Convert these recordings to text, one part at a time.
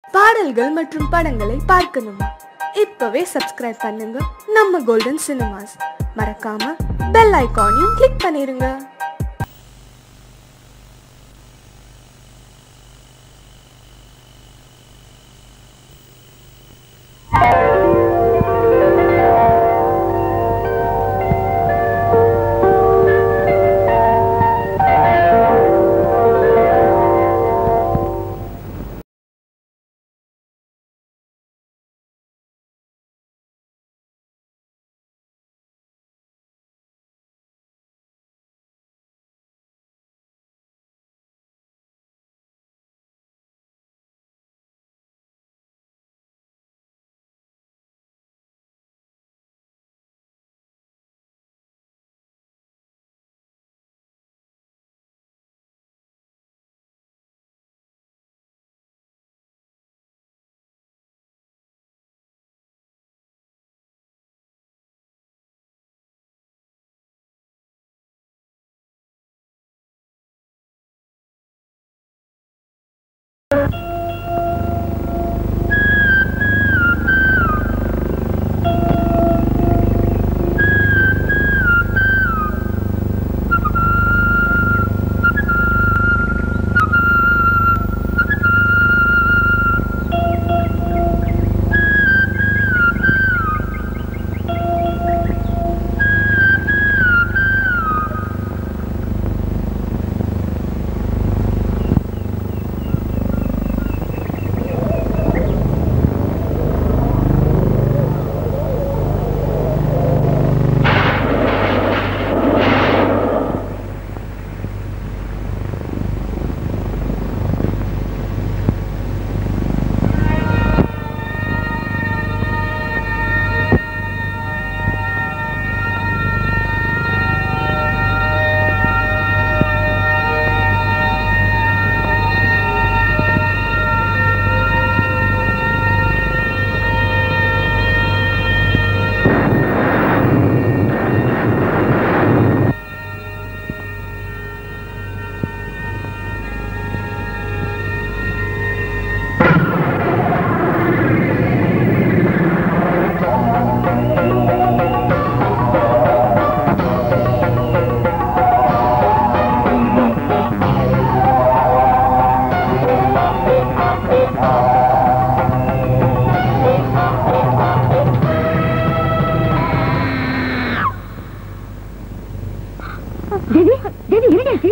பாடல்கள் மற்றும் படங்களை பார்க்கணுமா இப்பவே சப்ஸ்கிரைப் பண்ணுங்க நம்ம கோல்டன் சினிமாஸ் மறக்காம பெல் ஐகானையும் கிளிக் பண்ணிருங்க தேவி தேவி என்னடாச்சு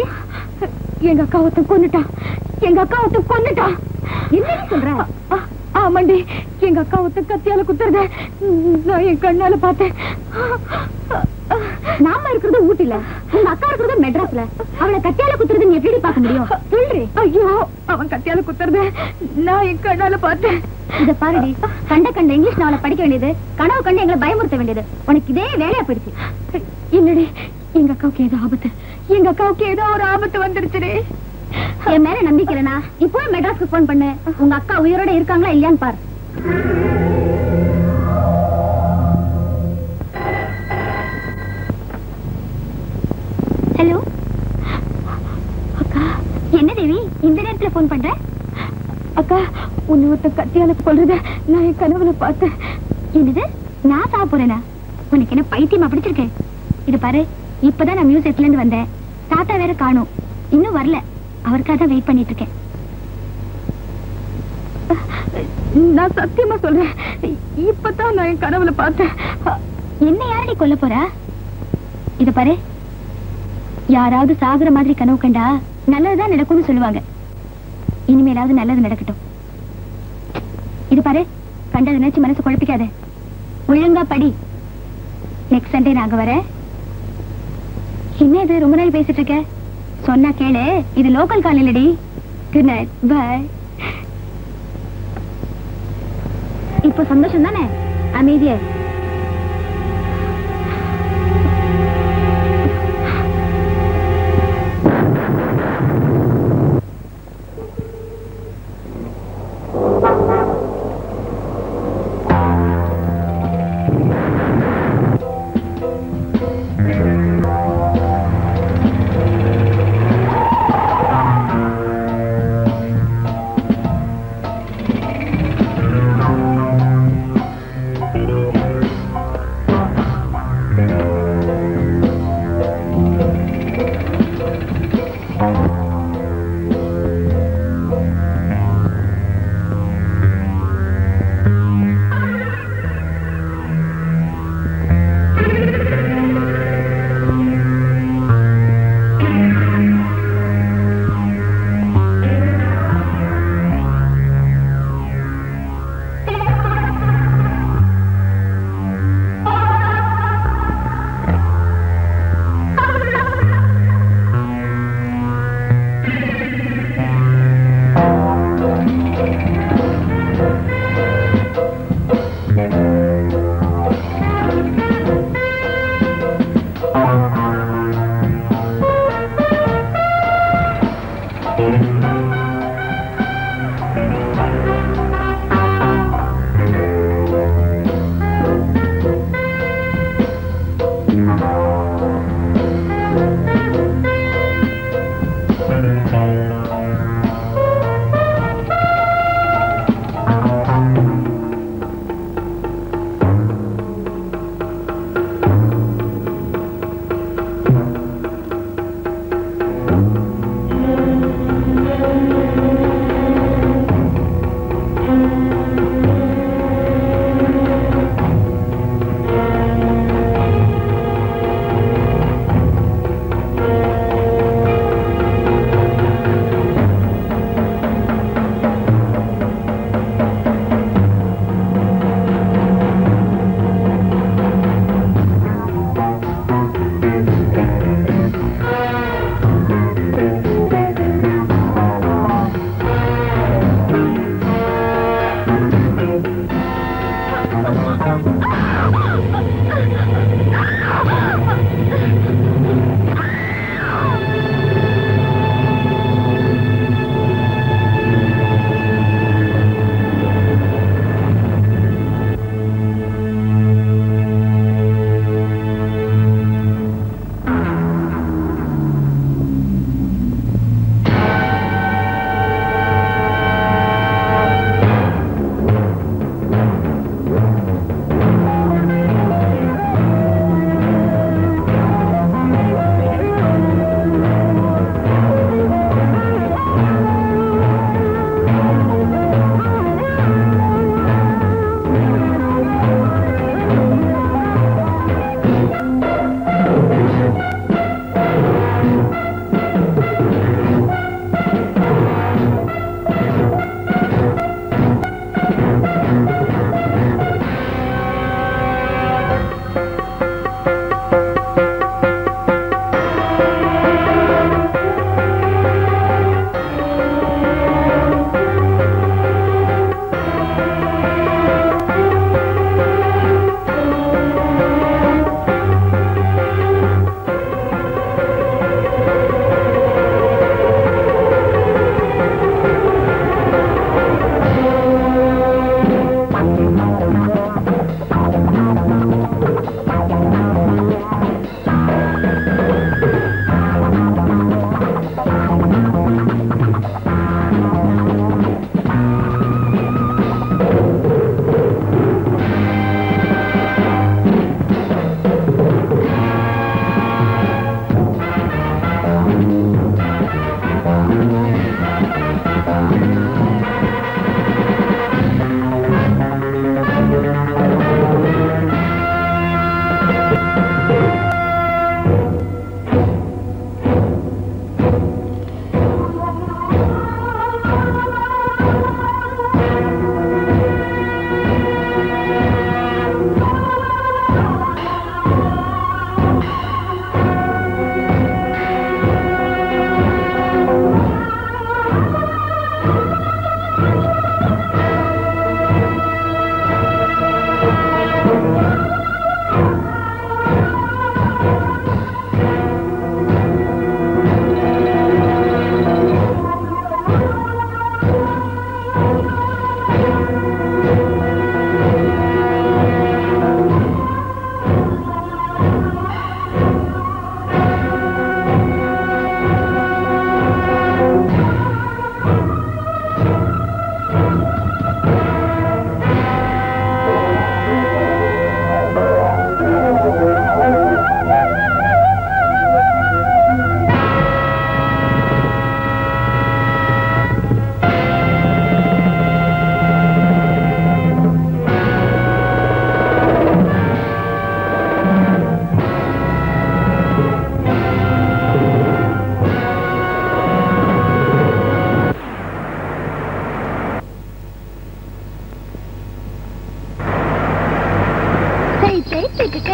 எங்க அக்கா ஒருத்தன் கொன்னுட்டான் எங்க அக்கா ஒருத்தன் கொன்னுட்டான் என்ன சொல்ற ஆ- ஆமாண்டி எங்க அக்கா ஒருத்தன் கத்தியால குத்துறத நான் என் கண்ணால பார்த்தேன் நாம இருக்கிறது ஊட்டில உங்க அக்கா இருக்கிறது மெட்ராஸ்ல அவளை கத்தியால குத்துறது நீ எப்படி பார்க்க முடியும் சொல்றி ஐயோ அவன் கத்தியால குத்துறத நான் என் கண்ணால பார்த்தேன் இத பாருடி கண்ட கண்ட இங்கிலீஷ் நாவல படிக்க வேண்டியது கனவு கண்டு எங்களை பயமுறுத்த வேண்டியது உனக்கு இதே வேலையா போயிடுச்சு என்னடி எங்க அக்காவுக்கு ஏதோ ஆபத்து எங்க அக்காவுக்கு ஏதோ ஒரு ஆபத்து வந்துருச்சுடி என் மேல நம்பிக்கை இல்லனா இப்போ மெட்ராஸ்க்கு போன் பண்ணு உங்க அக்கா உயிரோட இருக்காங்களா இல்லையான்னு பாரு ஹலோ அக்கா என்ன தேவி இந்த நேரத்துல போன் பண்ற அக்கா உன்னை ஒருத்த கத்தியால கொல்றத நான் என் கனவுல பார்த்தேன் என்னது நான் சாக போறேனா உனக்கு என்ன பைத்தியமா பிடிச்சிருக்கேன் இது பாரு இப்பதான் நான் மியூசியத்துல இருந்து வந்தேன் தாத்தா வேற காணும் இன்னும் வரல அவருக்காக தான் வெயிட் பண்ணிட்டு இருக்கேன் நான் சத்தியமா சொல்றேன் இப்பதான் நான் என் கனவுல பார்த்தேன் என்ன யாரடி கொல்ல போறா இத பாரு யாராவது சாகுற மாதிரி கனவு கண்டா நல்லதுதான் நடக்கும்னு சொல்லுவாங்க இனிமேலாவது நல்லது நடக்கட்டும் இது பாரு கண்டதை நினைச்சு மனசு குழப்பிக்காத ஒழுங்கா படி நெக்ஸ்ட் சண்டே நாங்க வரேன் என்ன இது ரொம்ப நாள் பேசிட்டு இருக்க சொன்னா கேளு இது லோக்கல் கால் இல்லடி குட் நைட் பை இப்போ சந்தோஷம் தானே அமைதியா இரு.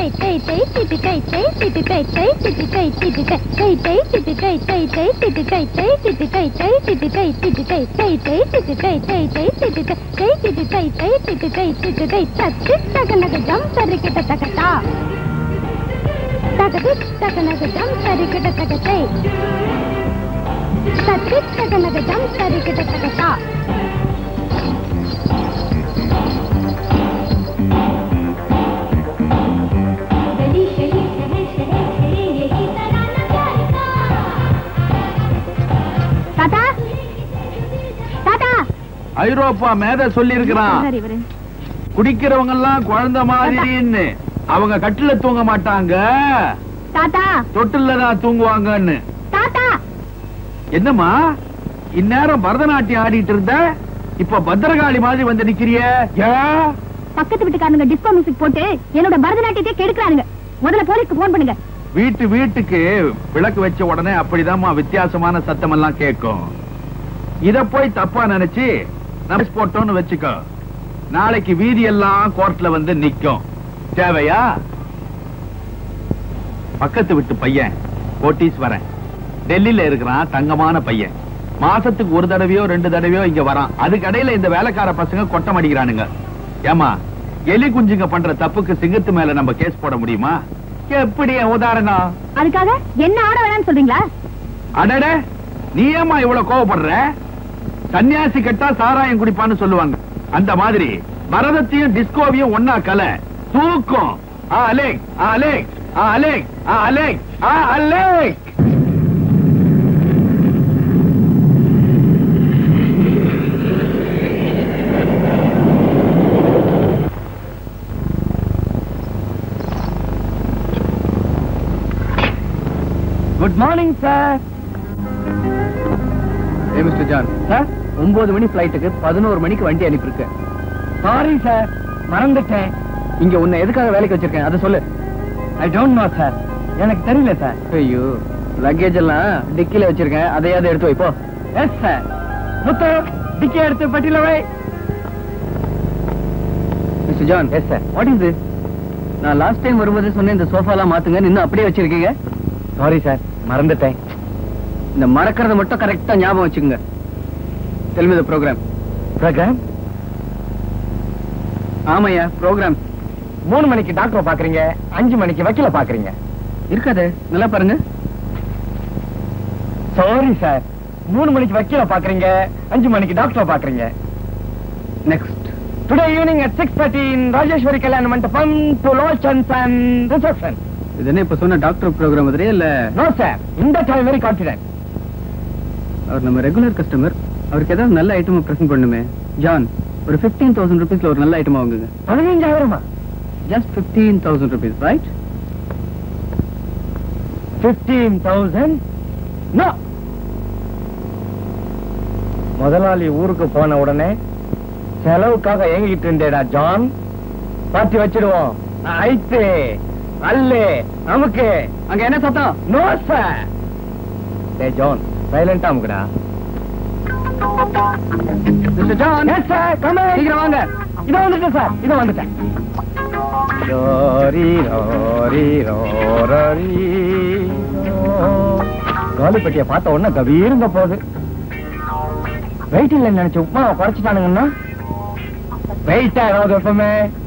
தாத்தா தாத்தா ஐரோப்பா மேத சொல்லி இருக்கிறான் சரி இவரு குடிக்கிறவங்க எல்லாம் குழந்தை மாதிரின்னு அவங்க கட்டில தூங்க மாட்டாங்க தாத்தா தொட்டில்ல தான் தூங்குவாங்கன்னு தாத்தா என்னம்மா இந்நேரம் பரதநாட்டியம் ஆடிட்டு இருந்த இப்ப பத்திரகாளி மாதிரி வந்து நிக்கிறிய ஏன் பக்கத்து வீட்டுக்காரங்க டிஸ்கோ மியூசிக் போட்டு என்னோட பரதநாட்டியத்தை கெடுக்கிறானுங்க முதல்ல போலீஸ்க்கு போன் பண்ணுங்க வீட்டு வீட்டுக்கு விளக்கு வச்ச உடனே அப்படிதாம்மா வித்தியாசமான சத்தம் எல்லாம் கேட்கும் இத போய் தப்பா நினைச்சு நம்ம போட்டோம்னு வச்சுக்கோ நாளைக்கு வீதி எல்லாம் கோர்ட்ல வந்து நிக்கும் தேவையா பக்கத்து வீட்டு பையன் கோட்டீஸ்வரன் டெல்லியில இருக்கிறான் தங்கமான பையன் மாசத்துக்கு ஒரு தடவையோ ரெண்டு தடவையோ இங்க வரான் அதுக்கு இடையில இந்த வேலைக்கார பசங்க கொட்டம் அடிக்கிறானுங்க ஏமா எலி குஞ்சுங்க பண்ற தப்புக்கு சிங்கத்து மேல நம்ம கேஸ் போட முடியுமா எப்படி என் உதாரணம் அதுக்காக என்ன ஆட வேணாம்னு சொல்றீங்களா அடட நீ ஏமா இவ்வளவு கோவப்படுற சன்னியாசி கட்டா சாராயம் குடிப்பான்னு சொல்லுவாங்க அந்த மாதிரி பரதத்தையும் டிஸ்கோவையும் ஒன்னா கல தூக்கம் ஆ அலேக் ஆ அலேக் ஆ அலேக் ஆ அலேக் ஆ அலேக் குட் மார்னிங் சார் ஏ மிஸ்டர் ஜான் சார் ஒன்பது மணி ஃபிளைட்டுக்கு பதினோரு மணிக்கு வண்டி அனுப்பியிருக்கேன் சாரி சார் மறந்துட்டேன் இங்க உன்னை எதுக்காக வேலைக்கு வச்சிருக்கேன் அதை சொல்லு ஐ டோன்ட் நோ சார் எனக்கு தெரியல சார் ஐயோ லக்கேஜ் எல்லாம் டிக்கில வச்சிருக்கேன் அதையாவது எடுத்து வை போ எஸ் சார் முத்து டிக்கி எடுத்து பட்டியல வை mister John yes sir what is this நான் லாஸ்ட் டைம் வரும்போது சொன்னேன் இந்த சோஃபாலாம் மாத்துங்க இன்னும் அப்படியே வச்சிருக்கீங்க சாரி சார் மறந்துட்டேன் இந்த மறக்கறத மட்டும் கரெக்டா ஞாபகம் வச்சுக்கோங்க தெலுங்கு த ப்ரோக்ராம் ப்ரோக்ராம் ஆமாய்யா ப்ரோக்ராம் மூணு மணிக்கு டாக்டரை பாக்குறீங்க அஞ்சு மணிக்கு வக்கீல பாக்குறீங்க இருக்காது நல்லா பாருங்க சாரி சார் மூணு மணிக்கு வக்கீல பாக்குறீங்க அஞ்சு மணிக்கு டாக்டரை பாக்குறீங்க next today evening at six thirty in Rajeswari கல்யாண மண்டபம் டு லாச்சன்ஸ் அண்ட் ரிசப்ஷன் இது என்ன இப்ப சொன்ன டாக்டர் ப்ரோக்ராம் மாதிரி இல்ல நோ சார் இந்த டைம் வெரி கான்பிடன்ட் அவர் நம்ம ரெகுலர் கஸ்டமர் அவருக்கு ஏதாவது நல்ல ஐட்டம் பிரசன்ட் பண்ணுமே ஜான் ஒரு பிப்டீன் தௌசண்ட் ருபீஸ்ல ஒரு நல்ல ஐட்டம் வாங்குங்க பதினஞ்சாயிரமா just fifteen thousand rupees right fifteen thousand no முதலாளி ஊருக்கு போன உடனே செலவுக்காக ஏங்கிட்டு இருந்தேடா ஜான் பார்ட்டி வச்சிடுவோம் ஐத்து அல்லே நமக்கு அங்க என்ன சத்தம் நோ சார் டே ஜான் சைலண்டா அமுக்குடா mister John yes sir come சீக்கிரம் வாங்க இதோ வந்துட்டேன் சார் இதோ வந்துட்டேன் ரோரி ரோரி ரோரி காலிப்பட்டியை பார்த்த உடனே கபீருங்க போகுது வெயிட் இல்லைன்னு நினைச்சு உப்புமாவை குறைச்சிட்டானுங்கன்னா வெயிட்டா ஏதாவது எப்பவுமே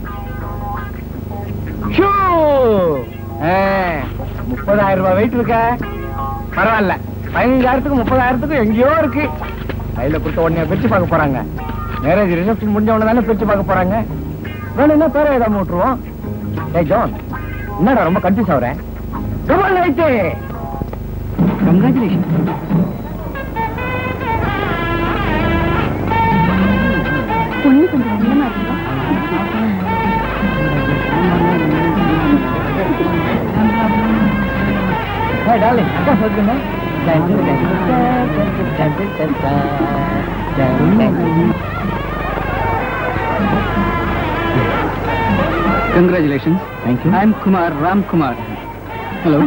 ஷூ! ஆ, முப்பதாயிரம் ரூபாய் வெயிட் இருக்க பரவாயில்ல பதினஞ்சாயிரத்துக்கு முப்பதாயிரத்துக்கு எங்கேயோ இருக்கு கையில கொடுத்த உடனே பிரிச்சு பார்க்க போறாங்க மேரேஜ் ரிசப்ஷன் முடிஞ்ச உடனே தானே பிரிச்சு பார்க்க போறாங்க வேணும்னா பேரை ஏதாவது விட்டுருவோம் ஏய் ஜான் என்னடா ரொம்ப கன்ஃபியூஸ் ஆகுறேன் கமல் ரைட்டு கங்க்ராச்சுலேஷன் பொண்ணு கொஞ்சம் வெள்ளமா இருக்கா Hey, darling, அக்கா சொல்லுங்க Congratulations. Thank you. I'm Kumar, Ram Kumar. Hello.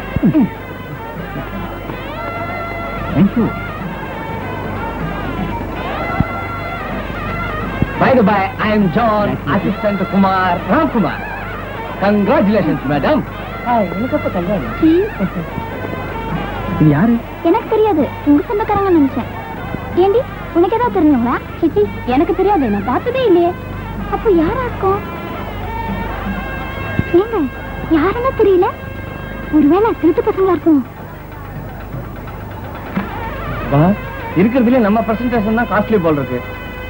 Thank you. By the by, I am John, assistant to Kumar, Ram Kumar. Congratulations madam எனக்கு அப்ப கல்யாணம் சீ, இது யாரு எனக்கு தெரியாது உங்க சொந்தக்காரங்க நினைச்சேன் ஏண்டி உனக்கு ஏதாவது தெரிஞ்சவங்களா சிச்சி எனக்கு தெரியாது நான் பார்த்ததே இல்லையே அப்போ யாரா இருக்கும் ஏங்க யாருன்னு தெரியல ஒருவேளை திருட்டு பசங்களா இருக்கும் பாஸ் இருக்கிறதுல நம்ம பிரசன்டேஷன் தான் காஸ்ட்லி போல் இருக்கு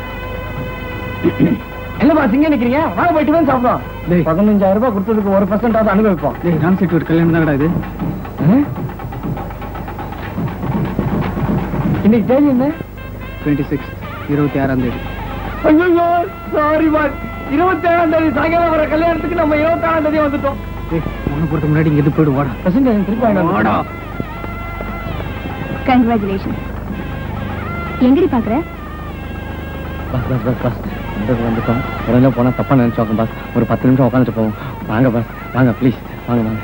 என்ன பாஸ் இங்க நிக்கிறீங்க வாங்க போயிட்டு தான் சாப்பிடுவோம் பதினஞ்சாயிரம் ரூபாய் கொடுத்ததுக்கு ஒரு பர்சன்டாவது அனுபவிப்போம் டேய் ராம் செட்டி ஒரு கல்யாணம் தான் இது ஆ? இன்னைக்கு தேதி என்ன டுவெண்ட்டி சிக்ஸ் இருபத்தி ஆறாம் தேதி ஐயோ சாரி பாஸ் இருபத்தி ஏழாம் தேதி சாயங்காலம் வர கல்யாணத்துக்கு நம்ம இருபத்தி ஏழாம் தேதி வந்துட்டோம் டேய் உன்னை பொறுத்த முன்னாடி இங்க போயிடு வாடா பிரசன்டேஷன் திருப்பி வாங்கிட்டு வாடா. வந்துட்டோம். கங்க்ராச்சுலேஷன் எங்கடி பாக்குற பஸ் பஸ் பஸ் பஸ் வந்துட்டு வந்துட்டோம் உடனே போனா தப்பா நினைச்சோம் பாஸ் ஒரு பத்து நிமிஷம் உட்காந்துட்டு போவோம் வாங்க பஸ் வாங்க ப்ளீஸ் வாங்க வாங்க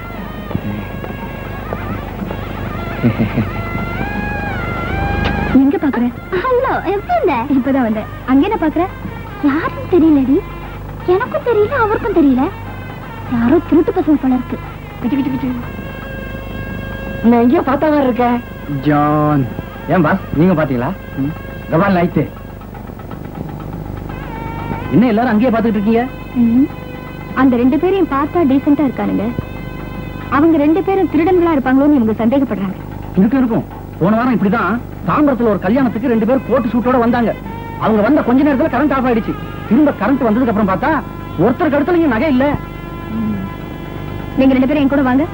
எங்க பாக்குற ஹலோ எப்படி இருந்த இப்பதான் வந்தேன் அங்க என்ன பாக்குற யாரும் தெரியலடி எனக்கும் தெரியல அவருக்கும் தெரியல யாரோ திருட்டு பசங்க போல இருக்கு விட்டு விட்டு விட்டு நான் எங்கேயோ பார்த்தா மாதிரி இருக்கேன் ஜான் ஏன் பாஸ் நீங்க பாத்தீங்களா கபால் லைட்டு என்ன எல்லாரும் அங்கேயே பாத்துக்கிட்டு இருக்கீங்க ம். அந்த ரெண்டு பேரையும் பார்த்தா டீசெண்டா இருக்கானுங்க அவங்க ரெண்டு பேரும் திருடங்களா இருப்பாங்களோன்னு இவங்க சந்தேகப்படுறாங்க இருக்கும் இருக்கும் போன வாரம் இப்படிதான் தாம்பரத்துல ஒரு கல்யாணத்துக்கு ரெண்டு பேர் கோட்டு சூட்டோட வந்தாங்க அவங்க வந்த கொஞ்ச நேரத்துல கரண்ட் ஆஃப் ஆயிடுச்சு திரும்ப கரண்ட் வந்ததுக்கு அப்புறம் பார்த்தா ஒருத்தர் கடுத்துல இங்க நகை இல்ல நீங்க ரெண்டு பேரும் என் கூட வாங்க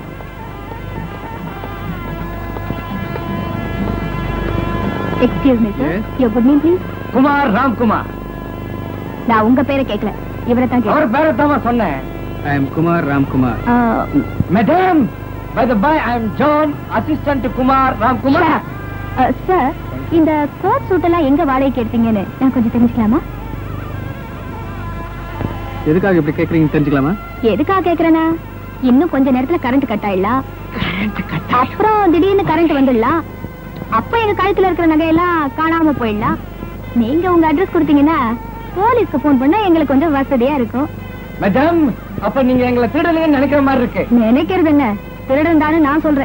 excuse me sir Yes. Your good name please Kumar Ramkumar நான் உங்க பேரை கேட்கல இவரை தான் அவர் கேட்கல பேரை தான் சொன்னேன் I am Kumar Ramkumar madam by the by I am John assistant Kumar Ramkumar sir இந்த கோட் சூட் எல்லாம் எங்க வாடகைக்கு எடுத்தீங்கன்னு நான் கொஞ்சம் தெரிஞ்சுக்கலாமா எதுக்காக இப்படி கேக்குறீங்கன்னு தெரிஞ்சுக்கலாமா எதுக்காக கேக்குறேனா இன்னும் கொஞ்ச நேரத்துல கரண்ட் கட் ஆயிடலாம் அப்புறம் திடீர்னு கரண்ட் வந்துடலாம் அப்ப எங்க கழுத்துல இருக்கிற நகையெல்லாம் காணாம போயிடலாம் நீங்க உங்க அட்ரஸ் கொடுத்தீங்கன்னா போலீஸ்க்கு போன் பண்ணா எங்களுக்கு கொஞ்சம் வசதியா இருக்கும் மேடம் அப்ப நீங்க எங்களை திருடலன்னு நினைக்கிற மாதிரி இருக்கு நினைக்கிறது என்ன திருடன் தானே நான் சொல்றேன்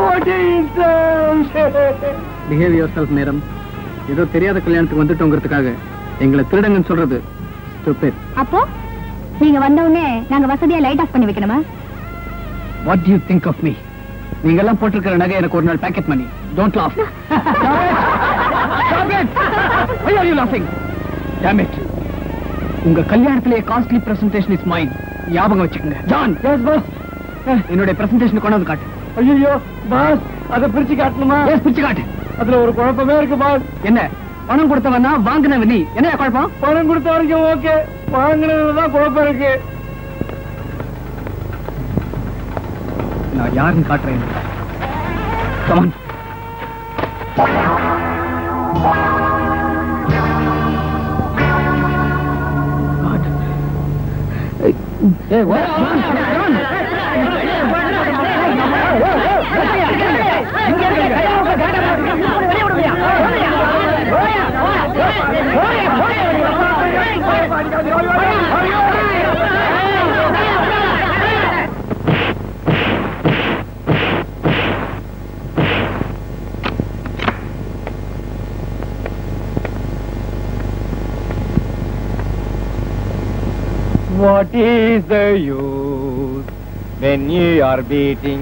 பிஹேவ் யுவர் செல்ஃப் நேரம் ஏதோ தெரியாத கல்யாணத்துக்கு வந்துட்டோங்கிறதுக்காக எங்களை திருடங்கன்னு சொல்றது stupid. அப்போ நீங்க வந்த உடனே நாங்க வசதியா லைட் ஆஃப் பண்ணி வைக்கணுமா What do you think of me? நீங்க எல்லாம் போட்டிருக்கிற நகை எனக்கு ஒரு நாள் packet money don't laugh Stop it! Why are you laughing? Damn it! உங்க கல்யாணத்திலே காஸ்ட்லி பிரசன்டேஷன் இஸ் மைன் ஞாபகம் வச்சுக்கோங்க ஜான் எஸ் பாஸ் என்னுடைய பிரசன்டேஷன் கொண்டு வந்து காட்டு ஐயோ பாஸ் அதை பிரிச்சு காட்டணுமா எஸ் பிரிச்சு காட்டு அதுல ஒரு குழப்பமே இருக்கு பாஸ் என்ன பணம் கொடுத்தவனா வாங்கினவ நீ என்ன குழப்பம் பணம் கொடுத்த வரைக்கும் ஓகே வாங்கினதுதான் குழப்பம் இருக்கு நான் யாருன்னு காட்டுறேன் come on What is the use when you are beating?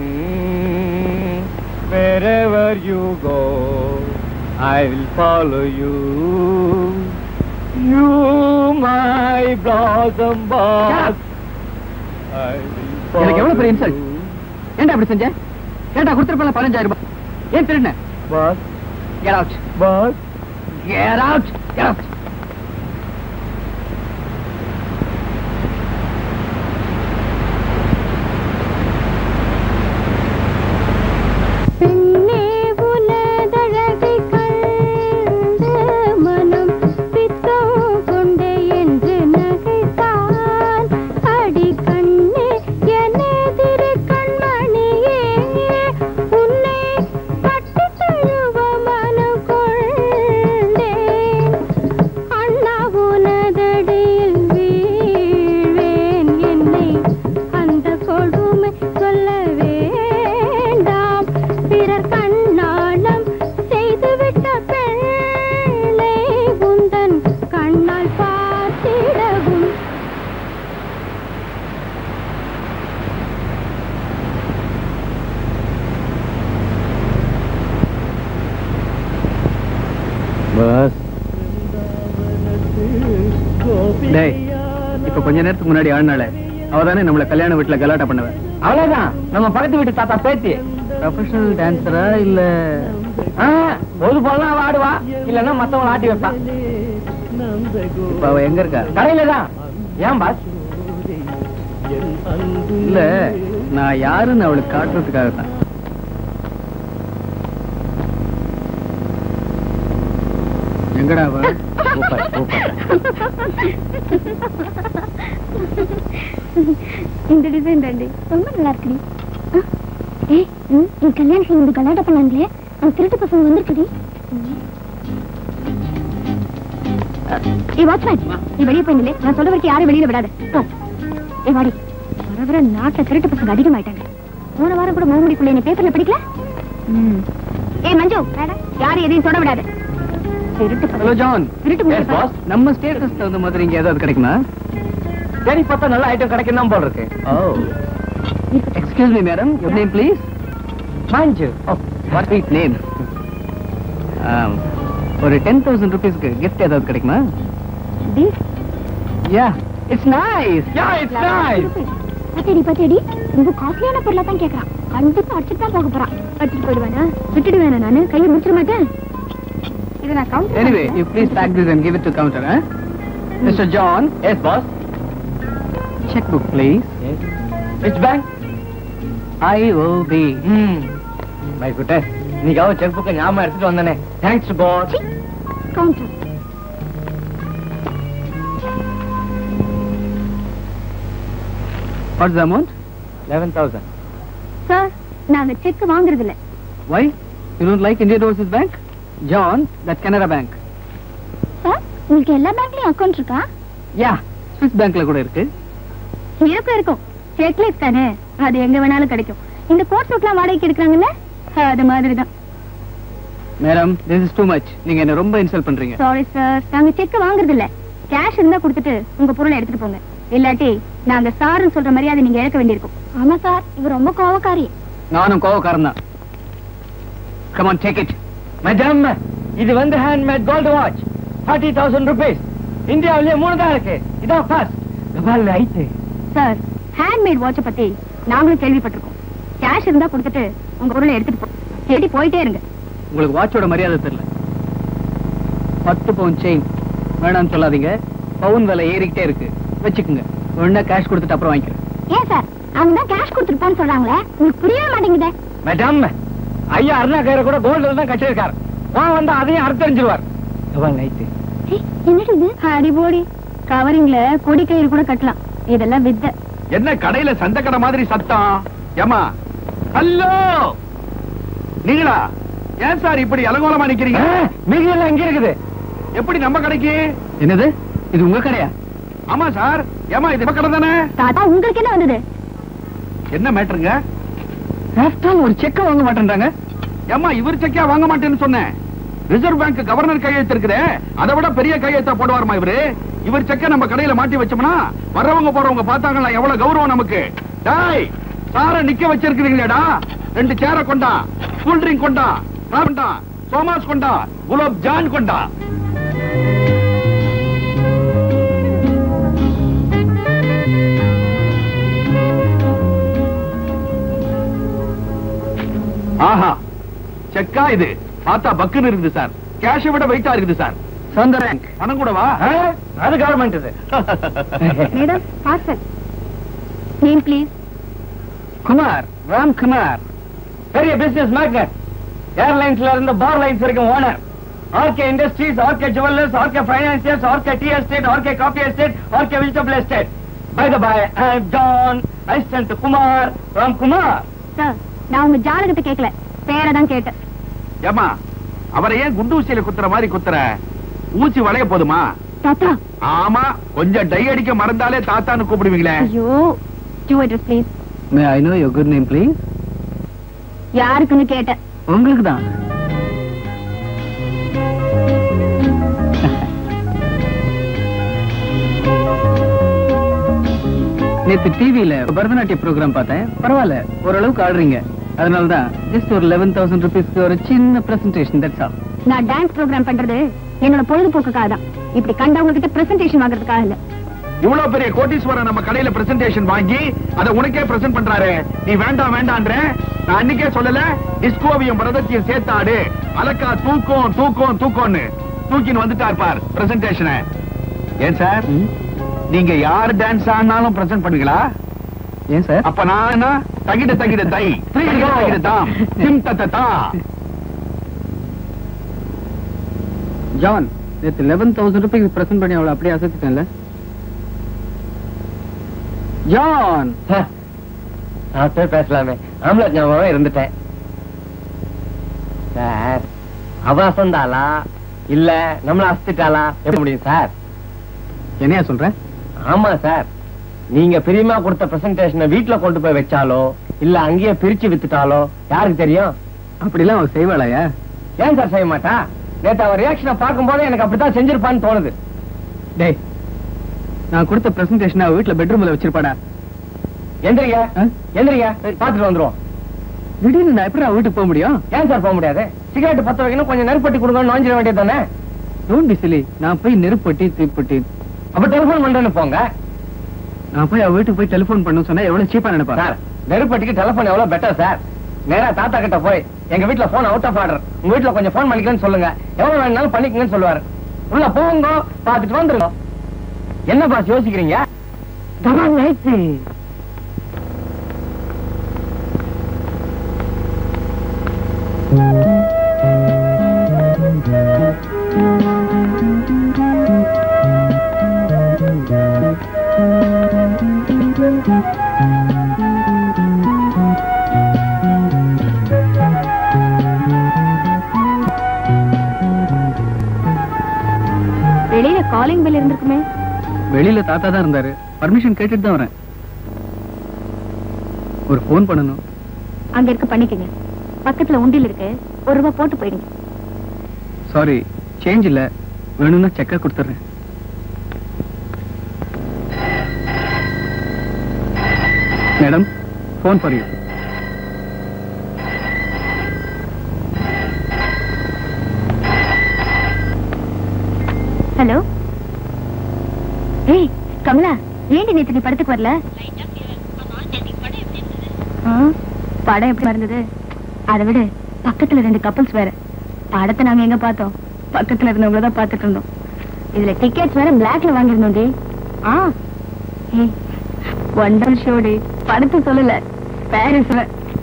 Wherever you go, I will follow you. You, my blossom boss. I will எனக்கு எவ்வளவு பெரிய follow insult? you. ஏன்டா அப்படி செஞ்ச ஏன்டா கொடுத்துருப்பல பதினஞ்சாயிரம் ரூபாய் ஏன் திருடின Boss, Get out. boss. Get out. Get out. பெண்ணே உனதழகை கண்டு மனம் பித்தம் கொண்டே என்று நகைத்தான் அடி கண்ணே எனதிரு கண்மணியே உன்னை கட்டித் தழுவ மனம் கொண்டேன் டேய் இப்ப கொஞ்ச நேரத்துக்கு முன்னாடி ஆடினால அவதானே நம்மள கல்யாண வீட்டுல கலாட்டா பண்ணுவேன் அவ்வளவுதான் நம்ம பக்கத்து வீட்டு தாத்தா பேத்தி ப்ரொஃபஷனல் டான்சரா இல்ல ஆ, பொது போலாம் அவ ஆடுவா இல்லன்னா மத்தவங்க ஆட்டி வைப்பா இப்ப அவ எங்க இருக்கா கடையில தான் ஏன் பாஸ் இல்ல நான் யாருன்னு அவளுக்கு காட்டுறதுக்காக தான் எங்கடா அவ சூப்பர் சூப்பர் இந்த டிசைன் தாண்டி ரொம்ப நல்லா இருக்குடி ஆ, ஏய் ம், என் கல்யாணத்துக்கு இந்த கலாட்டா பண்ணாங்களே அந்த திருட்டு பசங்க வந்துருக்குடி ஏய் வாட்ச்மேன் நீ வெளியே போய் நில்லு நான் சொல்ற வரைக்கும் யாரும் வெளியில விடாத போ ஏய் வாடி வர வர நாட்டுல திருட்டு பசங்க அதிகமாயிட்டாங்க போன வாரம் கூட மூணுமணிக்குள்ள நீ பேப்பர்ல படிக்கல ம். ஏய் மஞ்சு யாரும் எதையும் தொட விடாத திருட்டு ஹலோ பசங்க ஜான் திருட்டு Yes, பசங்க boss. நம்ம ஸ்டேட்டஸ் தகுந்த மாதிரி இங்க ஏதாவது கிடைக்குமா சரி பார்த்தா நல்ல ஐட்டம் கிடைக்கும் தான் போல் இருக்கு oh excuse me madam your name please Manju oh what is name ஒரு டென் தௌசண்ட் ருபீஸ்க்கு gift ஏதாவது கிடைக்குமா This yeah it's nice yeah it's nice பத்தடி பத்தடி ரொம்ப காஸ்ட்லியான பொருளா தான் கேக்குறான் கண்டிப்பா அடிச்சுட்டு தான் போக போறான் அடிச்சுட்டு போயிடுவானா விட்டுடுவேனா நானு கையை முடிச்சிட மாட்டேன் இதை நான் count Anyway, you please pack this and give it to counter, huh? Mr. John, yes boss checkbook, please. Which bank IOB. ம் மை குட்டர் இன்னைக்காவது செக் புக்கை ஞாபகம் எடுத்துட்டு வந்தானே thanks boss counter What's the amount? Eleven thousand sir நாங்க check வாங்குறது இல்ல Why? You don't like Indian Overseas Bank? John, that's Canara Bank. Sir உங்களுக்கு எல்லா பேங்க்லயும் அக்கவுண்ட் இருக்கா Yeah, Swiss Bankல கூட இருக்கு. இருக்கும் இருக்கும் செக்லெஸ் தானே அது எங்க வேணாலும் கிடைக்கும் இந்த கோட் சூட்லாம் வாடகைக்கு எடுக்கிறாங்கல்ல அது மாதிரி தான் Madam, this is too much. நீங்க என்ன ரொம்ப இன்சல்ட் பண்றீங்க. சாரி சார் நாங்க செக் வாங்குறது இல்ல கேஷ் இருந்தா கொடுத்துட்டு உங்க பொருளை எடுத்துட்டு போங்க இல்லாட்டி நாங்க சார்னு சொல்ற மரியாதை நீங்க இழக்க வேண்டியிருக்கும் ஆமா சார் இவர் ரொம்ப கோவக்காரி நானும் கோவக்காரன் தான். Come on, take it. Madam இது வந்து handmade gold watch forty thousand rupees இந்தியாவிலேயே மூணு தான் இருக்கு இதான் ஃபர்ஸ்ட் துபாயில் ஐட்டு சார் ஹேண்ட்மேட் வாட்ச பத்தி நாங்களும் கேள்விப்பட்டிருக்கோம் கேஷ் இருந்தா கொடுத்துட்டு உங்க பொருளை எடுத்துட்டு போ தேடி போயிட்டே இருங்க உங்களுக்கு வாட்சோட மரியாதை தெரியல பத்து பவுன் செயின் வேணாம்னு சொல்லாதீங்க பவுன் விலை ஏறிக்கிட்டே இருக்கு வச்சுக்குங்க ஒன்னா கேஷ் கொடுத்துட்டு அப்புறம் வாங்கிக்கிறேன் ஏன் சார் அவங்க தான் கேஷ் கொடுத்துருப்பான்னு சொல்றாங்களே உங்களுக்கு புரியவே மாட்டேங்குதே மேடம் ஐயா அருணா கயிறை கூட கோல்டு தான் கட்டியிருக்காரு நான் வந்து அதையும் அறுத்தறிஞ்சிருவார் துபாயில் ஐட்டு என்னடி இது அடி போடி கவரிங்ல கொடி கயிறு கூட கட்டலாம் இதெல்லாம் வித்த என்ன கடையில சந்த கடை மாதிரி சத்தம் ஏமா ஹலோ நீங்களா ஏன் சார் இப்படி அலங்கோலமா நிக்கிறீங்க மீதி எல்லாம் இங்க இருக்குது எப்படி நம்ம கடைக்கு என்னது இது உங்க கடையா ஆமா சார் ஏமா இது நம்ம கடை தானே தாத்தா உங்களுக்கு என்ன வந்தது என்ன மேட்டருங்க After all, ஒரு செக்க வாங்க மாட்டேன்றாங்க ஏமா இவர் செக்கா வாங்க மாட்டேன்னு சொன்னேன் ரிசர்வ் பேங்க் கவர்னர் கையெழுத்து இருக்குதே அதை விட பெரிய கையெழுத்தா போடுவாருமா இவரு இவர் செக்க நம்ம கடையில மாட்டி வச்சோம்னா வர்றவங்க போறவங்க பார்த்தாங்களா எவ்வளவு கௌரவம் நமக்கு டாய் சார நிக்க வச்சிருக்கிறீங்களேடா ரெண்டு சேர கொண்டா கூல் ட்ரிங்க் கொண்டா கார் கொண்டா சோமாஸ் கொண்டா குலோப் ஜான் கொண்டா ஆஹா செக்கா இது பார்த்தா பக்குன்னு இருக்குது சார் கேஷை விட வெயிட்டா இருக்குது சார் சொந்த பேங்க் பணம் கூடவா ஆ, அது கவர்மெண்ட் இது madam parcel name please Kumar Ram Kumar பெரிய பிசினஸ் மேக்னட் ஏர்லைன்ஸ்ல இருந்து பார் லைன்ஸ் வரைக்கும் owner RK industries RK jewellers RK financiers RK tea estate RK coffee estate RK vegetable estate by the by I John assistant Kumar Ram Kumar sir நான் உங்க ஜாதகத்தை கேட்கல பேரை தான் கேட்டேன் ஏமா அவரை ஏன் குண்டு ஊசியில குத்துற மாதிரி குத்துற ஊசி வளைய போதுமா தாத்தா ஆமா கொஞ்சம் டை அடிக்க மறந்தாலே தாத்தான்னு கூப்பிடுவீங்களே ஐயோ to address please may I know your good name please யாருக்குன்னு கேட்டேன் உங்களுக்கு தான் நேத்து டிவில பரதநாட்டிய ப்ரோக்ராம் பார்த்தேன் பரவாயில்ல ஓரளவுக்கு ஆடுறீங்க அதனால தான் ஜஸ்ட் ஒரு லெவன் தௌசண்ட் ருபீஸ்க்கு ஒரு சின்ன பிரசன்டேஷன் தட்ஸ் ஆல் நான் டான்ஸ் ப்ரோக்ராம் பண்றது என்னோட பொழுதுபோக்குக்காக தான் இப்படி கண்டவங்க கிட்ட பிரசன்டேஷன் வாங்குறதுக்காக இல்ல இவ்வளவு பெரிய கோட்டீஸ்வரன் நம்ம கடையில பிரசன்டேஷன் வாங்கி அத உனக்கே பிரசன்ட் பண்றாரு நீ வேண்டாம் வேண்டான்ற நான் அன்னைக்கே சொல்லல டிஸ்கோவியும் பரதத்தையும் சேர்த்தாடு அலக்கா தூக்கம் தூக்கம் தூக்கம்னு தூக்கின்னு வந்துட்டார் பார் பிரசன்டேஷனை ஏன் சார் நீங்க யார் டான்ஸ் ஆனாலும் பிரசன்ட் பண்ணுவீங்களா ஏன் சார் அப்ப நான் என்ன தகிட தகிட தை தகிட தகிட தாம் திம் தத்த தா ஜான் நேத்து லெவன் தௌசண்ட் ருபீஸ் பிரசன்ட் பண்ணி அவளை அப்படியே அசத்திட்டேன்ல ஜான் நான் போய் பேசலாமே ஆம்பளை ஞாபகம் இருந்துட்டேன் சார் அவ அசந்தாளா இல்ல நம்மள அசத்திட்டாளா எப்படி முடியும் சார் என்னையா சொல்ற ஆமா சார் நீங்க பிரியமா கொடுத்த பிரசன்டேஷனை வீட்டுல கொண்டு போய் வச்சாலோ இல்ல அங்கேயே பிரிச்சு வித்துட்டாலோ யாருக்கு தெரியும் அப்படிலாம் அவ செய்வாளையா ஏன் சார் செய்ய மாட்டா நேத்து அவன் ரியாக்ஷனை பார்க்கும்போது எனக்கு அப்படித்தான் செஞ்சிருப்பான்னு தோணுது டேய் நான் கொடுத்த பிரசன்டேஷன் அவ வீட்டுல பெட்ரூம்ல வச்சிருப்பாடா எந்திரிங்க ஆ? எந்திரிங்க பாத்துட்டு வந்துருவோம் திடீர்னு நான் எப்படி அவ வீட்டுக்கு போக முடியும் ஏன் சார் போக முடியாது சிகரெட் பத்த வைக்கணும் கொஞ்சம் நெருப்பட்டி கொடுங்கன்னு நோஞ்சிட வேண்டியது தானே டோன்ட் பி சிலி நான் போய் நெருப்பட்டி தீப்பட்டி அப்ப டெலிபோன் பண்றேன்னு போங்க நான் போய் அவ வீட்டுக்கு போய் டெலிபோன் பண்ண சொன்னா எவ்வளவு சீப்பா நினைப்பா சார் நெருப்பட்டிக்கு டெலிபோன் எவ்வளவு பெட்டர் சார் நேரா தாத்தா கிட்ட போய் எங்க வீட்ல போன் அவுட் ஆஃப் ஆர்டர் உங்க வீட்ல கொஞ்சம் போன் பண்ணிக்கிறேன்னு சொல்லுங்க எவ்வளவு வேணாலும் பண்ணிக்கங்கன்னு சொல்லுவாரு உள்ள போங்க பாத்துட்டு வந்துருங்க என்ன பாஸ் யோசிக்கிறீங்க தபால் ஆயிடுச்சு. வெளியில காலிங் பெல் இருந்திருக்குமே வெளியில தாத்தா தான் இருந்தாரு பர்மிஷன் கேட்டுட்டு தான் வரேன் ஒரு ஃபோன் பண்ணணும் அங்க இருக்க பண்ணிக்கங்க பக்கத்துல உண்டியல் இருக்கு ஒரு ரூபாய் போட்டு போயிடுங்க சாரி சேஞ்ச் இல்ல வேணும்னா செக்கா கொடுத்துறேன் madam phone for you hello ஏய் கமலா ஏண்டி நேத்து நீ படத்துக்கு வரல ஆ, படம் எப்படி இருந்தது அதை விட பக்கத்துல ரெண்டு கப்பல்ஸ் வேற படத்தை நாங்க எங்க பார்த்தோம் பக்கத்துல இருந்தவங்கள தான் பார்த்துட்டு இருந்தோம் இதுல டிக்கெட்ஸ் வேற பிளாக்ல வாங்கியிருந்தோம் டி ஆ ஏய் ஒண்டர் ஷோடி படத்தை சொல்லல பாரிஸ்ல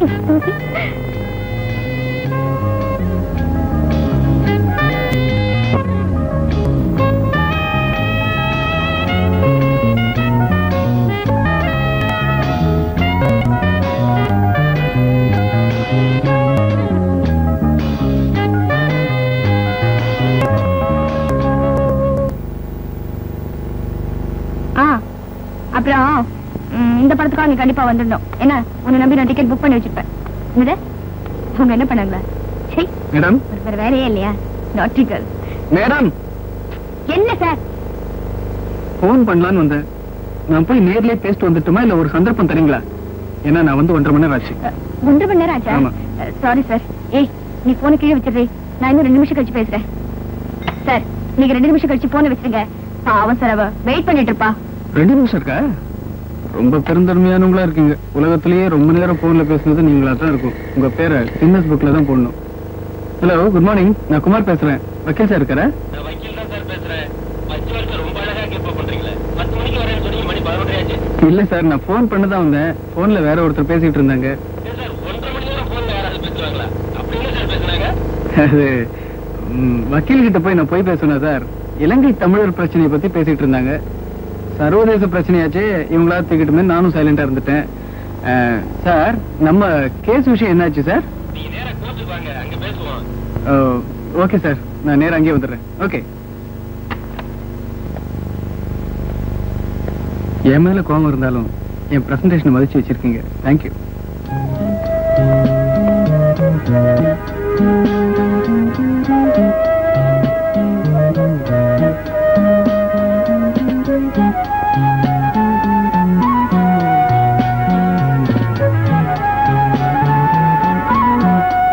ஆ அப்புறம் ம், இந்த படத்துக்காக நீ கண்டிப்பா வந்துடணும் என்ன உன்னை நம்பி நான் டிக்கெட் புக் பண்ணி வச்சிருப்பேன் இது அவங்க என்ன பண்ணாங்களா சரி மேடம் ஒரு வேற வேலையே இல்லையா நாட்டிக்கல் மேடம் என்ன சார் ஃபோன் பண்ணலான்னு வந்தேன் நான் போய் நேர்லயே பேசிட்டு வந்துட்டுமா இல்ல ஒரு சந்தர்ப்பம் தரீங்களா ஏன்னா நான் வந்து ஒன்றரை மணி நேரம் ஆச்சு அஹ், ஒன்றரை மணி நேரம் ஆச்சா ஆமா. சாரி சார் ஏய் நீ போனை கீழே வச்சிடுறீ நான் இன்னும் ரெண்டு நிமிஷம் கழிச்சு பேசுறேன் சார் நீங்க ரெண்டு நிமிஷம் கழிச்சு போனை வச்சிருங்க பாவம் சார் அவ வெயிட் பண்ணிட்டு இருப்பா ரெண்டு நிமிஷம் இருக்கா ரொம்ப பெருந்தன்மையானவங்களா இருக்கீங்க உலகத்திலேயே ரொம்ப நேரம் போன்ல பேசுனது நீங்களா தான் இருக்கும் உங்க பேரை கின்னஸ் புக்ல தான் போடணும் ஹலோ குட் மார்னிங் நான் குமார் பேசுறேன் வக்கீல் சார் இருக்கிற நான் வக்கீல் தான் சார் பேசுறேன் பத்து வருஷம் ரொம்ப அழகா கேப்ப பண்றீங்களே பத்து மணிக்கு வரேன்னு சொன்னீங்க மணி பதினொன்றரை ஆச்சு இல்ல சார் நான் ஃபோன் பண்ண தான் வந்தேன் போன்ல வேற ஒருத்தர் பேசிட்டு இருந்தாங்க ஏன் சார் ஒன்றரை மணி நேரம் போன்ல யாராவது பேசுவாங்களா அப்படி என்ன சார் பேசுனாங்க அது ம், வக்கீல் கிட்ட போய் நான் போய் பேசுனேன் சார் இலங்கை தமிழர் பிரச்சனையை பத்தி பேசிட்டு இருந்தாங்க சர்வதேச பிரச்சனையாச்சே இவங்களா தூக்கிட்டுமே நானும் சைலண்டா இருந்துட்டேன் அஹ், சார் நம்ம கேஸ் விஷயம் என்னாச்சு சார் நீங்க நேரா கோர்ட்டுக்கு வாங்க அங்க பேசுவோம் ஓகே சார் நான் நேரா அங்கேயே வந்துடுறேன் ஓகே என் மேல கோபம் இருந்தாலும் என் பிரசன்டேஷனை மதிச்சு வச்சிருக்கீங்க தேங்க்யூ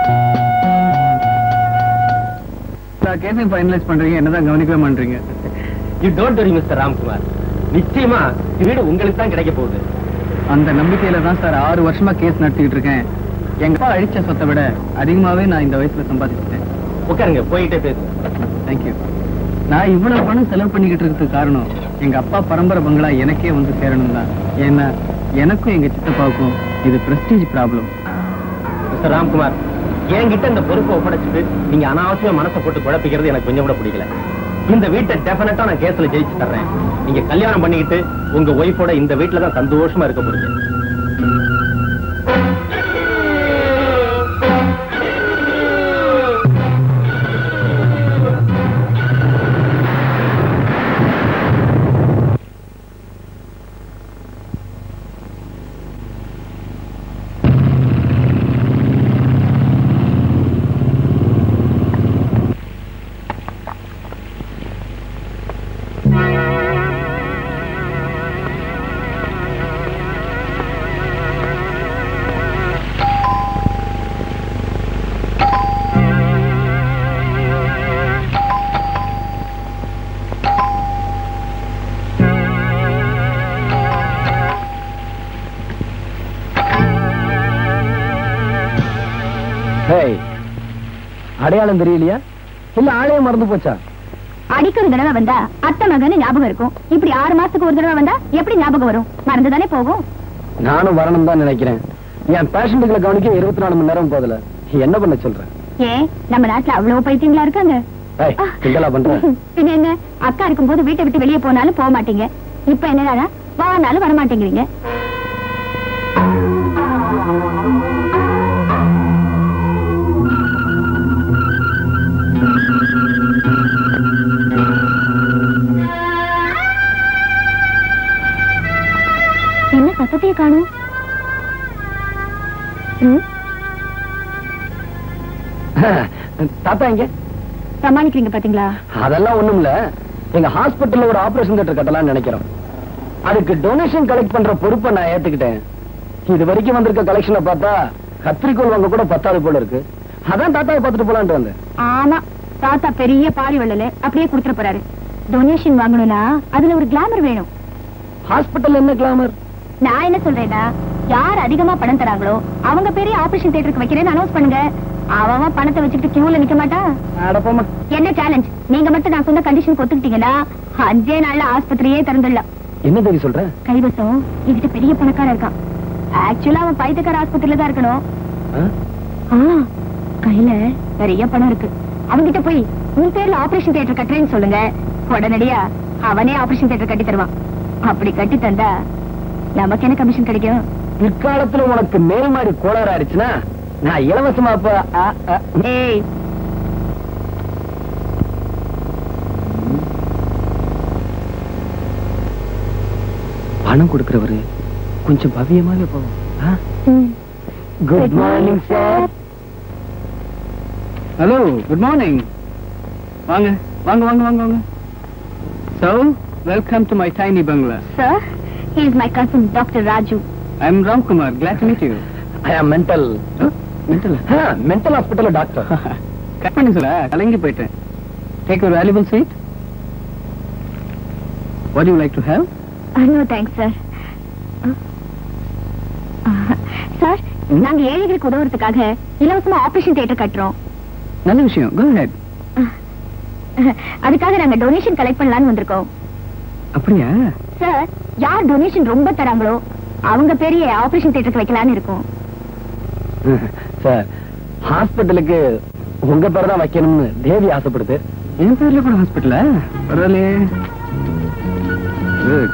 கேஸையும் ஃபைனலைஸ் பண்றீங்க என்னதான் கவனிக்கவே மாட்டீங்க you don't worry mister Ramkumar நிச்சயமா வீடு உங்களுக்கு தான் கிடைக்க போகுது அந்த நம்பிக்கையில தான் சார் ஆறு வருஷமா கேஸ் நடத்திக்கிட்டு இருக்கேன் எங்க அப்பா அழிச்ச சொத்தை விட அதிகமாவே நான் இந்த வயசுல சம்பாதிச்சிட்டேன் உட்காருங்க போயிட்டே பேசுங்க தேங்க்யூ நான் இவ்வளவு பணம் செலவு பண்ணிக்கிட்டு இருக்கிறதுக்கு காரணம் எங்க அப்பா பரம்பரை பங்களா எனக்கே வந்து சேரணும் தான் ஏன்னா எனக்கும் எங்க சித்தப்பாவுக்கும் இது பிரஸ்டீஜ் ப்ராப்ளம் மிஸ்டர் ராம்குமார் என்கிட்ட இந்த பொறுப்பை ஒப்படைச்சிட்டு நீங்க அனாவசியமா மனசை போட்டு குழப்பிக்கிறது எனக்கு கொஞ்சம் கூட பிடிக்கல இந்த வீட்டை டெஃபினட்டா நான் கேஸ்ல ஜெயிச்சு தர்றேன் நீங்க கல்யாணம் பண்ணிக்கிட்டு உங்க ஒய்ஃபோட இந்த வீட்டுல தான் சந்தோஷமா இருக்க முடியும் அடையாளம் தெரியலையா இல்ல ஆளையே மறந்து போச்சா அடிக்க ஒரு தடவை வந்தா அத்தை மகன்னு ஞாபகம் இருக்கும் இப்படி ஆறு மாசத்துக்கு ஒரு தடவை வந்தா எப்படி ஞாபகம் வரும் மறந்துதானே போகும் நானும் வரணும் தான் நினைக்கிறேன் என் பேஷண்ட்டுகளை கவனிக்க இருபத்தி நாலு மணி நேரம் போதல என்ன பண்ண சொல்றேன் ஏன் நம்ம நாட்டுல அவ்வளவு பைத்தியங்களா இருக்காங்க ஏய், கிண்டலா பண்ற பின்ன என்ன அக்கா இருக்கும்போது வீட்டை விட்டு வெளியே போனாலும் போக மாட்டீங்க இப்ப என்னடா வானாலும் வர மாட்டேங்கிறீங்க என்ன சத்தத்தையே காணும் ம், தாத்தா எங்க சமாளிக்கிறீங்க பாத்தீங்களா அதெல்லாம் ஒண்ணும் இல்ல எங்க ஹாஸ்பிடல்ல ஒரு ஆபரேஷன் தியேட்டர் கட்டலாம்னு நினைக்கிறோம் அதுக்கு டொனேஷன் கலெக்ட் பண்ற பொறுப்பை நான் ஏத்துக்கிட்டேன் இது வரைக்கும் வந்திருக்க கலெக்ஷனை பார்த்தா கத்திரிக்கோள் வாங்க கூட பத்தாது போல இருக்கு அதான் தாத்தாவை பார்த்துட்டு போலான்ட்டு வந்தேன் ஆமா தாத்தா பெரிய பாரி வள்ளல அப்படியே கொடுத்துட போறாரு டொனேஷன் வாங்கணும்னா அதுல ஒரு கிளாமர் வேணும் ஹாஸ்பிடல் என்ன கிளாமர் நான் என்ன சொல்றேன்னா யார் அதிகமா பணம் தராங்களோ அவங்க பெரிய ஆபரேஷன் தியேட்டருக்கு வைக்கிறேன்னு அனௌன்ஸ் பண்ணுங்க அவன் அவன் பணத்தை வச்சுக்கிட்டு கியூல நிக்க மாட்டான் அடப்போமா என்ன சேலஞ்ச் நீங்க மட்டும் நான் சொன்ன கண்டிஷன் ஒத்துக்கிட்டீங்கன்னா அஞ்சே நாள்ல ஆஸ்பத்திரியே திறந்துடலாம் என்ன தெரிய சொல்ற கைவசம் என்கிட்ட பெரிய பணக்காரன் இருக்கான் ஆக்சுவலா அவன் பைத்தியக்கார ஆஸ்பத்திரியில தான் இருக்கணும் ஆ? ஆ, கையில நிறைய பணம் இருக்கு அவன்கிட்ட போய் உன் பேர்ல ஆபரேஷன் தியேட்டர் கட்டுறேன்னு சொல்லுங்க உடனடியா அவனே ஆபரேஷன் தியேட்டர் கட்டி தருவான் அப்படி கட்டி தந்தா நமக்கு என்ன கமிஷன் கிடைக்கும் பிற்காலத்துல உனக்கு மேல் மாடி கோளாறு ஆயிடுச்சுன்னா நான் இலவசமா அப்ப ஆ, ஆ, ஏய் பணம் கொடுக்கறவரு கொஞ்சம் பவியமாவே போவோம் ம். Good morning sir hello good morning வாங்க வாங்க வாங்க வாங்க வாங்க So, welcome to my tiny bungalow. Sir, he is my cousin, Dr. Raju. I'm Ram Kumar. Glad to meet you. I am mental Mental. Mental hospital doctor cut பண்ணி சொல்ல கலங்கி போயிட்டேன் take ஒரு valuable seat what you like to have Uh, no thanks, sir. Sir ம்? நாங்க ஏழைகளுக்கு உதவுறதுக்காக இலவசமா operation theatre கட்டுறோம் நல்ல விஷயம் கோ ஹெட் அதுக்காக நாங்க டொனேஷன் கலெக்ட் பண்ணலாம்னு வந்திருக்கோம் அப்படியா சார் யார் டொனேஷன் ரொம்ப தராங்களோ அவங்க பெரிய ஆபரேஷன் தியேட்டருக்கு வைக்கலாம்னு இருக்கோம் சார் ஹாஸ்பிட்டலுக்கு உங்க பேர் தான் வைக்கணும்னு தேவி ஆசைப்படுது என் பேர்ல கூட ஹாஸ்பிட்டலா பரவாயில்லையே குட்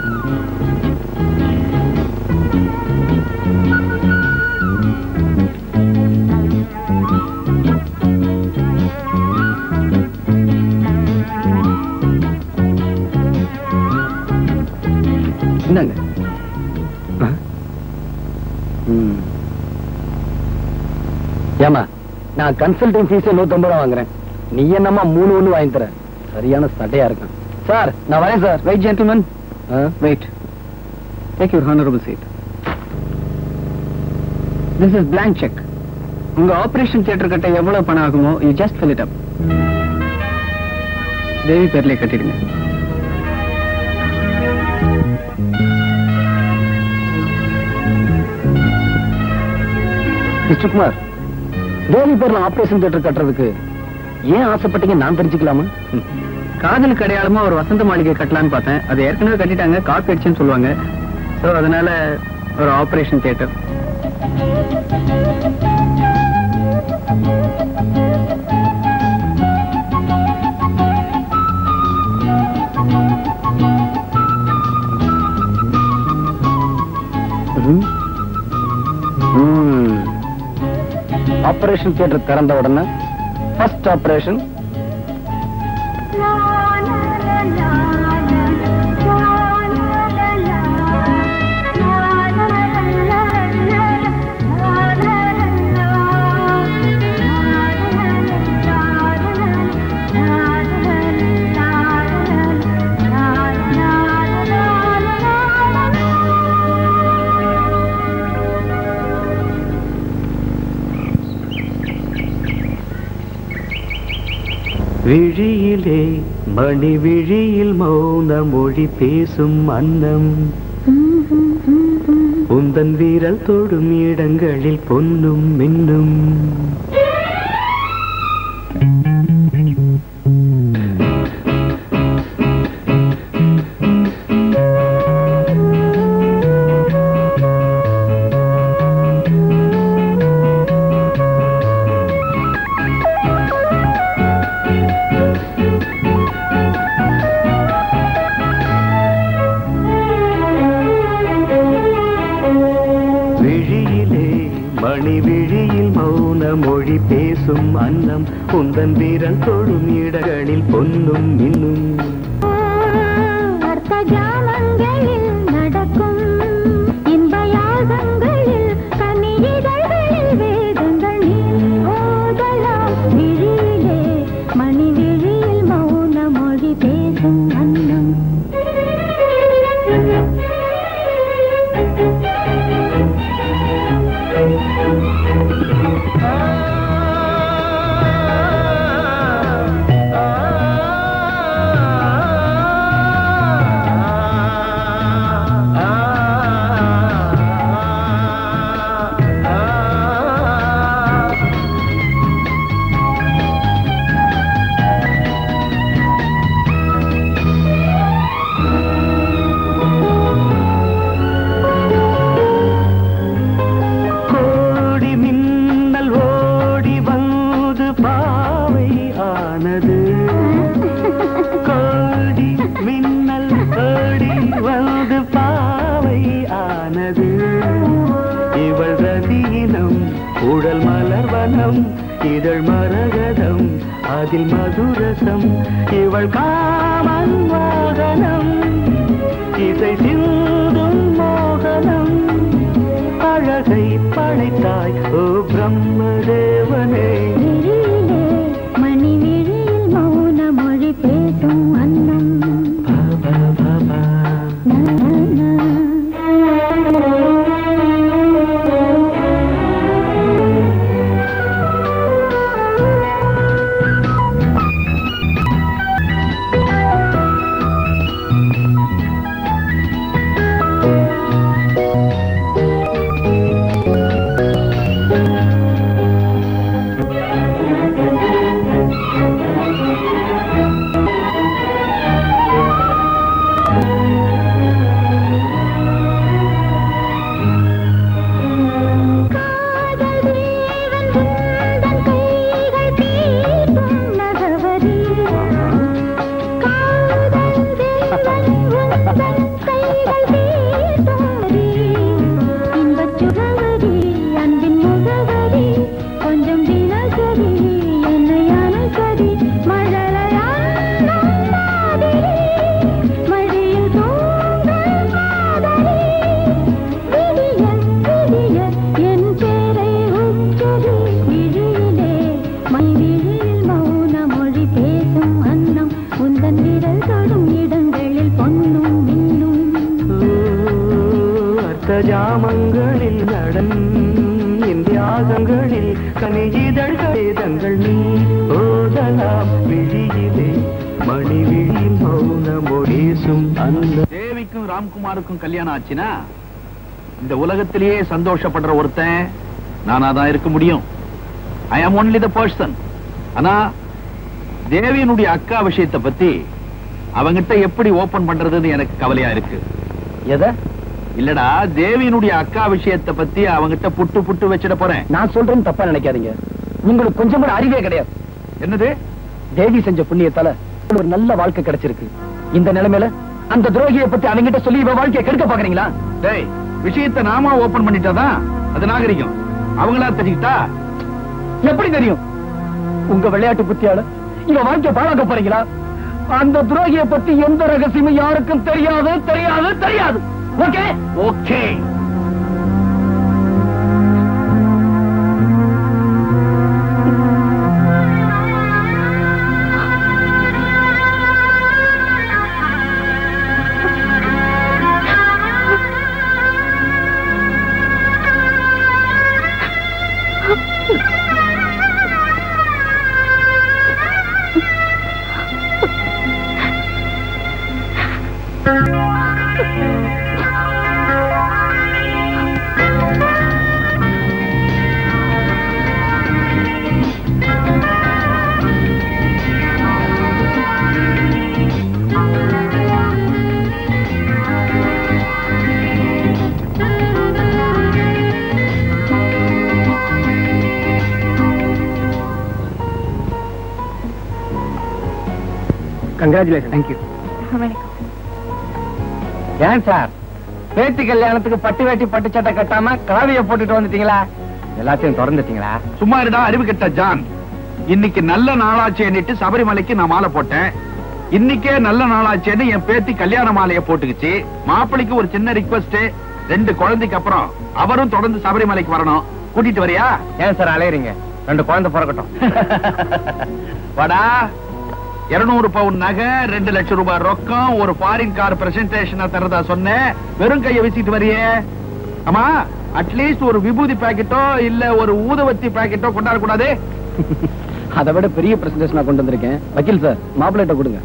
இந்தாங்க ஆ? ம். ஏம்மா நான் கன்சல்டிங் ஃபீஸ் நூத்தம்பது ரூபா வாங்குறேன் நீ என்னம்மா மூணு ஒண்ணு வாங்கி தர சரியான சட்டையா இருக்கான் சார் நான் வரேன் சார் Wait, gentlemen. ஆ? Wait. Take your honorable seat. This is blank check. உங்க ஆபரேஷன் தியேட்டர் கட்ட எவ்வளவு பணம் ஆகுமோ you just fill it up Devi பேர்லயே கட்டிடுங்க மிஸ்டர் குமார் தேவி பேர்ல ஆபரேஷன் தியேட்டர் கட்டுறதுக்கு ஏன் ஆசைப்பட்டீங்க நான் தெரிஞ்சுக்கலாமா காதலுக்கு அடையாளமா ஒரு வசந்த மாளிகை கட்டலான்னு பார்த்தேன் அது ஏற்கனவே கட்டிட்டாங்க காப்பி அடிச்சுன்னு சொல்லுவாங்க ஸோ அதனால ஒரு ஆபரேஷன் தியேட்டர் ஆபரேஷன் தியேட்டர் திறந்த உடனே ஃபர்ஸ்ட் ஆபரேஷன் விழியிலே மணி விழியில் மௌன மொழி பேசும் அன்னம் உந்தன் வீரல் தொடும் இடங்களில் பொன்னும் மின்னும் விழியிலே மணி விழியில் மௌன மொழி பேசும் அன்னம் உந்தன் வீரல் தொடும் இடங்களில் பொன்னும் மின்னும் அர்த்த ஜாமங்களில் நடக்கும் இன்ப யாகங்களில் கனியிதழ்களில் வேதங்கள் நீ ஓதலாம் விழியிலே மணி விழியில் மௌன மொழி பேசும் அன்னம் கோடி மின்னல் ஓடி வந்து பாவை ஆனது கோடி மின்னல் ஓடி வந்து பாவை ஆனது இவள் ரதியினம் உடல் மலர்வனம் இதழ் மரகதம் அதில் மதுரசம் இவள் காமன் மோகனம் இசை சிந்தும் மோகனம் அழகை படைத்தாய் ஓ பிரம்மதேவனே விழியிலே மணி விழியில் மௌன மொழி பேசும் அன்னம் பா, பா, பா, பா. நா, நா, காதல் தேவன் உந்தன் கைகள் தீட்டும் நகவரி காதல் தேவன் உந்தன் கைகள் தீட்டும் வரி இன்பச் சுகவரி அன்பின் முகவரி கொஞ்சம் தினசரி என்னை அணைக்கடி மழலையாடும் மாதிரி மழையில் தூங்கும் காதலி விடிய விடிய என் பேரை உச்சரி விழியிலே மை விழியில் மௌன மொழி பேசும் அன்னம் உந்தன் விரல் தொடும் இடங்களில் பொன்னும் மின்னும் ஓ, அர்த்த ஜாமங்களில் நடன் இந்தியாகங்களில் கனியிதழ்கள் வேதங்கள் நீ ஓதலாம் விழியிலே மணி விழியில் மௌன மொழேசும் அந்த தேவிக்கும் ராம்குமாருக்கும் கல்யாணம் ஆச்சுன்னா இந்த உலகத்திலேயே சந்தோஷப்படுற ஒருத்தன் நானா தான் இருக்க முடியும் ஐ ஆம் ஒன்லி த பர்சன் ஆனா தேவியனுடைய அக்கா விஷயத்தை பத்தி அவங்கிட்ட எப்படி ஓபன் பண்றதுன்னு எனக்கு கவலையா இருக்கு எதை இல்லடா தேவியனுடைய அக்கா விஷயத்தை பத்தி அவங்கிட்ட புட்டு புட்டு வச்சிட போறேன் நான் சொல்றேன்னு தப்பா நினைக்காதீங்க உங்களுக்கு கொஞ்சம் கூட அறிவே கிடையாது என்னது தேவி செஞ்ச புண்ணியத்தால ஒரு நல்ல வாழ்க்கை கிடைச்சிருக்கு இந்த நிலைமையில அந்த துரோகியை பத்தி அவங்கிட்ட சொல்லி இவ வாழ்க்கையை கெடுக்க பாக்குறீங்களா டேய் விஷயத்தை நாம ஓபன் பண்ணிட்டாதான் அது நாகரிகம் அவங்களா தெரிஞ்சுக்கிட்டா எப்படி தெரியும் உங்க விளையாட்டு புத்தியால இவ வாழ்க்கைய பாழாக்க போறீங்களா அந்த துரோகியை பத்தி எந்த ரகசியமும் யாருக்கும் தெரியாது தெரியாது தெரியாது ஓகே ஓகே கங்க்ராச்சுலேஷன் தேங்க்யூ வணக்கம் ஏன் சார் பேத்தி கல்யாணத்துக்கு பட்டு வேட்டி பட்டு சட்டை கட்டாம காவிய போட்டுட்டு வந்துட்டீங்களா எல்லாத்தையும் திறந்துட்டீங்களா சும்மா இருடா அறிவு கெட்ட ஜான் இன்னைக்கு நல்ல நாளாச்சேன்னுட்டு சபரிமலைக்கு நான் மாலை போட்டேன் இன்னைக்கே நல்ல நாளாச்சேன்னு என் பேத்தி கல்யாண மாலைய போட்டுக்குச்சு மாப்பிளைக்கு ஒரு சின்ன ரிக்வஸ்ட் ரெண்டு குழந்தைக்கு அப்புறம் அவரும் தொடர்ந்து சபரிமலைக்கு வரணும் கூட்டிட்டு வரியா ஏன் சார் அலையறீங்க ரெண்டு குழந்தை பிறக்கட்டும் வாடா இருநூறு பவுன் நகை ரெண்டு லட்சம் ரூபாய் ரொக்கம் ஒரு ஃபாரின் கார் பிரசன்டேஷன் தரதா சொன்னேன் வெறும் கைய வீசிட்டு வரியே ஆமா அட்லீஸ்ட் ஒரு விபூதி பாக்கெட்டோ இல்ல ஒரு ஊதுவத்தி பாக்கெட்டோ கொண்டாட கூடாது அதை விட பெரிய பிரசன்டேஷனா கொண்டு வந்திருக்கேன் வக்கீல் சார் மாப்பிள்ளைட்ட கொடுங்க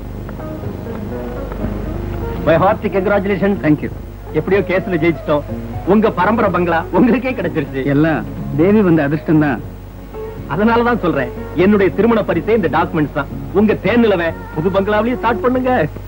மை ஹார்ட்டி கங்க்ராச்சுலேஷன் தேங்க்யூ எப்படியோ கேஸ்ல ஜெயிச்சிட்டோம் உங்க பரம்பரை பங்களா உங்களுக்கே கிடைச்சிருச்சு எல்லாம் தேவி வந்த அதிர்ஷ்டம் தான் அதனாலதான் சொல்றேன் என்னுடைய திருமண பரிசே இந்த டாக்குமெண்ட்ஸ் தான் உங்க தேர்நிலவை புது பங்களாவிலேயே ஸ்டார்ட் பண்ணுங்க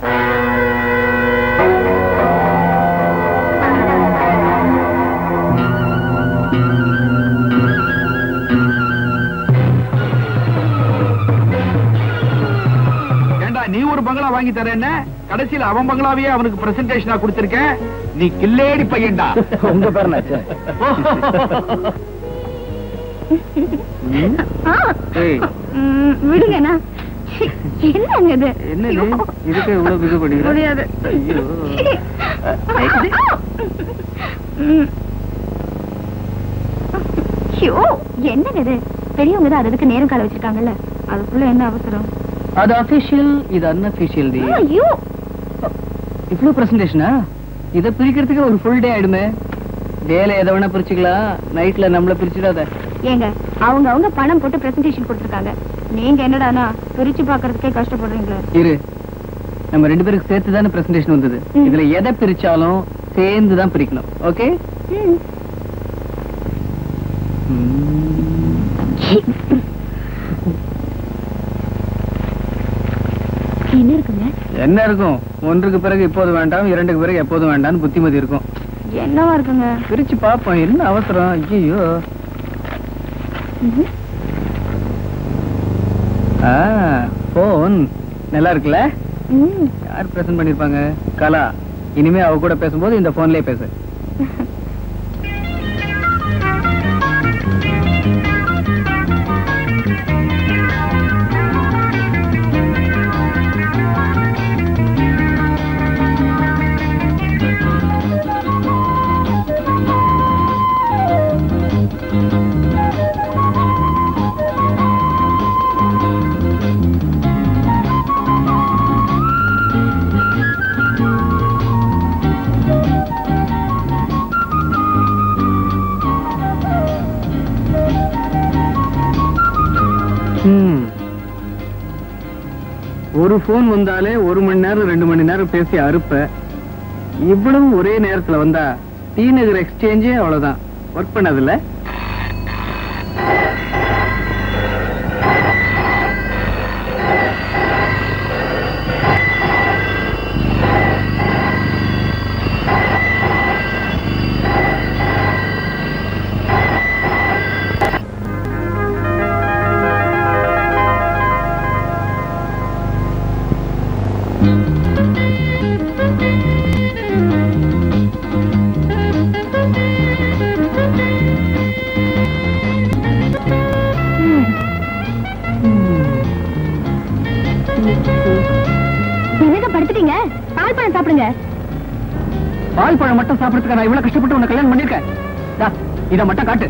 ஏண்டா நீ ஒரு பங்களா வாங்கி தரேன்னு கடைசியில அவன் பங்களாவையே அவனுக்கு பிரசன்டேஷனா கொடுத்திருக்க நீ கில்லேடி பையன்டா உங்க பேர் என்னாச்சு ஏய் ம், விடுங்கண்ணா சி, என்னங்க இது என்னது இதுக்கு இவ்வளவு பிகு பண்ணிக்கிற முடியாது ஐயோ ம். ஐயோ, என்னங்க இது பெரியவங்க தான் அதுக்கு நேரம் கால வச்சிருக்காங்கல்ல அதுக்குள்ள என்ன அவசரம் அது அபிஷியல் இது அன்அபிஷியல் டி ஐயோ இவ்ளோ பிரசன்டேஷனா இத பிரிக்கிறதுக்கு ஒரு ஃபுல் டே ஆயிடுமே டேல எதை வேணா பிரிச்சுக்கலாம் நைட்ல நம்மள பிரிச்சிடாத ஏங்க அவங்க அவங்க பணம் போட்டு பிரசன்டேஷன் கொடுத்துருக்காங்க நீங்க என்னடானா பிரிச்சு பாக்குறதுக்கே கஷ்டப்படுறீங்களே இரு நம்ம ரெண்டு பேருக்கு சேர்த்து தானே பிரசன்டேஷன் வந்தது ம். இதுல எதை பிரிச்சாலும் சேர்ந்து தான் பிரிக்கணும் ஓகே ம். என்ன இருக்குங்க என்ன இருக்கும் ஒன்றுக்கு பிறகு இப்போது வேண்டாம் இரண்டுக்கு பிறகு எப்போதும் வேண்டாம்னு புத்திமதி இருக்கும் என்னவா இருக்குங்க பிரிச்சு பாப்போம் என்ன அவசரம் ஐயோ ம்ஹும். ஆ போன் நல்லா இருக்குல்ல ம். யார் பிரசன்ட் பண்ணிருப்பாங்க கலா இனிமே அவ கூட பேசும்போது இந்த போன்லயே பேசு ம். ஒரு போன் வந்தாலே ஒரு மணி நேரம் ரெண்டு மணி நேரம் பேசி அறுப்ப இவ்வளவு ஒரே நேரத்துல வந்தா டி நகர் எக்ஸ்சேஞ்சே அவ்வளவுதான் ஒர்க் பண்ணதில்ல பால் பழம் மட்டும் சாப்பிடறதுக்கு நான் இவ்வளவு கஷ்டப்பட்டு உன்னை கல்யாணம் பண்ணிருக்கேன் தா, இத மட்டும் காட்டு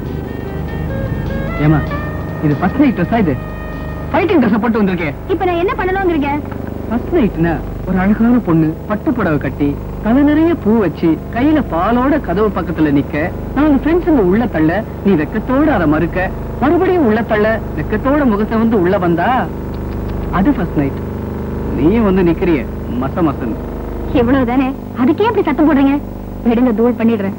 ஏமா இது ஃபர்ஸ்ட் நைட் ட்ரெஸ்ஸா இது ஃபைட்டிங் ட்ரெஸ் போட்டு வந்திருக்கேன் இப்ப நான் என்ன பண்ணணுங்கிறீங்க ஃபர்ஸ்ட் நைட்னா ஒரு அழகான பொண்ணு பட்டு புடவை கட்டி தலை நிறைய பூ வச்சு கையில பாலோட கதவு பக்கத்துல நிக்க நாங்க ஃப்ரெண்ட்ஸுங்க உள்ள தள்ள நீ வெக்கத்தோட அதை மறுக்க மறுபடியும் உள்ள தள்ள வெக்கத்தோட முகத்தை வந்து உள்ள வந்தா அது ஃபர்ஸ்ட் நைட் நீயும் வந்து நிக்கிறிய மச மசன் இவ்வளவுதானே அதுக்கே அப்படி சத்தம் போடுறீங்க விடுங்க தூள் பண்ணிடுறேன்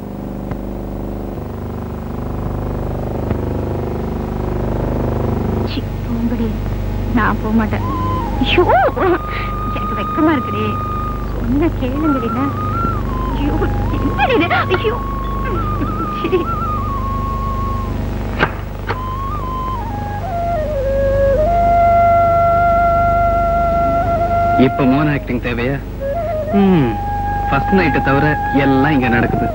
சி, போங்கடி நான் போக மாட்டேன் ஐயோ எனக்கு வெக்கமா இருக்குடி சொன்ன கேளுங்கடினா ஐயோ என்னடி இது? ஐயோ சி. இப்ப மோன ஆக்டிங் தேவையா ஃபர்ஸ்ட் நைட்டை தவிர எல்லாம் இங்க நடக்குது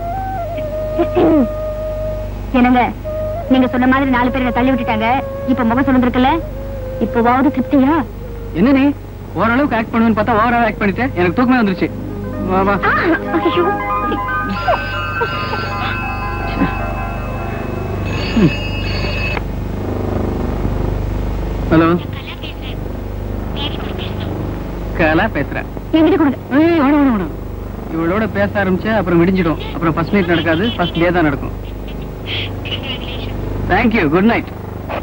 என்னங்க நீங்க சொன்ன மாதிரி நாலு பேர் என்னை தள்ளி விட்டுட்டாங்க இப்ப முகம் சொல்லிருக்குல்ல இப்போவாவது திருப்தியா என்ன நீ ஓரளவுக்கு ஆக்ட் பண்ணுவேன்னு பார்த்தா ஓவரா ஆக்ட் பண்ணிட்டேன் எனக்கு தூக்கமே வந்துருச்சு வா வா ஆ, ஐயோ ஹலோ கலா பேசுறேன் என்கிட்ட கொடுங்க ஏய், வேணாம், வேணாம், வேணாம். இவளோட பேச ஆரம்பிச்சா அப்புறம் விடிஞ்சிடும் அப்புறம் ஃபர்ஸ்ட் நைட் நடக்காது ஃபர்ஸ்ட் டே தான் நடக்கும் தேங்க்யூ குட் நைட்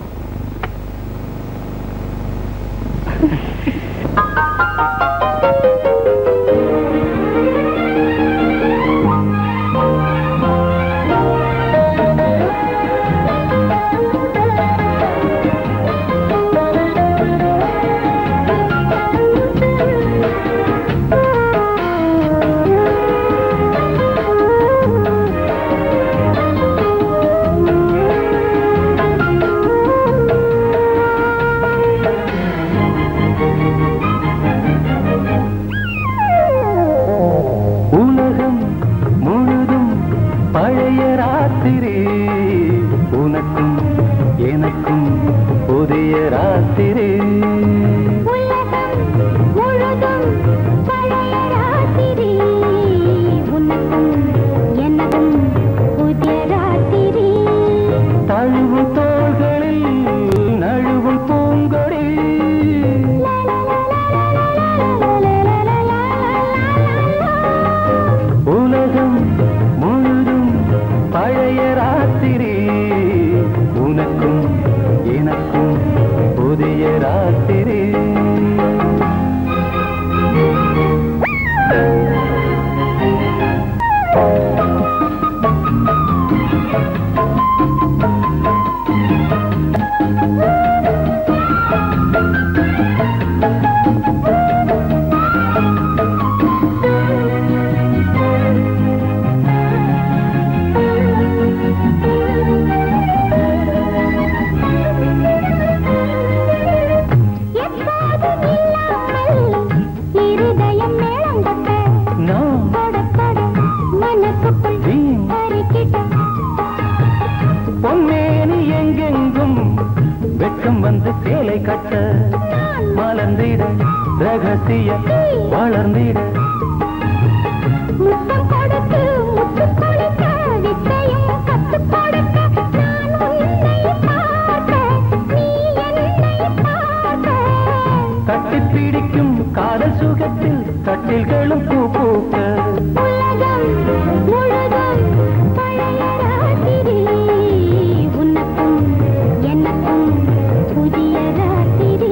உலகம் முழுதும் பழைய ராத்திரி உனக்கும் எனக்கும் புதிய ராத்திரி உலகம் முழுதும் பழைய ராத்திரி உனக்கும் எனக்கும் புதிய ராத்திரி தழுவும் தோள்களில் நழுவும் பூங்கொடி உலகம் முழுதும் பழைய ராத்திரி உனக்கும் எனக்கும் புதிய ராத்திரி எப்போதும் இல்லாமல் இருதயம் மேளங்கட்ட நான் தொட தொட மனசுக்குள் நீ அரிக்கிட்ட பொன்னேனி எங்கெங்கும் வெட்கம் வந்து சேலை கட்ட மலர்ந்திட ரகசிய வளர்ந்திட முத்தம் கொடுத்து முத்து கொடுக்க வித்தையும் கத்துக் கொடுக்க நான் உன்னை பார்க்க நீ என்னை பார்க்க கட்டி பிடிக்கும் காதல் சுகத்தில் கட்டில்களும் பூ பூக்க உலகம் முழுதும் பழைய ராத்திரி உனக்கும் எனக்கும் புதிய ராத்திரி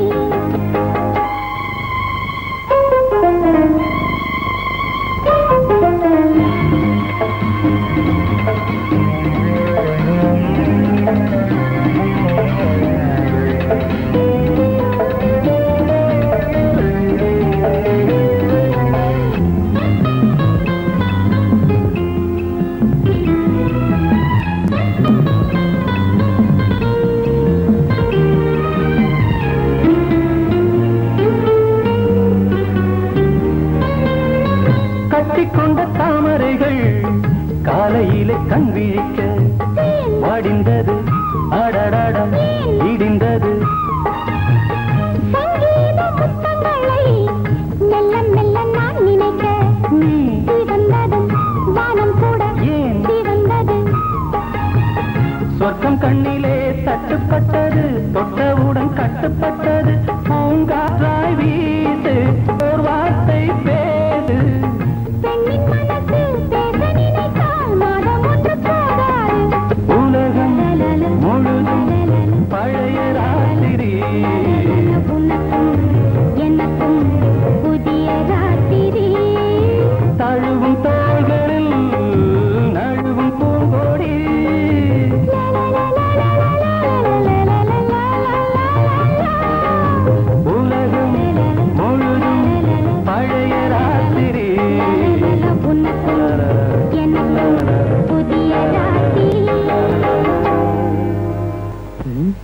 கட்டிக்கொண்ட தாமரைகள் காலையிலே கண் விழிக்க வாடிந்தது அடடடம் இடிந்தது சங்கீத முத்தங்களை மெல்ல மெல்ல நான் நினைக்க நீ சிவந்ததும்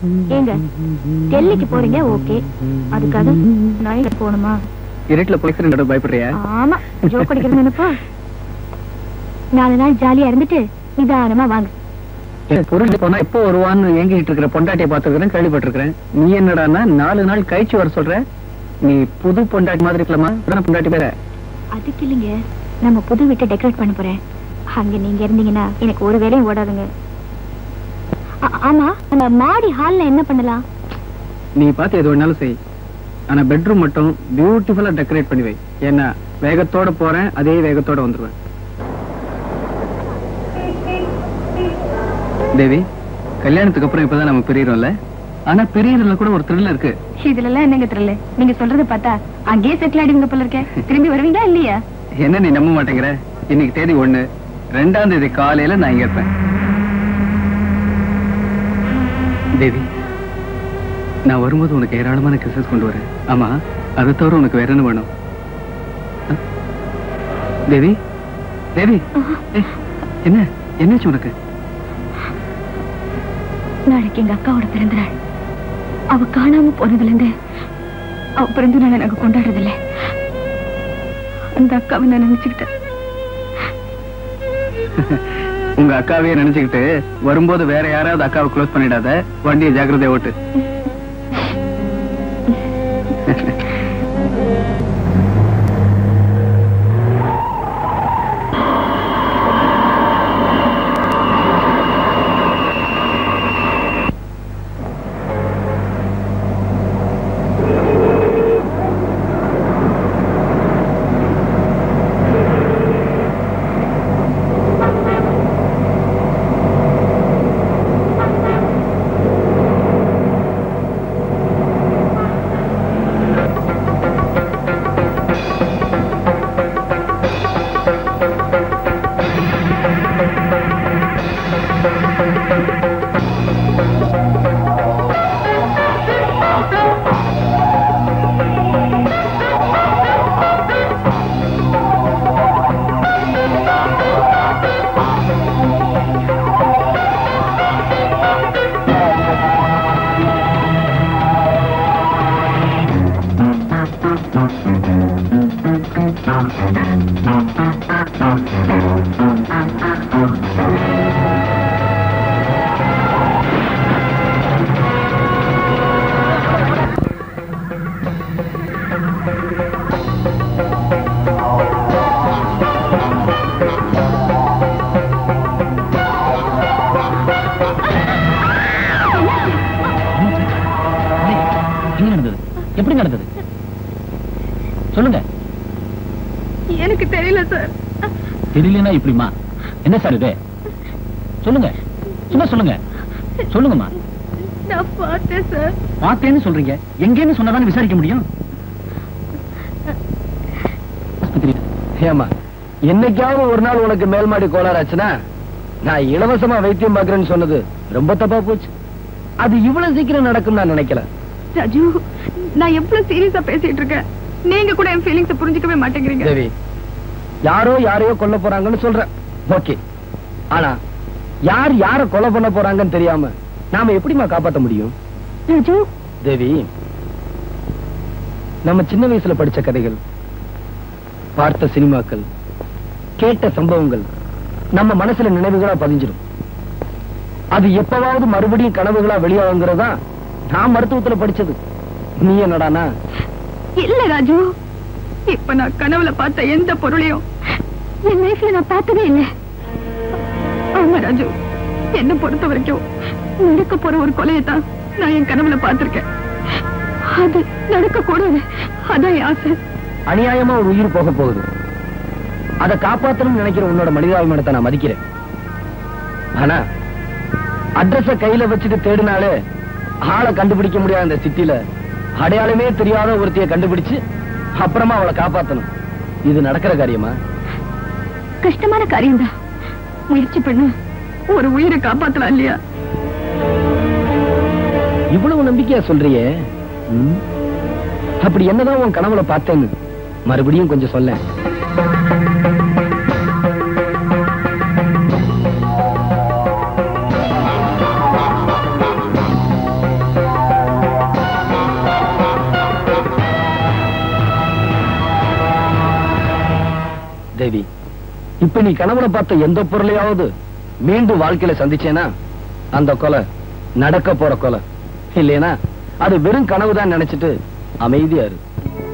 ஏங்க டெல்லிக்கு போறீங்க ஓகே அதுக்காக நைட் போகணுமா இருட்டுல போய் பயப்படுறியா ஆமா ஜோக் அடிக்கிறது நினைப்பா நாலு நாள் ஜாலியா இருந்துட்டு நிதானமா வாங்க பொருள் போனா எப்போ வருவான்னு ஏங்கிட்டு இருக்கிற பொண்டாட்டியை பாத்துக்கிறேன் கேள்விப்பட்டிருக்கிறேன் நீ என்னடான்னா நாலு நாள் கழிச்சு வர சொல்ற நீ புது பொண்டாட்டி மாதிரி இருக்கலாமா அதான பொண்டாட்டி பேர அதுக்கு இல்லைங்க நம்ம புது வீட்டை டெக்கரேட் பண்ண போறேன் அங்க நீங்க இருந்தீங்கன்னா எனக்கு ஒரு வேலையும் ஓடாதுங்க ஆ- ஆமா நம்ம மாடி ஹால்ல என்ன பண்ணலாம் நீ பார்த்து எது வேணாலும் செய் ஆனா பெட்ரூம் மட்டும் பியூட்டிஃபுல்லா டெக்கரேட் பண்ணி வை ஏன்னா வேகத்தோட போறேன் அதே வேகத்தோட வந்துருவேன் தேவி கல்யாணத்துக்கு அப்புறம் இப்பதான் நம்ம பிரியறோம்ல ஆனா பிரியறதுல கூட ஒரு த்ரில் இருக்கு இதுல எல்லாம் என்னங்க தெரியல நீங்க சொல்றத பார்த்தா அங்கேயே செட்டில் ஆயிடுவீங்க போல இருக்கேன் திரும்பி வருவீங்களா இல்லையா என்ன நீ நம்ப மாட்டேங்கிற இன்னைக்கு தேதி ஒண்ணு ரெண்டாம் தேதி காலையில நான் இங்க இருப்பேன் தேவி நான் வரும்போது உனக்கு ஏராளமான கிசஸ் கொண்டு வரேன் ஆமா அதை தவிர உனக்கு வேற என்ன வேணும் அ? தேவி தேவி ஏய், என்ன என்னாச்சு உனக்கு நாளைக்கு எங்க அக்காவோட பிறந்த நாள் அவ காணாம போனதுல இருந்து அவ பிறந்த நாளை நாங்க கொண்டாடுறது இல்ல அந்த அக்காவை நான் நினைச்சுக்கிட்டேன் உங்க அக்காவையே நினைச்சுக்கிட்டு வரும்போது வேற யாராவது அக்காவை க்ளோஸ் பண்ணிடாத வண்டியை ஜாக்கிரதையா ஓட்டு என்ன நடந்தது எப்படி நடந்தது சொல்லுங்க எனக்கு தெரியல சார் தெரியலனா இப்படிமா என்ன சார் இது சொல்லுங்க சும்மா சொல்லுங்க சொல்லுங்கம்மா நான் பார்த்தேன் சார் பார்த்தேன்னு சொல்றீங்க எங்கன்னு சொன்னதானே விசாரிக்க முடியும் ஆஸ்பத்திரி ஏமா என்னைக்காவது ஒரு நாள் உனக்கு மேல்மாடி கோளாறாச்சுன்னா நான் இலவசமா வைத்தியம் பார்க்கறேன்னு சொன்னது ரொம்ப தப்பா போச்சு அது இவ்வளவு சீக்கிரம் நடக்கும் நான் நினைக்கல ராஜு நான் எவ்வளவு சீரியஸா பேசிட்டு இருக்கேன் நீங்க கூட என் ஃபீலிங்ஸ புரிஞ்சுக்கவே மாட்டேங்கிறீங்க தேவி யாரோ யாரையோ கொல்ல போறாங்கன்னு சொல்றேன் ஓகே ஆனா யார் யார கொலை பண்ண போறாங்கன்னு தெரியாம நாம எப்படிம்மா காப்பாத்த முடியும் ராஜு தேவி நம்ம சின்ன வயசுல படிச்ச கதைகள் பார்த்த சினிமாக்கள் கேட்ட சம்பவங்கள் நம்ம மனசுல நினைவுகளா பதிஞ்சிடும் அது எப்பவாவது மறுபடியும் கனவுகளா வெளியாகுங்கிறதா நான் மருத்துவத்துல படிச்சது நீ என்னடானா இல்ல ராஜு இப்ப நான் கனவுல பார்த்த எந்த பொருளையும் என் லைஃப்ல நான் பார்த்ததே இல்ல ஆமா ராஜு என்ன பொறுத்த வரைக்கும் நடக்க போற ஒரு கொலையை தான் நான் என் கனவுல பார்த்திருக்கேன் அது நடக்க கூடாது அதான் என் ஆசை அநியாயமா ஒரு உயிர் போக போகுது அதை காப்பாத்தணும்னு நினைக்கிற உன்னோட மனிதாபிமானத்தை நான் மதிக்கிறேன் ஆனா அட்ரஸ கையில வச்சுட்டு தேடினாலே ஆளை கண்டுபிடிக்க முடியாத இந்த சிட்டில அடையாளமே தெரியாத ஒருத்தைய கண்டுபிடிச்சு அப்புறமா அவளை காப்பாத்தணும் இது நடக்கிற காரியமா கஷ்டமான காரியம்தான் முயற்சி பண்ணு ஒரு உயிரை காப்பாத்தலாம் இல்லையா இவ்வளவு நம்பிக்கையா சொல்றியே ம்? அப்படி என்னதான் உன் கனவுல பார்த்தேன்னு மறுபடியும் கொஞ்சம் சொல்ல இப்ப நீ கனவுல பார்த்த எந்த பொருளையாவது மீண்டும் வாழ்க்கையில சந்திச்சேனா அந்த கொலை நடக்க போற கொலை இல்லைனா அது வெறும் கனவு தான் நினைச்சிட்டு அமைதியா இரு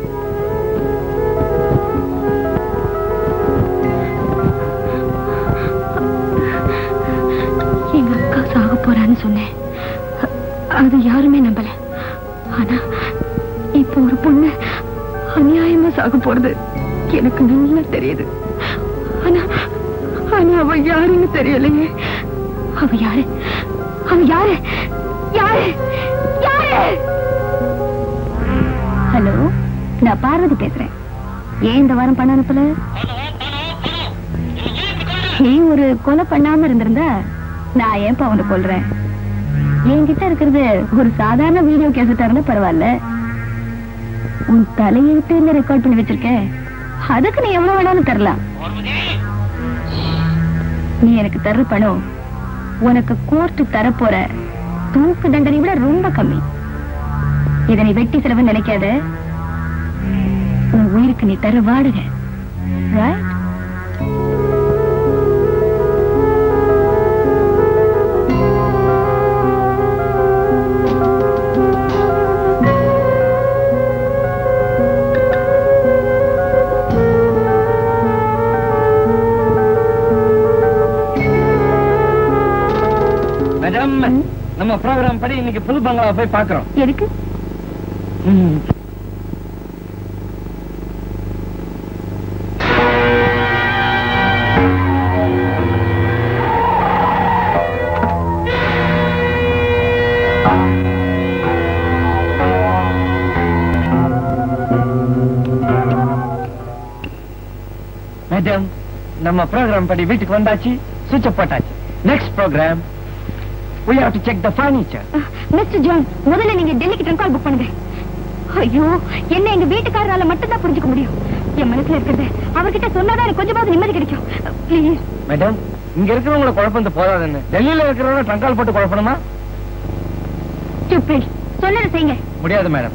எங்க அக்கா சாக போறான்னு சொன்னேன் அ- அது யாருமே நம்பல ஆனா இப்போ ஒரு பொண்ணு அநியாயமா சாக போறது எனக்கு நல்லா தெரியுது ஆனா ஆனா அவ யாருன்னு தெரியலையே அவ யாரு அவ யாரு யாரு யாரு ஹலோ நான் பார்வதி பேசுறேன் ஏன் இந்த வாரம் பண்ண அனுப்பல நீ ஒரு கொலை பண்ணாம இருந்திருந்தா நான் ஏன்பா உன்னை கொல்றேன் என்கிட்ட இருக்கிறது ஒரு சாதாரண வீடியோ கேசட்டா இருந்தா பரவாயில்ல உன் தலையெழுத்து ரெக்கார்ட் பண்ணி வச்சிருக்கேன் அதுக்கு நீ எவ்வளவு வேணாலும் தரலாம் நீ எனக்கு தர்ற பணம் உனக்கு கோர்ட்டு தரப்போற தூக்கு தண்டனை விட ரொம்ப கம்மி இதை நீ வெட்டி செலவு நினைக்காத உன் உயிருக்கு நீ தர வாடகை ரைட் மேடம் நம்ம ப்ரோக்ராம் படி இன்னைக்கு புது பங்களாவை போய் பாக்குறோம் எதுக்கு மேடம் நம்ம ப்ரோக்ராம் படி வீட்டுக்கு வந்தாச்சு சுவிட்ச் போட்டாச்சு next programme we have to check the furniture mister John முதல்ல நீங்க டெல்லிக்கு ட்ரங்க் கால் புக் பண்ணுங்க ஐயோ என்ன எங்க வீட்டுக்காரரால மட்டும் தான் புரிஞ்சுக்க முடியும் என் மனசுல இருக்கிறது அவர்கிட்ட சொன்னாதான் எனக்கு கொஞ்சமாவது நிம்மதி கிடைக்கும் ப்ளீஸ் மேடம் இங்க இருக்கிறவங்கள குழப்பம் போதாதுன்னு டெல்லியில இருக்கிறவங்க ட்ரங்கால் போட்டு குழப்பணுமா ஸ்டூபிட் சொன்னதை செய்யுங்க முடியாது மேடம்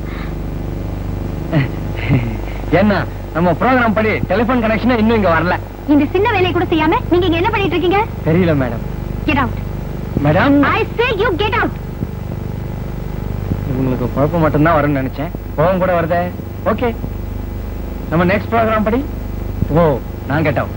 என்ன நம்ம ப்ரோக்ராம் படி டெலிபோன் கனெக்ஷன் இன்னும் இங்க வரல இந்த சின்ன வேலையை கூட செய்யாம நீங்க இங்க என்ன பண்ணிட்டு இருக்கீங்க தெரியல madam get out madam I say you get out உங்களுக்கு குழப்பம் மட்டும்தான் வரும்னு நினைச்சேன் கோவம் கூட வருதே ஓகே நம்ம நெக்ஸ்ட் ப்ரோக்ராம் படி ஓ நான் கேட்டோம்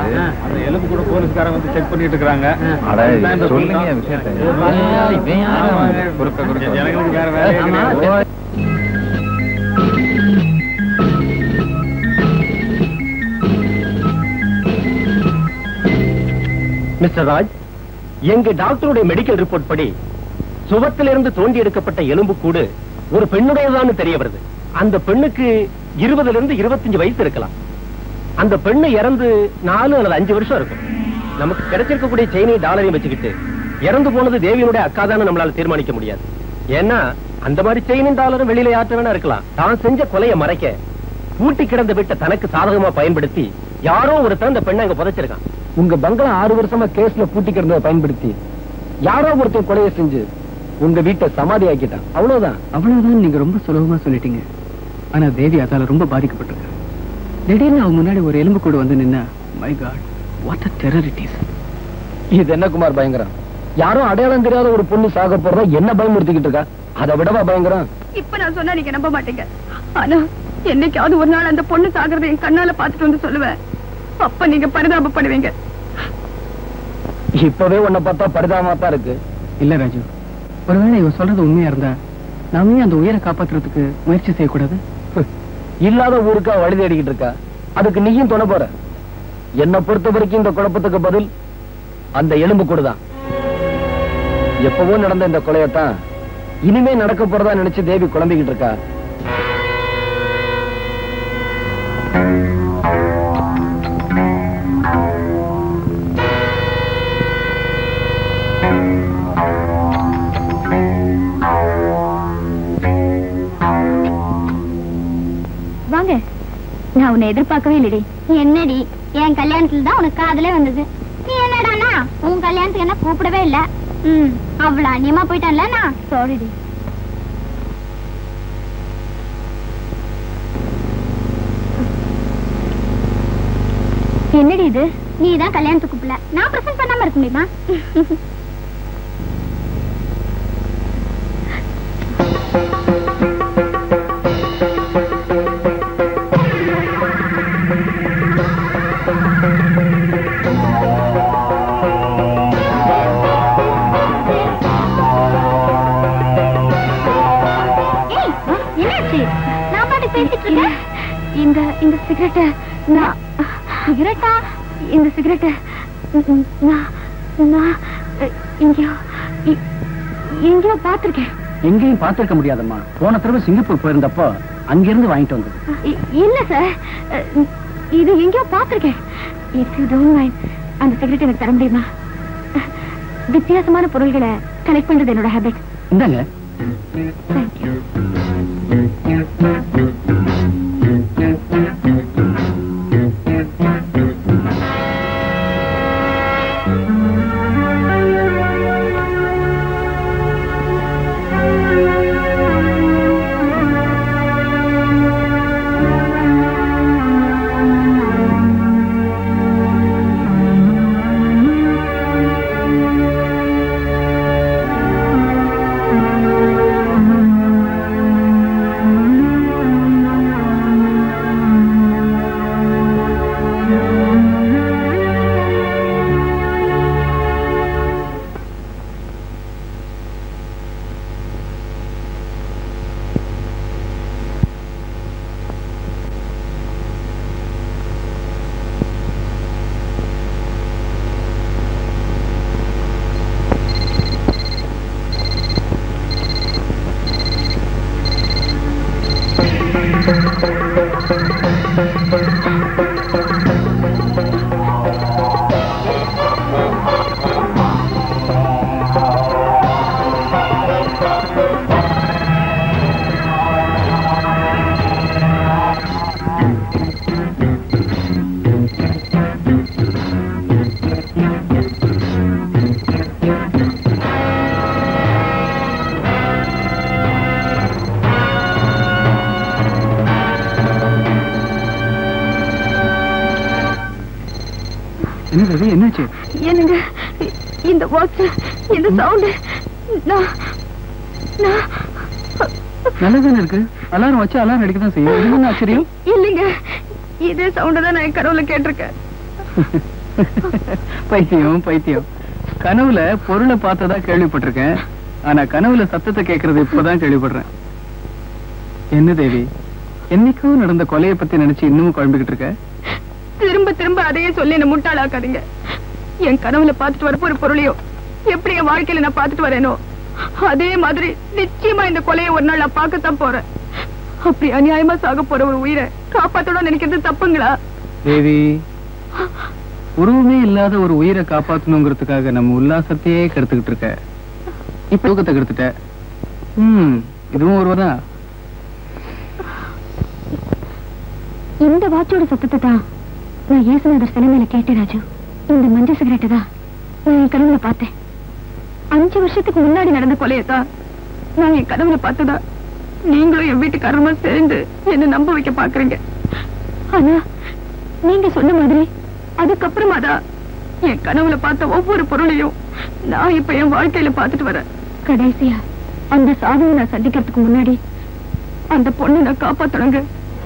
அந்த எலும்பு கூட போலீஸ்காரங்க வந்து செக் பண்ணிட்டு இருக்காங்க அட, சொல்லுங்க விஷயத்தை. இவன் யாரு? குறுக்க குறுக்க எனக்கு வேற வேலையே ஆமா. கிடையாது. மிஸ்டர் ராஜ் எங்க டாக்டருடைய மெடிக்கல் ரிப்போர்ட் படி சுவத்திலிருந்து தோண்டி எடுக்கப்பட்ட எலும்பு கூடு ஒரு பெண்ணுடையதான்னு தெரிய வருது அந்த பெண்ணுக்கு இருபதுல இருந்து இருபத்தஞ்சு வயசு இருக்கலாம் அந்த பெண்ணு இறந்து நாலு அல்லது அஞ்சு வருஷம் இருக்கும் நமக்கு கிடைச்சிருக்கக்கூடிய செயினையும் டாலரையும் வச்சுக்கிட்டு இறந்து போனது தேவியனுடைய அக்காதான்னு நம்மளால தீர்மானிக்க முடியாது ஏன்னா அந்த மாதிரி செயினும் டாலரும் வெளியில யாற்ற வேணா இருக்கலாம் தான் செஞ்ச கொலையை மறைக்க பூட்டி கிடந்த வீட்டை தனக்கு சாதகமா பயன்படுத்தி யாரோ ஒருத்தன் அந்த பெண்ணை அங்க புதைச்சிருக்கான் உங்க பங்களா ஆறு வருஷமா கேஸ்ல பூட்டி கிடந்ததை பயன்படுத்தி யாரோ ஒருத்தன் கொலையை செஞ்சு உங்க வீட்டை சமாதி ஆக்கிட்டான் அவ்வளவுதான் அவ்வளவுதான் நீங்க ரொம்ப சுலபமா சொல்லிட்டீங்க ஆனா தேவி அதால ரொம்ப பாதிக்கப்பட்டிருக்கா திடீர்னு அவங்க முன்னாடி ஒரு எலும்பு கூடு வந்து நின்னா மை காட் வாட் அ டெரரிட்டிஸ் இது என்ன குமார் பயங்கரம் யாரோ அடையாளம் தெரியாத ஒரு பொண்ணு சாக போறதா என்ன பயமுறுத்திக்கிட்டு இருக்கா அதை விடவா பயங்கரம் இப்ப நான் சொன்னா நீங்க நம்ப மாட்டீங்க ஆனா என்னைக்காவது ஒரு நாள் அந்த பொண்ணு சாகிறத என் கண்ணால பாத்துட்டு வந்து சொல்லுவேன் அப்ப நீங்க பரிதாபப்படுவீங்க இப்பவே உன்னை பார்த்தா பரிதாபமா தான் இருக்கு இல்ல ராஜு ஒருவேளை இவ சொல்றது உண்மையா இருந்தா நாம ஏன் அந்த உயிரை காப்பாத்துறதுக்கு முயற்சி செய்யக்கூடாது இல்லாத ஊருக்கா வழி தேடிக்கிட்டு இருக்கா அதுக்கு நீயும் துணை போற என்னை பொறுத்த வரைக்கும் இந்த குழப்பத்துக்கு பதில் அந்த எலும்பு கூடுதான் எப்பவோ நடந்த இந்த கொலையத்தான் இனிமே நடக்க போறதா நினைச்சு தேவி குழம்பிக்கிட்டு இருக்கா வாங்க நான் உன்னை எதிர்பார்க்கவே இல்லடி என்னடி என் கல்யாணத்துல தான் உனக்கு காதலே வந்தது நீ என்னடானா உன் கல்யாணத்துக்கு என்ன கூப்பிடவே இல்ல ம் அவ்வளவு அநியமா போயிட்டான்ல நான் சாரிடி என்னடி இது நீ தான் கல்யாணத்துக்கு கூப்பிடல நான் பிரசன்ட் பண்ணாம இருக்க முடியுமா ஏய் என்னாச்சு நான் பாட்டுக்கு பேசிட்டு இருக்கேன் இந்த இந்த சிகரெட்டை நான் சிகரெட்டா இந்த சிகரெட்டை நான் நான் எங்கேயோ எ- எங்கேயோ பார்த்திருக்கேன் எங்கேயும் பார்த்திருக்க முடியாதம்மா போன தடவை சிங்கப்பூர் போயிருந்தப்போ அங்கிருந்து வாங்கிட்டு வந்தது இ- இல்ல சார் இது எங்கேயோ பார்த்திருக்கேன் இஃப் யூ டோன்ட் மைண்ட் அந்த சிகரெட் எனக்கு தர முடியுமா வித்தியாசமான பொருள்களை கலெக்ட் பண்றது என்னோட ஹேபிட் இந்தாங்க தேங்க்யூ என்ன ரவி என்னாச்சு என்னங்க இ- இந்த வாட்ச் இந்த சவுண்ட் நான் நான் நல்லதானே இருக்கு அலாரம் வச்சு அலாரம் அடிக்க தான் செய்யும் இது என்ன ஆச்சரியம் இல்லைங்க இதே சவுண்ட் தான் நான் என் கடவுளை கேட்டிருக்கேன் பைத்தியம் பைத்தியம் கனவுல பொருளை பார்த்ததா கேள்விப்பட்டிருக்கேன் ஆனா கனவுல சத்தத்தை கேட்கறது இப்பதான் கேள்விப்படுறேன் என்ன தேவி என்னைக்கும் நடந்த கொலையை பத்தி நினைச்சு இன்னமும் குழம்பிக்கிட்டு இருக்க திரும்ப திரும்ப அதையே சொல்லி என்ன முட்டாளாக்காதீங்க என் கனவுல பார்த்துட்டு வரப்போ ஒரு பொருளையோ எப்படி என் வாழ்க்கையில நான் பார்த்துட்டு வரேனோ அதே மாதிரி நிச்சயமா இந்த கொலையை ஒரு நாள் நான் பார்க்கத்தான் போறேன் அப்படி அநியாயமா சாக போற ஒரு உயிரை காப்பாத்தணும் நினைக்கிறது தப்புங்களா தேவி உருவமே இல்லாத ஒரு உயிரை காப்பாத்தணுங்கிறதுக்காக நம்ம உல்லாசத்தையே கெடுத்துக்கிட்டு இருக்க இப்ப தூக்கத்தை கெடுத்துட்ட ம் இதுவும் ஒருவதான் இந்த வாட்சோட சத்தத்தை தான் நான் இயேசுநாதர் சிலை மேல கேட்டேன் ராஜு இந்த மஞ்சள் சிகரெட்டை தான் நான் என் கனவுல பார்த்தேன் அஞ்சு வருஷத்துக்கு முன்னாடி நடந்த கொலையை தான் நான் என் கனவுல பார்த்ததா நீங்களும் என் வீட்டுக்காரமா சேர்ந்து என்ன நம்ப வைக்க பாக்குறீங்க ஆனா நீங்க சொன்ன மாதிரி அதுக்கப்புறமா தான் என் கனவுல பார்த்த ஒவ்வொரு பொருளையும் நான் இப்ப என் வாழ்க்கையில பார்த்துட்டு வரேன் கடைசியா அந்த சாதுவை நான் சந்திக்கிறதுக்கு முன்னாடி அந்த பொண்ணை நான் காப்பாத்தணுங்க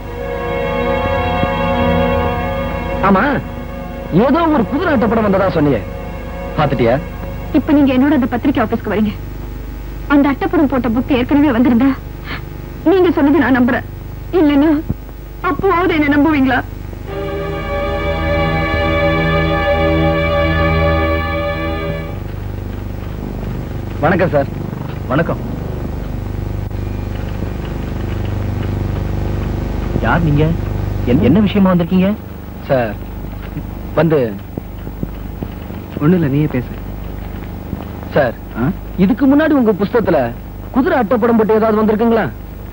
ஆமா ஏதோ ஒரு புது நாட்டு படம் வந்ததா சொன்னியே பாத்துட்டியா இப்ப நீங்க என்னோட அந்த பத்திரிக்கை ஆபீஸ்க்கு வரீங்க அந்த அட்டைப்படம் போட்ட புக் ஏற்கனவே வந்திருந்தா நீங்க சொன்னது நான் நம்புறேன் இல்லைன்னா அப்போவாவது என்ன நம்புவீங்களா வணக்கம் சார் வணக்கம் யார் நீங்க என்ன- என்ன விஷயமா வந்திருக்கீங்க சார் வந்து ஒண்ணு இல்ல நீயே பேசு சார் ஆ? இதுக்கு முன்னாடி உங்க புஸ்தகத்துல குதிரை அட்டைப்படம் போட்டு ஏதாவது வந்திருக்குங்களா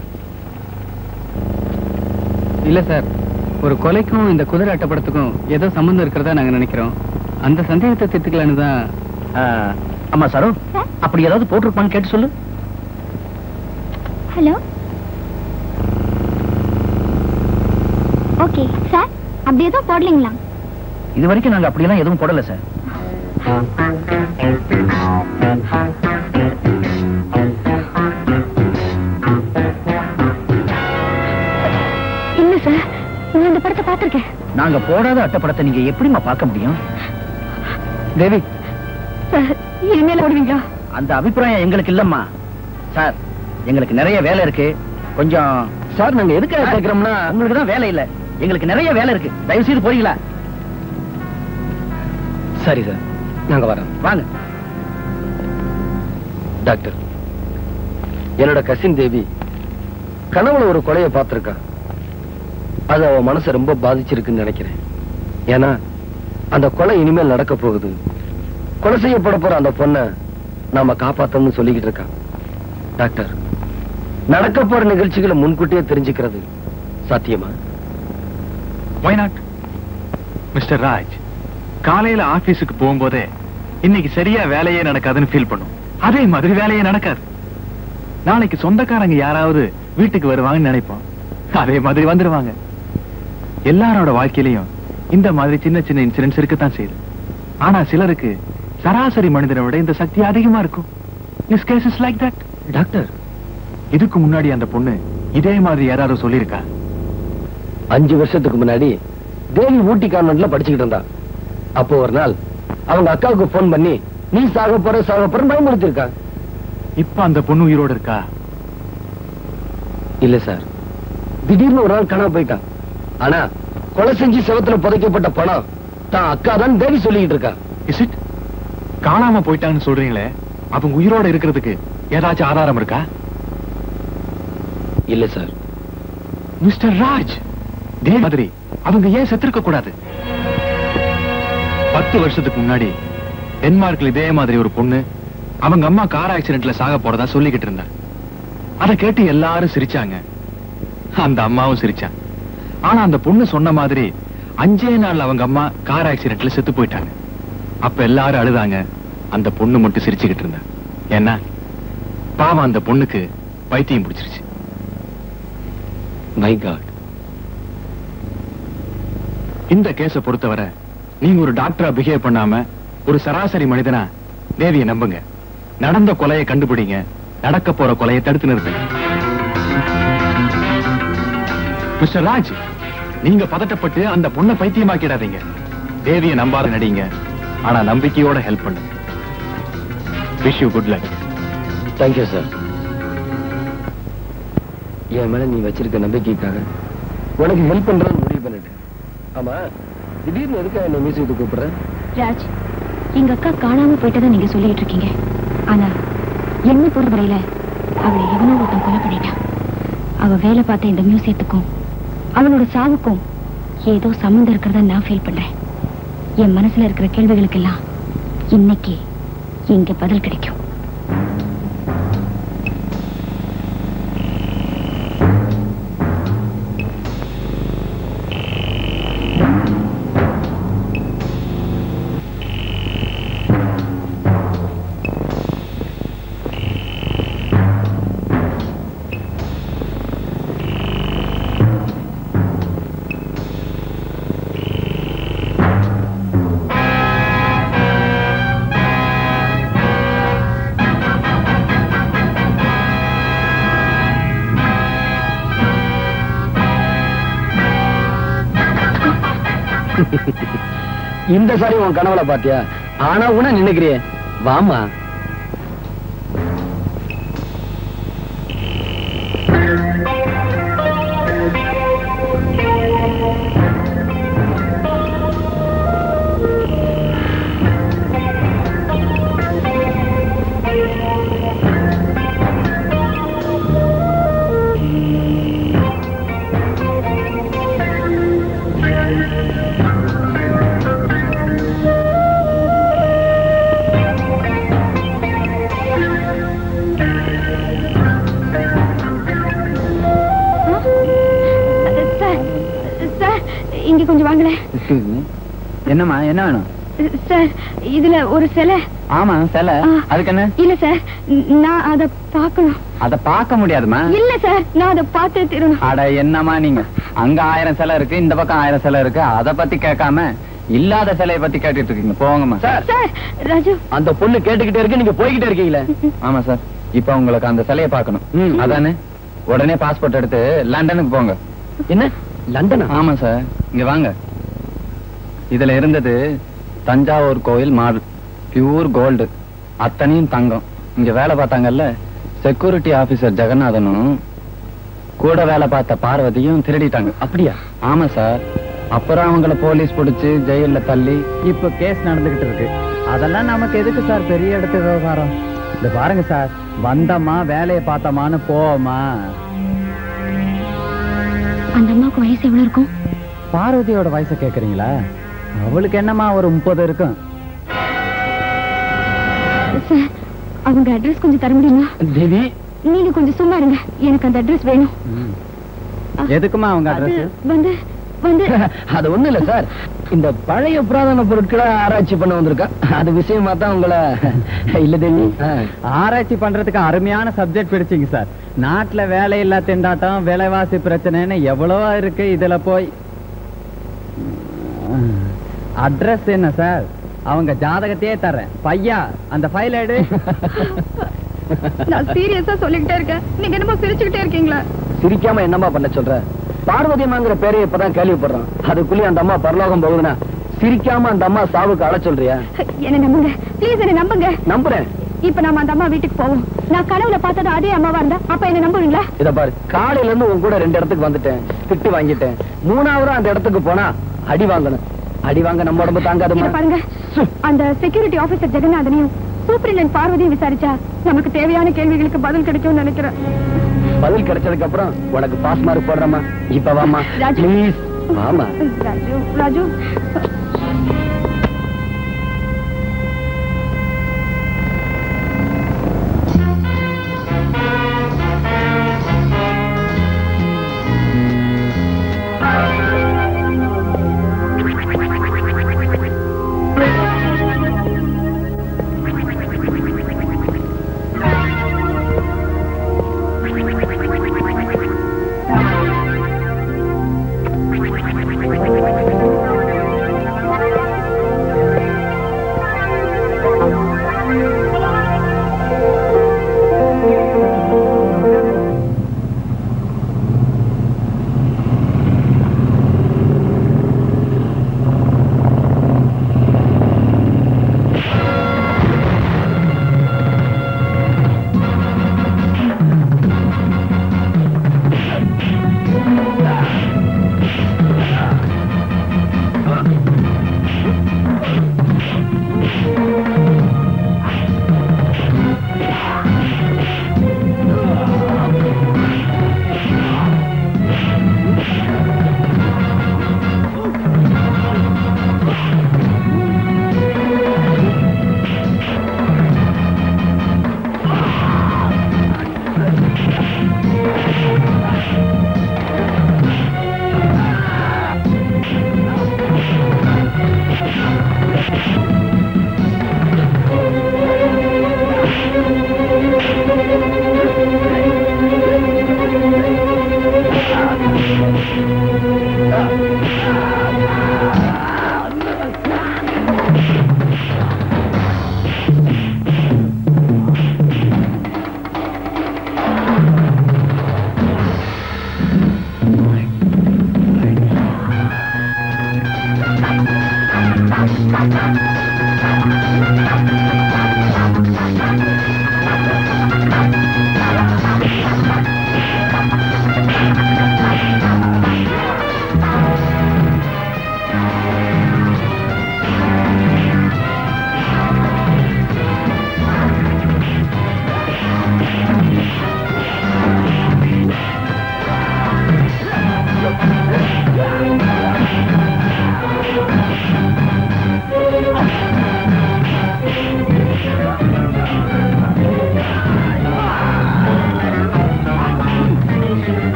இல்ல சார் ஒரு கொலைக்கும் இந்த குதிரை அட்டப்படத்துக்கும் ஏதோ சம்பந்தம் இருக்கிறதா நாங்க நினைக்கிறோம் அந்த சந்தேகத்தை தீர்த்துக்கலான்னு தான் ஆ, ஆமா சரோ அப்படி ஏதாவது போட்டிருப்பான்னு கேட்டு சொல்லு ஹலோ ஓகே சார் அப்படி எதுவும் போடலீங்களா இது வரைக்கும் நாங்க அப்படியெல்லாம் எதுவும் போடல சார் இல்ல சார் நான் இந்த படத்தை பார்த்திருக்கேன் நாங்க போடாத அட்டைப்படத்தை நீங்க எப்படிம்மா பார்க்க முடியும் தேவி சார் என் மேல போடுவீங்களா அந்த அபிப்பிராயம் எங்களுக்கு இல்லம்மா சார் எங்களுக்கு நிறைய வேலை இருக்கு கொஞ்சம் சார் நாங்க எதுக்காக கேட்கிறோம்னா உங்களுக்கு தான் வேலை இல்ல எங்களுக்கு நிறைய வேலை இருக்கு தயவு செய்து போறீங்களா சரி சார் நாங்க வரோம் வாங்க டாக்டர் என்னோட கசின் தேவி கனவுல ஒரு கொலையை பார்த்திருக்கா அது அவ மனசை ரொம்ப பாதிச்சிருக்குன்னு நினைக்கிறேன் ஏன்னா அந்த கொலை இனிமேல் நடக்க போகுது கொலை செய்யப்பட போற அந்த பொண்ண நாம காப்பாத்தணும்னு சொல்லிக்கிட்டு இருக்கா டாக்டர் நடக்க போற நிகழ்ச்சிகளை முன்கூட்டியே தெரிஞ்சுக்கிறது சாத்தியமா Why not? மிஸ்டர் ராஜ் காலையில ஆபீஸுக்கு போகும்போதே இன்னைக்கு சரியா வேலையே நடக்காதுன்னு ஃபீல் பண்ணும் அதே மாதிரி வேலையே நடக்காது நாளைக்கு சொந்தக்காரங்க யாராவது வீட்டுக்கு வருவாங்கன்னு நினைப்போம் அதே மாதிரி வந்துருவாங்க எல்லாரோட வாழ்க்கையிலயும் இந்த மாதிரி சின்ன சின்ன இன்சிடென்ட்ஸ் இருக்கத்தான் செய்யுது ஆனா சிலருக்கு சராசரி மனிதனை விட இந்த சக்தி அதிகமா இருக்கும் this case is like that doctor இதுக்கு முன்னாடி அந்த பொண்ணு இதே மாதிரி யாராவது சொல்லியிருக்கா அஞ்சு வருஷத்துக்கு முன்னாடி தேவி ஊட்டி கான்வென்ட்ல படிச்சுக்கிட்டு இருந்தா அப்போ ஒரு நாள் அவங்க அக்காவுக்கு போன் பண்ணி நீ சாக போற சாக போறன்னு பயமுறுத்திருக்கா இப்ப அந்த பொண்ணு உயிரோட இருக்கா இல்ல சார் திடீர்னு ஒரு நாள் காணாம போயிட்டான் ஆனா கொலை செஞ்சு செவத்துல புதைக்கப்பட்ட பணம் தான் அக்கா தான் தேவி சொல்லிக்கிட்டு இருக்கா இஸ் இட் காணாம போயிட்டாங்கன்னு சொல்றீங்களே அவங்க உயிரோட இருக்கிறதுக்கு ஏதாச்சும் ஆதாரம் இருக்கா இல்ல சார் மிஸ்டர் ராஜ் இதே மாதிரி அவங்க ஏன் செத்திருக்க கூடாது பத்து வருஷத்துக்கு முன்னாடி டென்மார்க்ல இதே மாதிரி ஒரு பொண்ணு அவங்க அம்மா கார் ஆக்சிடென்ட்ல சாக போறதா சொல்லிக்கிட்டு இருந்தா அதை கேட்டு எல்லாரும் சிரிச்சாங்க அந்த அம்மாவும் சிரிச்சா ஆனா அந்த பொண்ணு சொன்ன மாதிரி அஞ்சே நாள் அவங்க அம்மா கார் ஆக்சிடென்ட்ல செத்து போயிட்டாங்க அப்ப எல்லாரும் அழுதாங்க அந்த பொண்ணு மட்டும் சிரிச்சுக்கிட்டு இருந்தா ஏன்னா பாவம் அந்த பொண்ணுக்கு பைத்தியம் பிடிச்சிருச்சு மை காட் இந்த கேஸ பொறுத்தவரை நீங்க ஒரு டாக்டரா பிஹேவ் பண்ணாம ஒரு சராசரி மனிதனா தேவிய நம்புங்க நடந்த கொலையை கண்டுபிடிங்க நடக்க போற கொலையை தடுத்து நிறுத்துங்க மிஸ்டர் ராஜ் நீங்க பதட்டப்பட்டு அந்த பொண்ணை பைத்தியமாக்கிடாதீங்க தேவியை நம்பாத நடிங்க ஆனா நம்பிக்கையோட ஹெல்ப் பண்ணுங்க wish you good luck thank you sir என் மேல நீ வச்சிருக்க நம்பிக்கைக்காக உனக்கு ஹெல்ப் பண்றேன்னு முடிவு பண்ணிட்டேன் ஆமா திடீர்னு எதுக்கு என்ன மியூசியத்துக்கு கூப்பிடுறேன் ராஜ் எங்க அக்கா காணாம போயிட்டதை நீங்க சொல்லிட்டு இருக்கீங்க ஆனா என்ன பொறுத்தவரையில அவளை எவனோ ஒருத்தன் கொலை பண்ணிட்டான் அவ வேலை பார்த்த இந்த மியூசியத்துக்கும் அவளோட சாவுக்கும் ஏதோ சம்மந்தம் இருக்கிறதா நான் ஃபீல் பண்றேன் என் மனசுல இருக்கிற கேள்விகளுக்கெல்லாம் இன்னைக்கு இங்க பதில் கிடைக்கும் இந்த சாரி உன் கனவுல பாத்தியா ஆனா உன நினைக்கிறியே வாமா சார் சார் இங்க கொஞ்சம் வாங்களேன் என்னம்மா என்ன வேணும் சார் இதுல ஒரு சிலை ஆமா சிலை ஆ. அதுக்கு என்ன இல்ல சார் நான் அத பார்க்கணும் அத பார்க்க முடியாதுமா இல்ல சார் நான் அத பார்த்தே தீரணும் அட என்னம்மா நீங்க அங்க ஆயிரம் சிலை இருக்கு இந்த பக்கம் ஆயிரம் சிலை இருக்கு அத பத்தி கேட்காம இல்லாத சிலையை பத்தி கேட்டுட்டு இருக்கீங்க போங்கம்மா சார் சார் ராஜு அந்த பொண்ணு கேட்டுக்கிட்டே இருக்கு நீங்க போய்கிட்டே இருக்கீங்களே ஆமா சார் இப்ப உங்களுக்கு அந்த சிலையை பார்க்கணும் ம். அதானே உடனே பாஸ்போர்ட் எடுத்து லண்டனுக்கு போங்க என்ன லண்டனா ஆமா சார் இங்க வாங்க இதுல இருந்தது தஞ்சாவூர் கோயில் மாடல் பியூர் கோல்டு அத்தனையும் தங்கம் இங்க வேலை பார்த்தாங்கல்ல செக்யூரிட்டி ஆபீசர் ஜெகநாதனும் கூட வேலை பார்த்த பார்வதியும் திருடிட்டாங்க அப்படியா ஆமா சார் அப்புறம் அவங்கள போலீஸ் பிடிச்சு ஜெயில்ல தள்ளி இப்ப கேஸ் நடந்துகிட்டு இருக்கு அதெல்லாம் நமக்கு எதுக்கு சார் பெரிய இடத்து விவகாரம் இந்த பாருங்க சார் வந்தமா வேலையை பார்த்தோமான்னு போவோமா அந்த அம்மாவுக்கு வயசு எவ்வளவு இருக்கும் பார்வதியோட வயசை கேக்குறீங்களா அவளுக்கு என்னமா ஒரு முப்பது இருக்கும் சார் அவங்க அட்ரஸ் கொஞ்சம் தர முடியுமா தேவி நீங்க கொஞ்சம் சும்மா இருங்க எனக்கு அந்த அட்ரஸ் வேணும் எதுக்குமா அவங்க அது அட்ரஸ் வந்து வந்து அது ஒண்ணு இல்ல சார் இந்த பழைய புராதன பொருட்களை ஆராய்ச்சி பண்ண வந்திருக்கா அது விஷயமா தான் உங்களை இல்ல தேவி ஆ. ஆராய்ச்சி பண்றதுக்கு அருமையான சப்ஜெக்ட் பிடிச்சிங்க சார் நாட்டுல வேலையில்லா திண்டாட்டம் விலைவாசி பிரச்சனைன்னு எவ்வளவோ இருக்கு இதுல போய் அட்ரஸ் என்ன சார் அவங்க ஜாதகத்தையே தர்றேன் பையா அந்த ஃபைல் எடு நான் சீரியஸா சொல்லிக்கிட்டே இருக்கேன் நீங்க என்னமோ சிரிச்சுக்கிட்டே இருக்கீங்களா சிரிக்காம என்னம்மா பண்ண சொல்ற பார்வதி அம்மாங்கிற பேரை இப்பதான் கேள்விப்படுறோம் அதுக்குள்ளேயே அந்த அம்மா பரலோகம் போகுதுன்னா சிரிக்காம அந்த அம்மா சாவுக்கு அழ சொல்றியா என்ன நம்புங்க ப்ளீஸ் என்ன நம்புங்க நம்புறேன் இப்ப நாம அந்த அம்மா வீட்டுக்கு போவோம் நான் கனவுல பார்த்தது அதே அம்மாவா இருந்தா அப்ப என்ன நம்புவீங்களா இத பாரு காலையில இருந்து உன் கூட ரெண்டு இடத்துக்கு வந்துட்டேன் திட்டு வாங்கிட்டேன் மூணாவது அந்த இடத்துக்கு போனா அடி வாங்கணும் அடி வாங்க நம்ம உடம்பு இத தாங்காதுமா பாருங்க அந்த செக்யூரிட்டி ஆபீசர் ஜெகநாதனையும் சூப்பரிண்டன் பார்வதியும் விசாரிச்சா நமக்கு தேவையான கேள்விகளுக்கு பதில் கிடைக்கும்னு நினைக்கிறேன் பதில் கிடைச்சதுக்கு அப்புறம் உனக்கு பாஸ் மார்க் போடுறமா இப்ப வாமா ராஜு. ப்ளீஸ் வாமா ராஜு ராஜு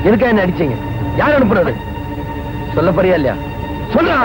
எதுக்கா என்ன அடிச்சீங்க யார் அனுப்புறது சொல்ல போறியா இல்லையா சொல்ல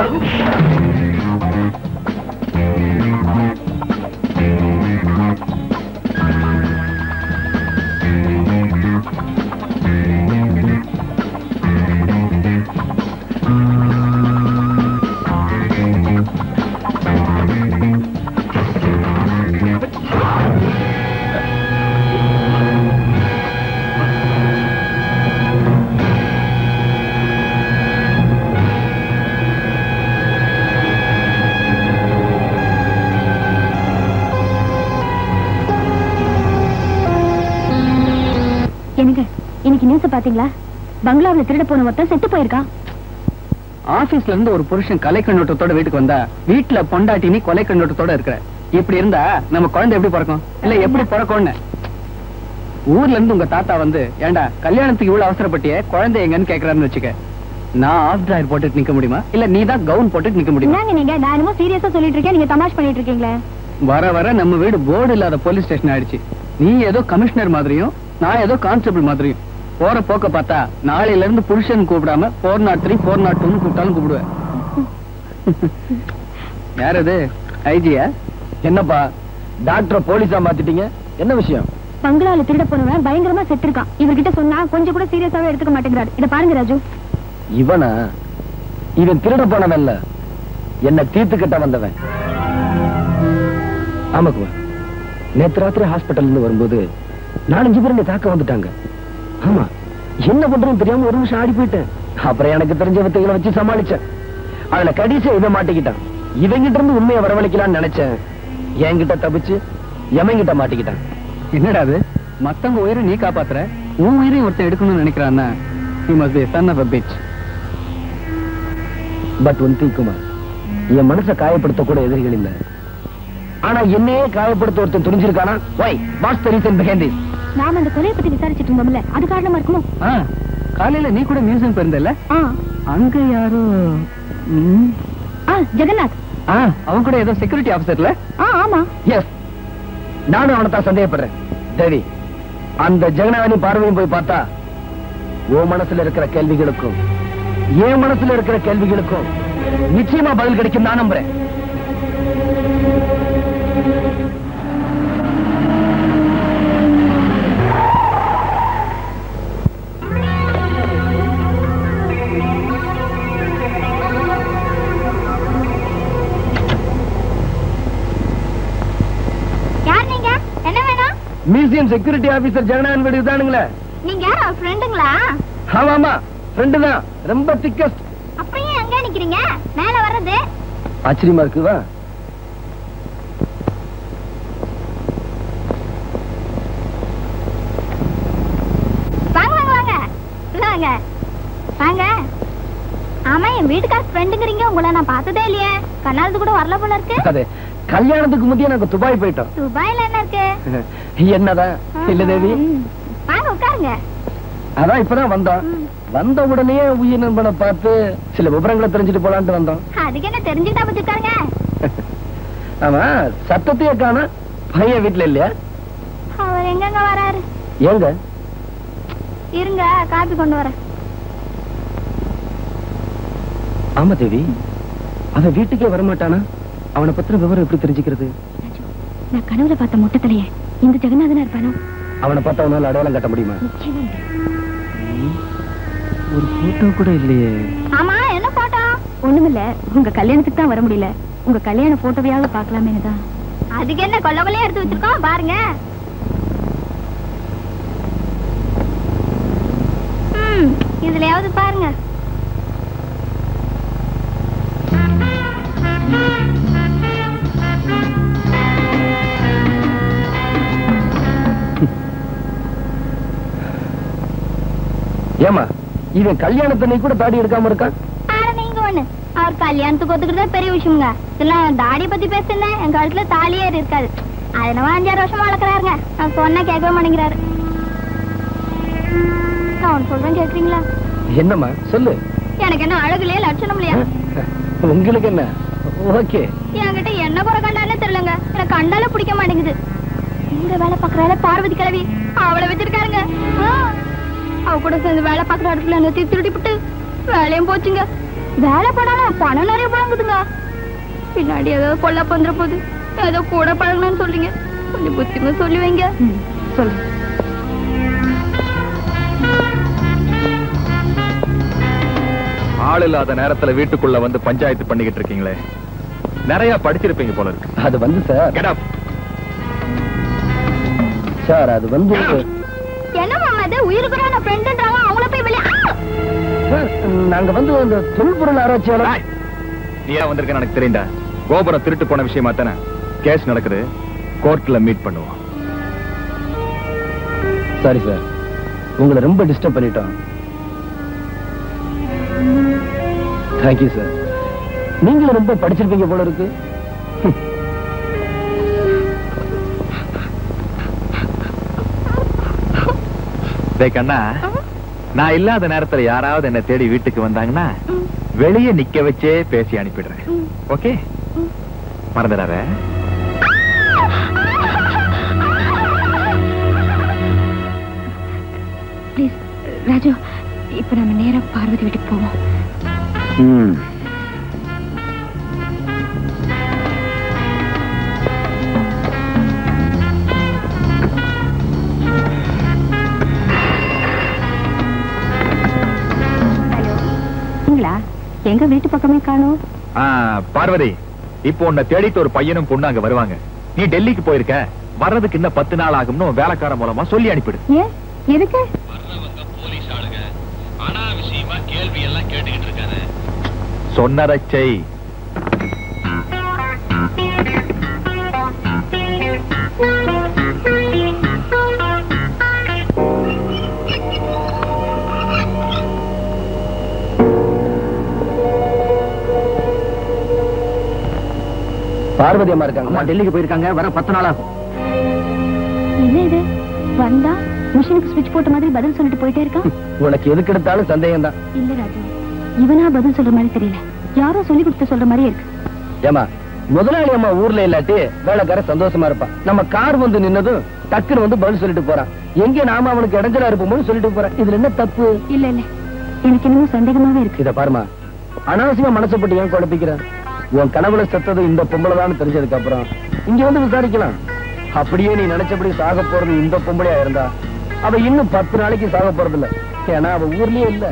எனக்கு இன்னைக்கு நியூஸ் பாத்தீங்களா பங்களாவுல திருட போன ஒருத்தன் செத்து போயிருக்கான் ஆபீஸ்ல இருந்து ஒரு புருஷன் கொலை கண்ணோட்டத்தோட வீட்டுக்கு வந்தா வீட்டுல பொண்டாட்டி நீ கொலை கண்ணோட்டத்தோட இருக்கிற இப்படி இருந்தா நம்ம குழந்தை எப்படி பிறக்கும் இல்ல எப்படி பிறக்கும்னு ஊர்ல இருந்து உங்க தாத்தா வந்து ஏண்டா கல்யாணத்துக்கு இவ்வளவு அவசரப்பட்டியே குழந்தை எங்கன்னு கேக்குறாருன்னு வச்சுக்க நான் ஆஃப் டிராயர் போட்டுட்டு நிக்க முடியுமா இல்ல நீ தான் கவுன் போட்டுட்டு நிக்க முடியுமா என்னங்க நீங்க நான் என்னமோ சீரியஸா சொல்லிட்டு இருக்கேன் நீங்க தமாஷ் பண்ணிட்டு இருக்கீங்களே வர வர நம்ம வீடு போர்டு இல்லாத போலீஸ் ஸ்டேஷன் ஆயிடுச்சு நீ ஏதோ கமிஷனர் மாதிரியும் நான் ஏதோ கான்ஸ்டபிள் மாதிரியும் போற போக்க பார்த்தா நாளையில இருந்து புருஷன் கூப்பிடாம four naught three four naught டூன்னு கூப்பிட்டாலும் கூப்பிடுவேன் யார் அது ஐஜியா என்னப்பா டாக்டரை போலீஸா மாத்திட்டீங்க என்ன விஷயம் பங்களால திருட போனவன் பயங்கரமா செத்துருக்கான் இவர்கிட்ட சொன்னா கொஞ்சம் கூட சீரியஸாவே எடுத்துக்க மாட்டேங்கிறாரு இத பாருங்க ராஜு இவனா இவன் திருட போனவன் இல்ல என்ன தீர்த்து கட்ட வந்தவன் ஆமாக்குவா நேத்து ராத்திரி ஹாஸ்பிட்டல் இருந்து வரும்போது நாலஞ்சு பேர் என்னை தாக்க வந்துட்டாங்க ஆமா என்ன பண்றதுன்னு தெரியாம ஒரு நிமிஷம் ஆடி போயிட்டேன் அப்புறம் எனக்கு தெரிஞ்ச வித்தைகளை வச்சு சமாளிச்சேன் அதுல கடைசியா இவன் மாட்டிக்கிட்டான் இவங்கிட்ட இருந்து உண்மையை வரவழைக்கலாம்னு நினைச்சேன் என்கிட்ட தப்பிச்சு எவங்கிட்ட மாட்டிக்கிட்டான் என்னடா அது மத்தவங்க உயிரை நீ காப்பாத்துற உன் உயிரையும் ஒருத்தன் எடுக்கணும்னு நினைக்கிறான்னா he must be a son of a bitch but one thing Kumar என் மனசை காயப்படுத்த கூட எதிரிகள் இல்ல ஆனா என்னையே காயப்படுத்த ஒருத்தன் துணிஞ்சிருக்கானா why what's the reason behind this நாம அந்த கொலையை பத்தி விசாரிச்சுட்டு இருந்தோம்ல அது காரணமா இருக்குமோ ஆ காலையில நீ கூட மியூசியம் போயிருந்தல ஆ அங்க யாரோ ம், ஆ ஜெகநாத் ஆ அவன் கூட ஏதோ செக்யூரிட்டி ஆபீசர்ல ஆ ஆமா எஸ் நானும் அவனை தான் சந்தேகப்படுறேன் தேவி அந்த ஜெகநாதனி பார்வையும் போய் பார்த்தா உன் மனசுல இருக்கிற கேள்விகளுக்கும் என் மனசுல இருக்கிற கேள்விகளுக்கும் நிச்சயமா பதில் கிடைக்கும் நான் நம்புறேன் யார் நீங்க என்ன வேணும் மியூசியம் செக்யூரிட்டி ஆபீசர் ஜெகநாதன் வீடு தானுங்களே நீங்க ஃப்ரெண்டுங்களா ஆமா ஆமா ஃப்ரெண்டு தான் ரொம்ப திக்கஸ்ட் அப்படியே அங்க நிக்கிறீங்க மேல வர்றது ஆச்சரியமா இருக்குவா வாங்க வாங்க வாங்க உள்ள வாங்க வாங்க ஆமா என் வீட்டுக்கார ஃப்ரெண்டுங்கிறீங்க உங்களை நான் பார்த்ததே இல்லையே கண்ணாலத்து கூட வரல போல இருக்கு அது கல்யாணத்துக்கு முந்தைய நாங்க துபாய் போயிட்டோம் துபாயில என்ன இருக்கு என்னதான் இல்ல தேவி ம். வாங்க உட்காருங்க அதான் இப்பதான் வந்தோம் வந்த உடனே உயிர் நண்பனை பார்த்து சில விவரங்களை தெரிஞ்சுட்டு போலான்ட்டு வந்தோம் அதுக்கு என்ன தெரிஞ்சுக்கிட்டா பத்தி உட்காருங்க ஆமா சத்தத்தையே காண பையன் வீட்டுல இல்லையா அவர் எங்கெங்க வராரு ஏங்க இருங்க காப்பி கொண்டு வரேன் ஆமா தேவி அவன் வீட்டுக்கே வரமாட்டானா அவனை பத்தின விவரம் எப்படி தெரிஞ்சுக்கிறது ராஜு நான் கனவுல பார்த்த மொட்டத்திலேயே இந்த ஜெகநாதனா இருப்பானோ அவனை பார்த்து அவனால அடையாளம் கட்ட முடியுமா நிச்சயமா உண்டு. ஒரு போட்டோ கூட இல்லையே ஆமா என்ன போட்டோ ஒண்ணுமில்ல உங்க கல்யாணத்துக்கு தான் வர முடியல உங்க கல்யாண போட்டோவையாவது பார்க்கலாமேனு தான் அதுக்கு என்ன கொல்ல கொள்ளையா எடுத்து வச்சிருக்கோம் பாருங்க ம், இதுலயாவது பாருங்க ஏமா இவன் கல்யாணத்தன்னைக்கு கூட தாடி எடுக்காம இருக்கான் ஆனா நீங்க ஒண்ணு அவர் கல்யாணத்துக்கு ஒத்துக்கிறதே பெரிய விஷயங்க இதெல்லாம் தாடி பத்தி பேசுனேன் என் கழுத்துல தாலியே இருக்காது அதனால அஞ்சாறு வருஷமா வளர்க்குறாருங்க நான் சொன்னா கேட்கவே மாட்டேங்கிறாரு நான் ஒண்ணு சொல்றேன் கேக்குறீங்களா என்னம்மா சொல்லு எனக்கு என்ன அழகுலயே லட்சணம் இல்லையா உங்களுக்கு என்ன ஓகே என்கிட்ட என்ன குறை கண்டானே தெரியலங்க எனக்கு கண்டாலே பிடிக்க மாட்டேங்குது இங்க வேலை பாக்குறால பார்வதி கிழவி அவளை வச்சிருக்காருங்க ஆ, அவ கூட சேர்ந்து வேலை பார்க்குற இடத்துல என்ன திருடி விட்டு வேலையும் போச்சுங்க வேலை போனாலும் பணம் நிறைய புழங்குதுங்க பின்னாடி ஏதாவது கொல்ல பந்துற போது ஏதோ கூட பழகணும்னு சொல்றீங்க கொஞ்சம் புத்திமா சொல்லி வைங்க சொல்றேன் ஆள் இல்லாத நேரத்துல வீட்டுக்குள்ள வந்து பஞ்சாயத்து பண்ணிக்கிட்டு இருக்கீங்களே நிறைய படிச்சிருப்பீங்க போல இருக்கு அது வந்து சார் Get up. சார் அது வந்து என்ன மாமா இது உயிருக்குறான ஃப்ரெண்டுன்றாங்க அவங்கள போய் வெளியே சார், நாங்க வந்து அந்த தொல்பொருள் ஆராய்ச்சியாளர் டேய், நீ ஏன் வந்திருக்கன்னு எனக்கு தெரியும்டா கோபுரம் திருட்டு போன விஷயமா தானே கேஸ் நடக்குது கோர்ட்ல மீட் பண்ணுவோம் சாரி சார் உங்களை ரொம்ப டிஸ்டர்ப் பண்ணிட்டோம் தேங்க்யூ சார் நீங்களும் ரொம்ப படிச்சிருப்பீங்க போல இருக்கு டேய் கண்ணா நான் இல்லாத நேரத்துல யாராவது என்ன தேடி வீட்டுக்கு வந்தாங்கன்னா வெளியே நிக்க வச்சே பேசி அனுப்பிடுறேன் ஓகே மறந்துடாத ப்ளீஸ் ராஜு இப்ப நம்ம நேரா பார்வதி வீட்டுக்கு போவோம் ம் நீங்களா எங்க வீட்டு பக்கமே காணோம் ஆ, பார்வதி இப்போ உன்னை தேடிட்டு ஒரு பையனும் பொண்ணு அங்க வருவாங்க நீ டெல்லிக்கு போயிருக்க வர்றதுக்கு இன்னும் பத்து நாள் ஆகும்னு உன் வேலைக்கார மூலமா சொல்லி அனுப்பிடு ஏன் எதுக்கு வர்றவங்க போலீஸ் ஆளுங்க அனாவசியமா கேள்வி எல்லாம் கேட்டுக்கிட்டு இருக்காரு சொன்னதை செய் பார்வதி அம்மா இருக்காங்க டெல்லிக்கு போயிருக்காங்க வர பத்து நாள் ஆகும் என்ன இது வந்தா மிஷினுக்கு ஸ்விட்ச் போட்ட மாதிரி பதில் சொல்லிட்டு போயிட்டே இருக்கான் உனக்கு எதுக்கு எடுத்தாலும் சந்தேகம் தான் இல்ல ராஜு இவனா பதில் சொல்ற மாதிரி தெரியல யாரோ சொல்லி கொடுத்து சொல்ற மாதிரியே இருக்கு ஏமா முதலாளி அம்மா ஊர்ல இல்லாட்டி வேலைக்கார சந்தோஷமா இருப்பான் நம்ம கார் வந்து நின்னதும் டக்குன்னு வந்து பதில் சொல்லிட்டு போறான் எங்க நாம அவனுக்கு இடைஞ்சலா இருப்போம்னு சொல்லிட்டு போறான் இதுல என்ன தப்பு இல்ல இல்ல எனக்கு இன்னமும் சந்தேகமாவே இருக்கு இத பாருமா அனாவசியமா மனசப்பட்டு ஏன் குழப்பிக்கிற உன் கனவுல செத்தது இந்த பொம்பளை தான் தெரிஞ்சதுக்கு அப்புறம் இங்க வந்து விசாரிக்கலாம் அப்படியே நீ நினைச்சபடி சாக போறது இந்த பொம்பளையா இருந்தா அவ இன்னும் பத்து நாளைக்கு சாக போறது இல்ல ஏன்னா அவ ஊர்லயே இல்ல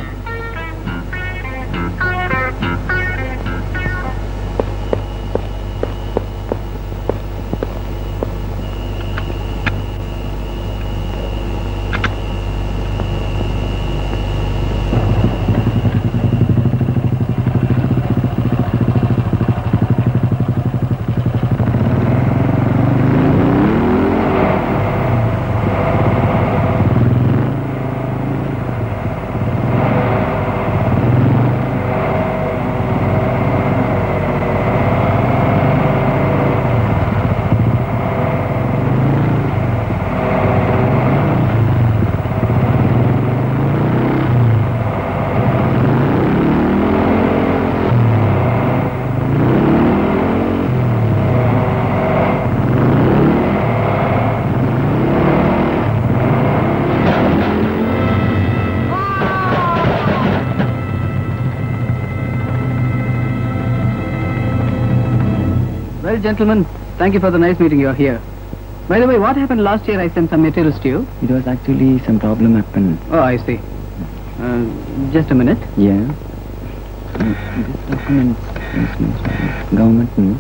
Well, gentlemen, thank you for the nice meeting you are here. By the way, what happened last year? I sent some materials to you. It was actually some problem happened. Oh, I see. Uh, just a minute. Yeah. This document is government news.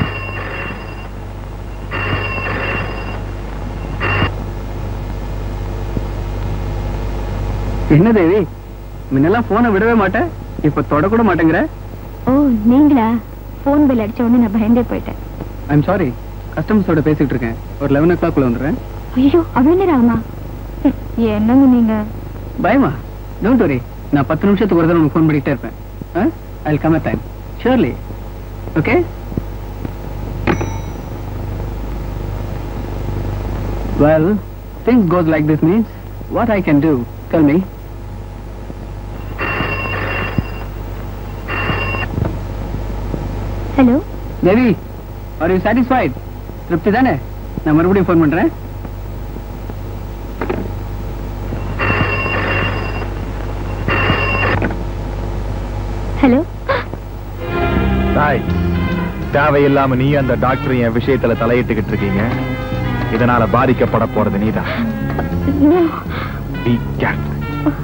என்ன தேவி முன்னெல்லாம் போனை விடவே மாட்டேன் இப்ப தொடக்கூட மாட்டேங்கிற ஓ நீங்களா phone bill அடிச்ச உடனே நான் பயந்தே போயிட்டேன் ஐம் சாரி கஸ்டமர்ஸோட பேசிட்டு இருக்கேன் ஒரு லெவன் ஓ கிளாக்ல வந்துடுறேன் ஐயோ அவ்வளவு நேரம் ஆகுமா ஹம், என்னங்க நீங்க பயமா டோன்ட் வரி நான் பத்து நிமிஷத்துக்கு ஒரு தடவை உங்களுக்கு ஃபோன் பண்ணிக்கிட்டே இருப்பேன் I come at time surely okay well things goes like this means what I can do tell me hello Devi are you satisfied திருப்தி தானே நான் மறுபடியும் ஃபோன் பண்றேன் தேவையில்லாம நீ அந்த டாக்டர் என் விஷயத்துல தலையிட்டுக்கிட்டு இருக்கீங்க இதனால பாதிக்கப்பட போறது நீதான் Be careful.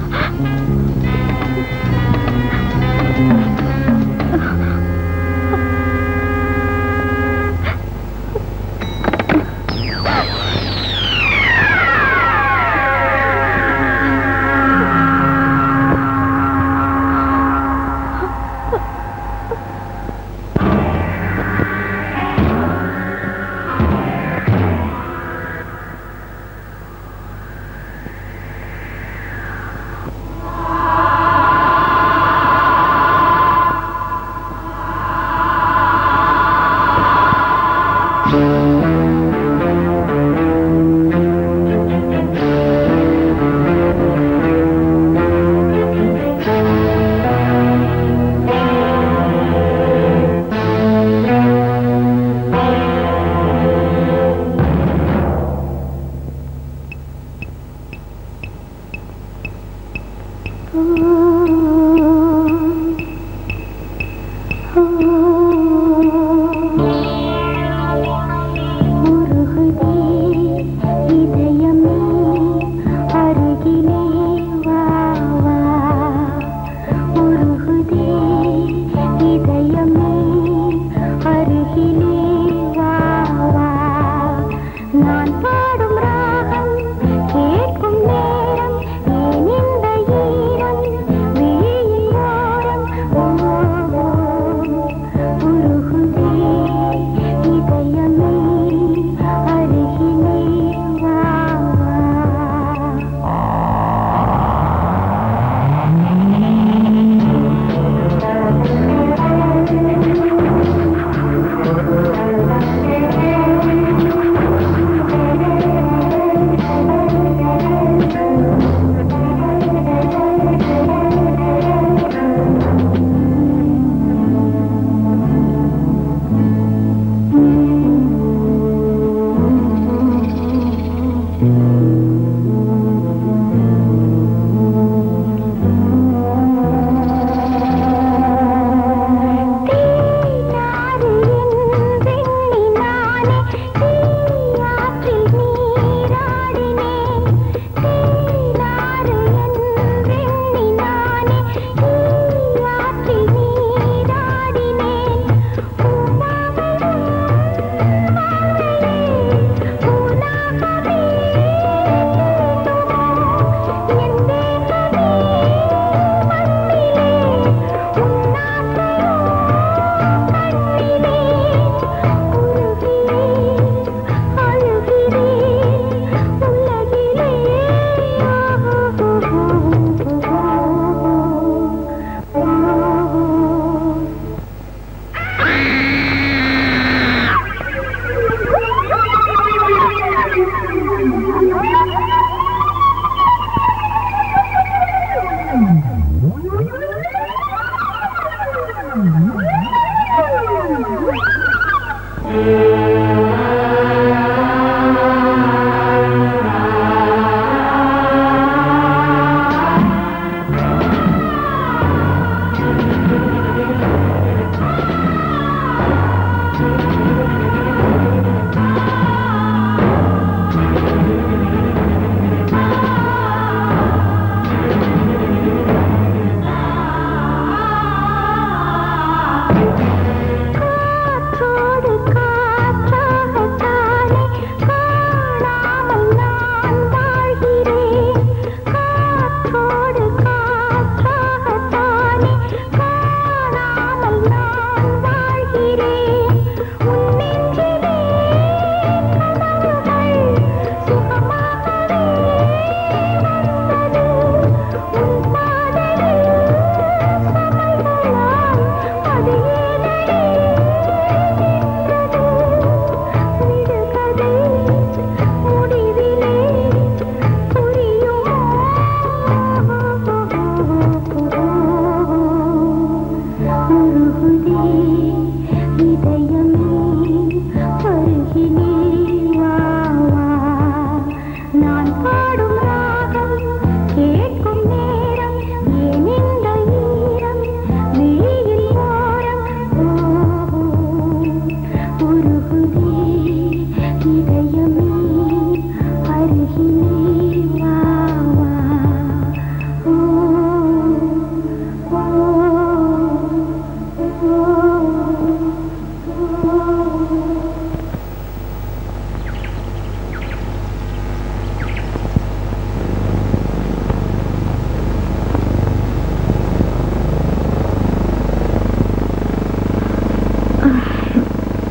நான் பாடும் ராகம் கேட்கும் நேரம் ஏன் இந்த ஈரம் விழியின் ஓரம் ஓ, ஓ, உருகுதே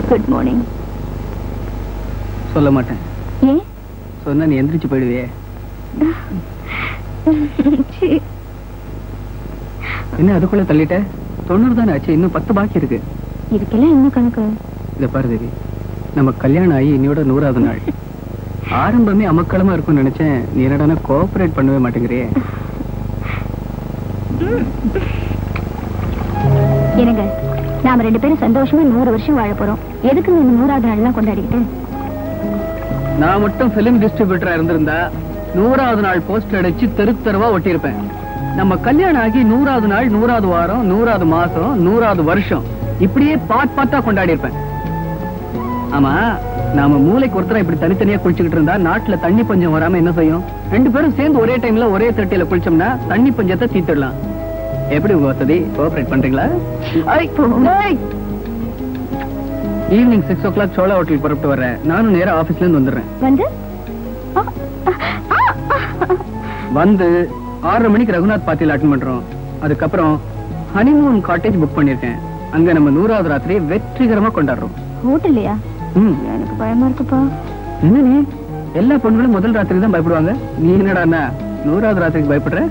குட் மார்னிங் சொல்ல மாட்டேன் ஏன் சொன்னா நீ எந்திரிச்சு போயிடுவியே சீ. என்ன அதுக்குள்ள தள்ளிட்ட தொண்ணூறு தானே ஆச்சு இன்னும் பத்து பாக்கி இருக்கு இதுக்கெல்லாம் என்ன கணக்கு இத பாரு தேவி நம்ம கல்யாணம் ஆகி இன்னையோட நூறாவது நாள் ஆரம்பமே அமக்களமா இருக்கும்னு நினைச்சேன் நீ என்னடானா கோஆபரேட் பண்ணவே மாட்டேங்கிறியே என்னங்க நாம ரெண்டு பேரும் சந்தோஷமா நூறு வருஷம் வாழ போறோம் எதுக்கு இந்த நூறாவது நாள்லாம் கொண்டாடிக்கிட்டு நான் மட்டும் பிலிம் டிஸ்ட்ரிபியூட்டரா இருந்திருந்தா நூறாவது நாள் போஸ்டர் அடிச்சு தெரு தெருவா ஒட்டியிருப்பேன் நம்ம கல்யாணம் ஆகி நூறாவது நாள் நூறாவது வாரம் நூறாவது மாசம் நூறாவது வருஷம் இப்படியே பாட் பாட்டா கொண்டாடி இருப்பேன் ஆமா நாம மூளைக்கு ஒருத்தர இப்படி தனித்தனியா குளிச்சுக்கிட்டு இருந்தா நாட்டுல தண்ணி பஞ்சம் வராம என்ன செய்யும் ரெண்டு பேரும் சேர்ந்து ஒரே டைம்ல ஒரே தட்டியில குளிச்சோம்னா தண்ணி பஞ்சத்தை தீர்த்திடலாம் எப்படி உங்க வசதி கோஆபரேட் பண்றீங்களா evening six o'clock Chola hotel புறப்பட்டு வர்றேன் நானும் நேரா ஆபீஸ்ல இருந்து வந்துடுறேன் வந்து ஆ, ஆ, ஆ, வந்து ஆறரை மணிக்கு ரகுநாத் பார்ட்டியில் அட்டன் பண்றோம் அதுக்கப்புறம் ஹனிமூன் காட்டேஜ் புக் பண்ணிருக்கேன் அங்க நம்ம நூறாவது ராத்திரியை வெற்றிகரமா கொண்டாடுறோம் ஹோட்டல்லையா ம். எனக்கு பயமா இருக்குப்பா என்ன நீ எல்லா பொண்ணுகளும் முதல் ராத்திரி தான் பயப்படுவாங்க நீ என்னடா நூறாவது ராத்திரிக்கு பயப்படுற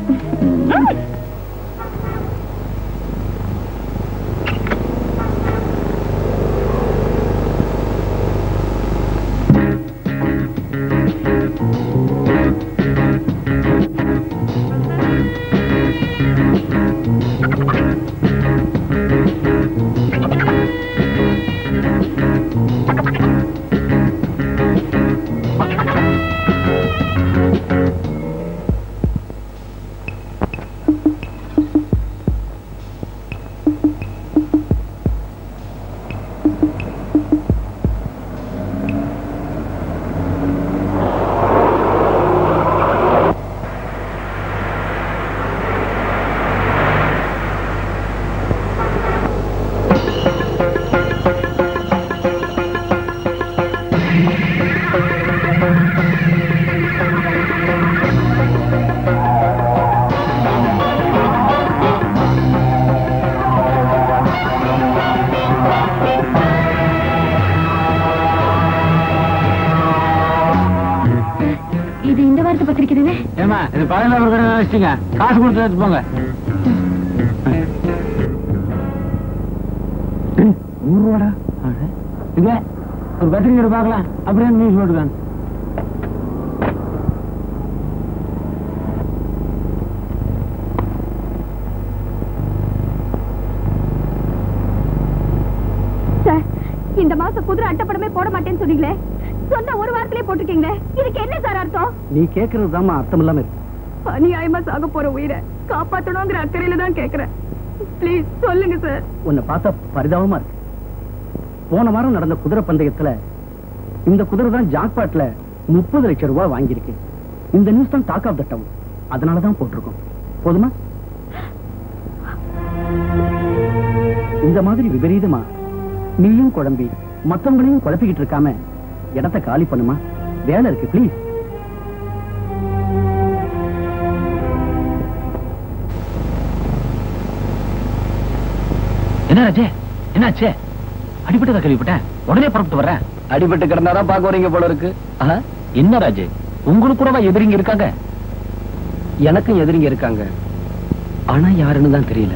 இது இந்த வாரத்து பத்திரிக்கை தானே ஏமா இது பதினோரு கடை வச்சுங்க காசு கொடுத்து எடுத்து போங்க நூறு ரூபாடா இங்க ஒரு பத்திரிக்கை பார்க்கலாம் அப்படியே நியூஸ் போட்டுக்காங்க சார் இந்த மாசம் குதிரை அட்டப்படமே போட மாட்டேன்னு சொன்னீங்களே சொன்ன ஒரு வாரத்திலே போட்டிருக்கீங்களே இதுக்கு என்ன சார் அர்த்தம் நீ கேக்குறது தாமா அர்த்தம் இல்லாம இருக்கு அநியாயமா சாக போற உயிரை காப்பாத்தணுங்கிற அக்கறையில தான் கேக்குறேன் ப்ளீஸ் சொல்லுங்க சார் உன்னை பார்த்தா பரிதாபமா இருக்கு போன வாரம் நடந்த குதிரை பந்தயத்துல இந்த குதிரை தான் ஜாக்பாட்ல முப்பது லட்சம் ரூபாய் வாங்கியிருக்கு இந்த நியூஸ் தான் டாக் ஆஃப் த டவுன் அதனால தான் போட்டிருக்கோம் போதுமா இந்த மாதிரி விபரீதமா நீயும் குழம்பி மத்தவங்களையும் குழப்பிக்கிட்டு இருக்காம இடத்த காலி பண்ணுமா வேலை இருக்கு ப்ளீஸ் என்ன ராஜே என்னாச்சு அடிபட்டதா கேள்விப்பட்டேன் உடனே புறப்பட்டு வர்றேன் அடிபட்டு கிடந்தாதான் பார்க்க வரீங்க போல இருக்கு ஆஹா, என்ன ராஜு உங்களுக்கு கூடவா எதிரிங்க இருக்காங்க எனக்கும் எதிரிங்க இருக்காங்க ஆனா யாருன்னு தான் தெரியல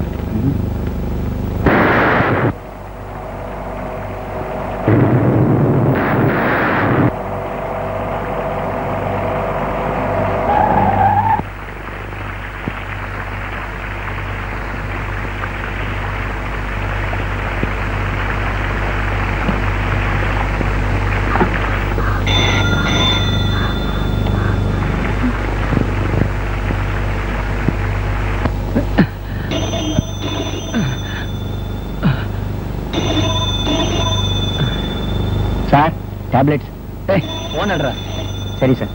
சார் டேப்லெட்ஸ் போன் அடுறா சரி சார்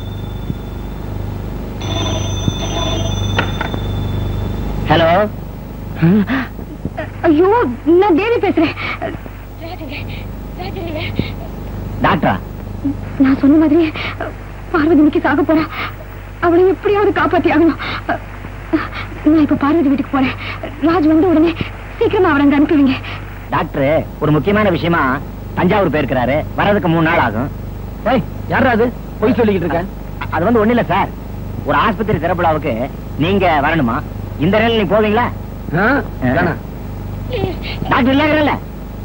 ஹலோ ஐயோ நான் தேவி பேசுறேன் டாக்டரா நான் சொன்ன மாதிரி பார்வதி இன்னைக்கு சாக போறா அவளை எப்படியாவது காப்பாத்தி ஆகணும் நான் இப்ப பார்வதி வீட்டுக்கு போறேன் ராஜ் வந்த உடனே சீக்கிரமா அவளை அங்க அனுப்பி வைங்க டாக்டர் ஒரு முக்கியமான விஷயமா தஞ்சாவூர் போயிருக்கிறாரு வர்றதுக்கு மூணு நாள் ஆகும் ஏய் யாரா அது பொய் சொல்லிக்கிட்டு இருக்க அது வந்து ஒண்ணு இல்ல சார் ஒரு ஆஸ்பத்திரி திறப்புலாவுக்கு நீங்க வரணுமா இந்த நேரம் நீ போவீங்களா டாக்டர் இல்ல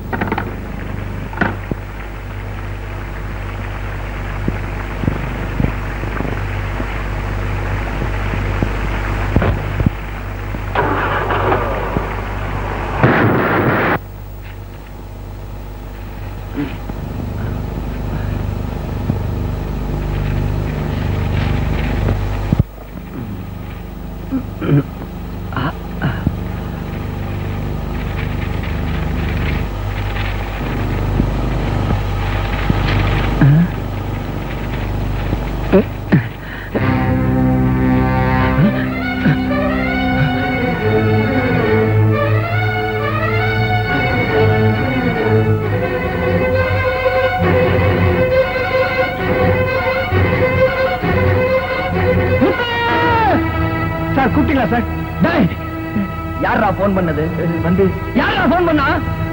சார் கூப்பிட்டீங்களா சார் டேய் யாரா போன் பண்ணது வந்து யாரா போன் பண்ணா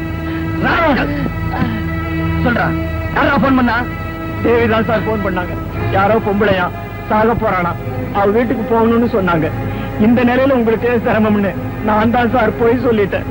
சொல்றா யாரா போன் பண்ணா தேவி தான் சார் போன் பண்ணாங்க யாரோ பொம்பளையா சாக போறானா அவ வீட்டுக்கு போகணும்னு சொன்னாங்க இந்த நிலையில உங்களுக்கு சிரமம்னு நான் தான் சார் போய் சொல்லிட்டேன்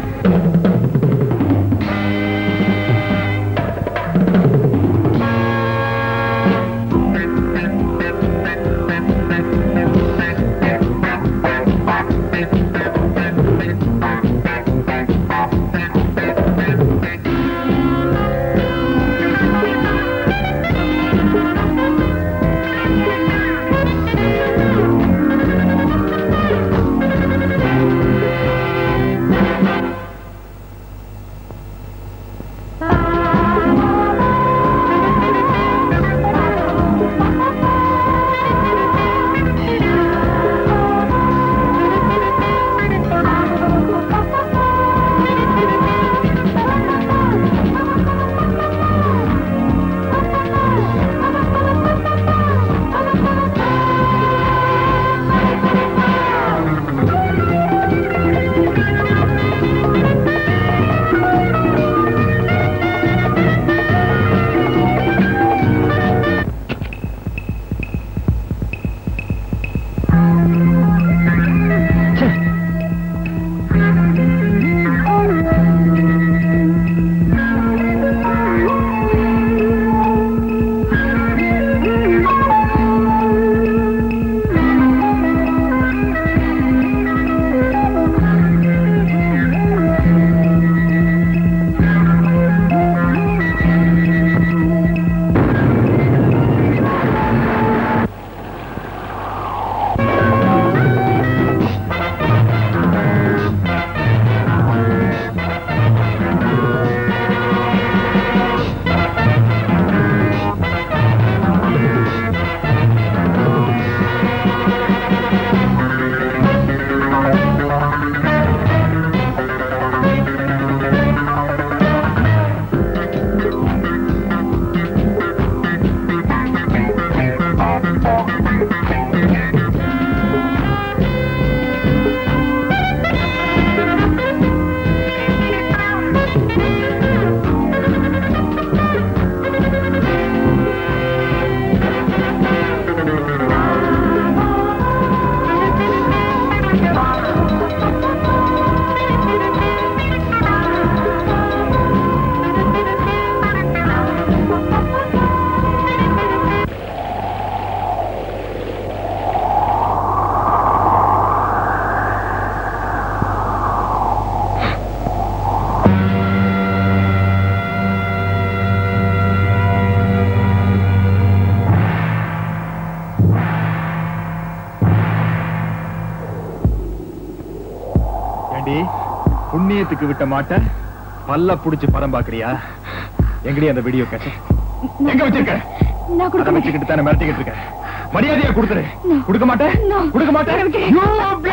ஏண்டி புண்ணியத்துக்கு விட்ட மாட்ட பல்ல புடிச்சு படம் பாக்குறியா எங்கடி அந்த வீடியோ கேச எங்க வச்சிருக்க நான் அதை கொடுக்க வச்சுக்கிட்டு தானே மிரட்டிக்கிட்டு இருக்க மரியாதையா கொடுத்துரு கொடுக்க மாட்டேன் கொடுக்க மாட்டேன் You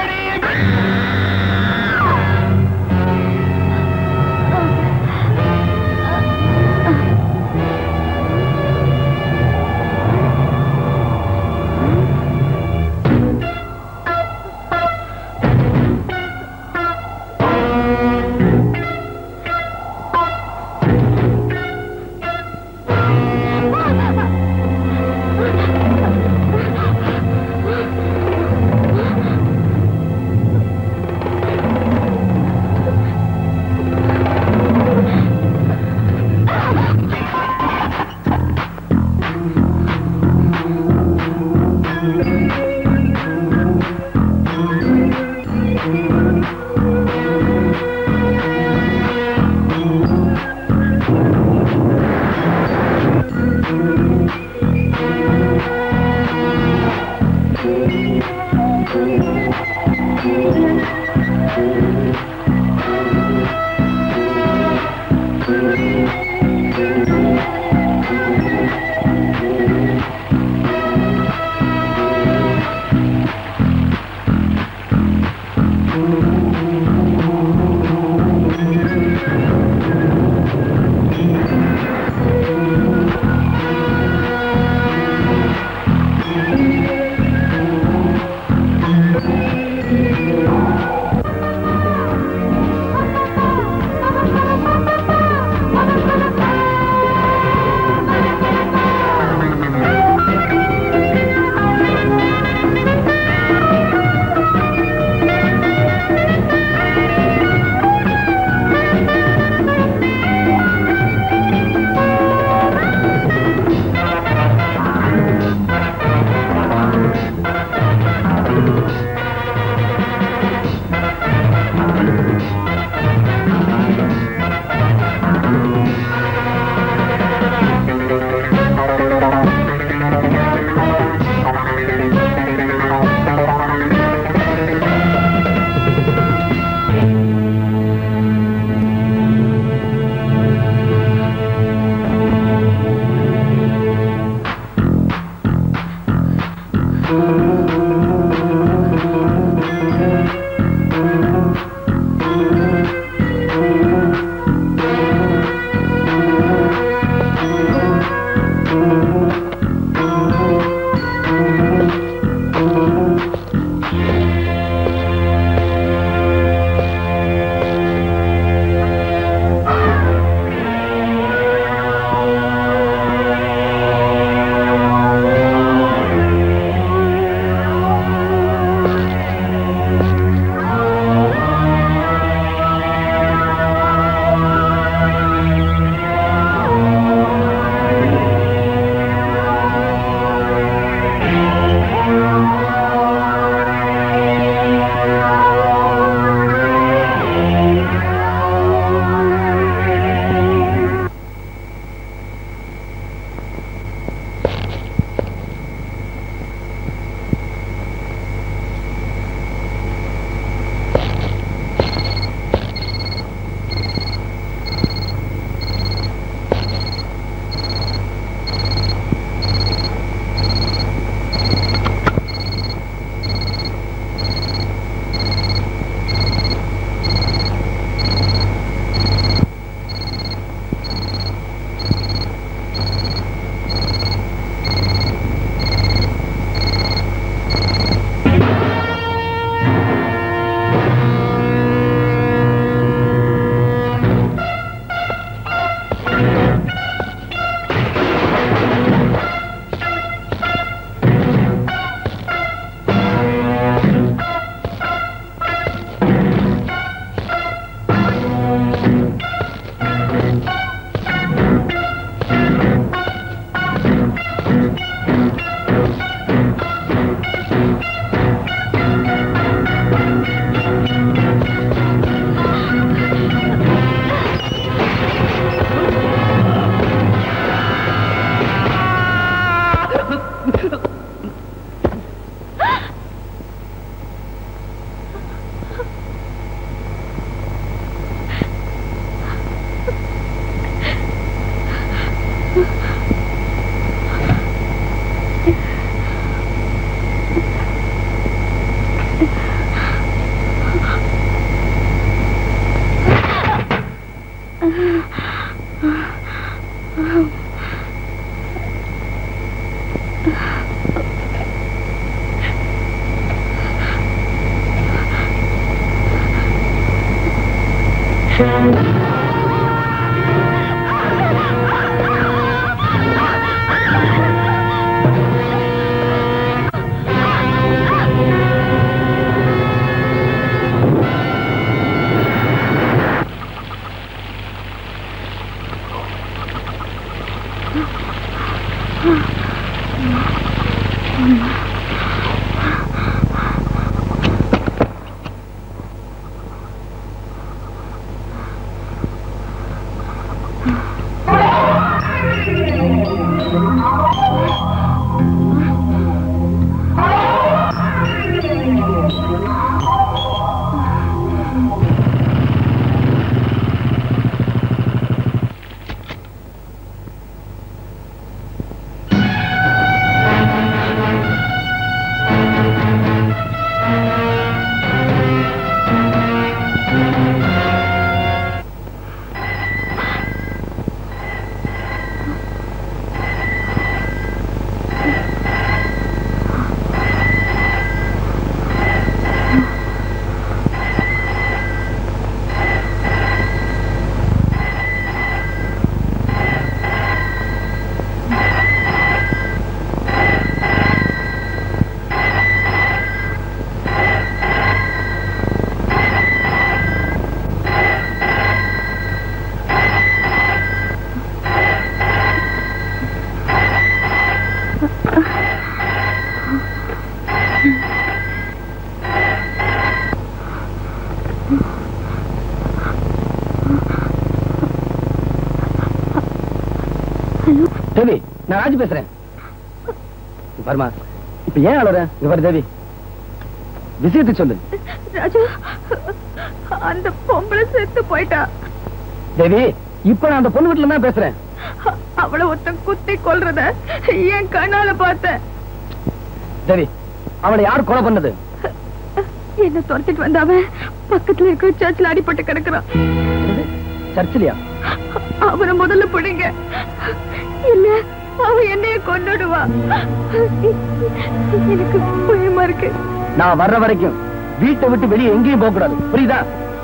bloody- தேவி நான் ராஜு பேசுறேன் இங்க பாருமா இப்ப ஏன் அழற இங்க பாரு தேவி விஷயத்தை சொல்லு ராஜு அந்த பொம்பளை செத்து போயிட்டா தேவி இப்ப நான் அந்த பொண்ணு வீட்டுல தான் பேசுறேன் அவளை ஒருத்தன் குத்தி கொல்றத என் கண்ணால பார்த்தேன் தேவி அவளை யார் கொலை பண்ணது என்ன துரத்திட்டு வந்தவன் பக்கத்துல இருக்கிற சர்ச்சில் அடிபட்டு கிடக்குறான் சர்ச்சிலியா அவனை முதல்ல பிடிங்க இல்ல அவன் என்னைய கொன்னுடுவா எனக்கு பயமா இருக்கு நான் வர்ற வரைக்கும் வீட்டை விட்டு வெளியே எங்கேயும் போக கூடாது புரியுதா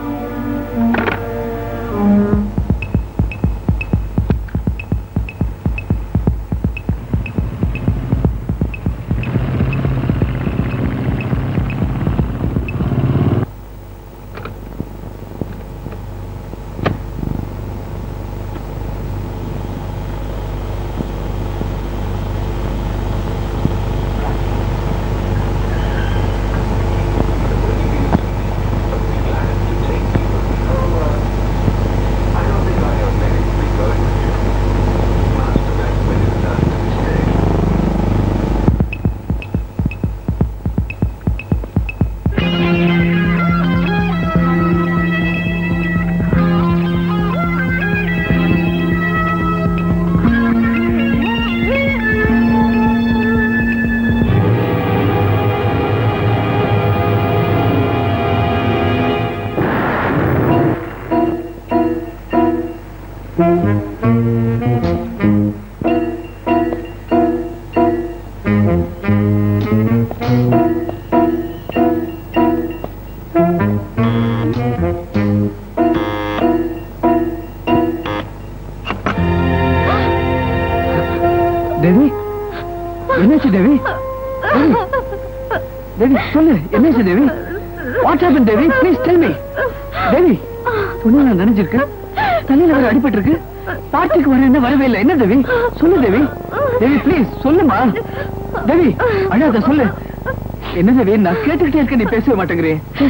தேவி என்னாச்சு தேவி தேவி, தேவி சொல்லு என்னாச்சு Devi what happen Devi please tell me Devi துணியில நனைஞ்சிருக்கு தலையில வேற அடிபட்டு இருக்கு பார்ட்டிக்கு வர என்ன வரவே இல்லை என்ன தேவி சொல்லு தேவி தேவி ப்ளீஸ் சொல்லுமா தேவி அழாத சொல்லு என்ன தேவி நான் கேட்டுக்கிட்டே இருக்க நீ பேசவே மாட்டேங்கிறே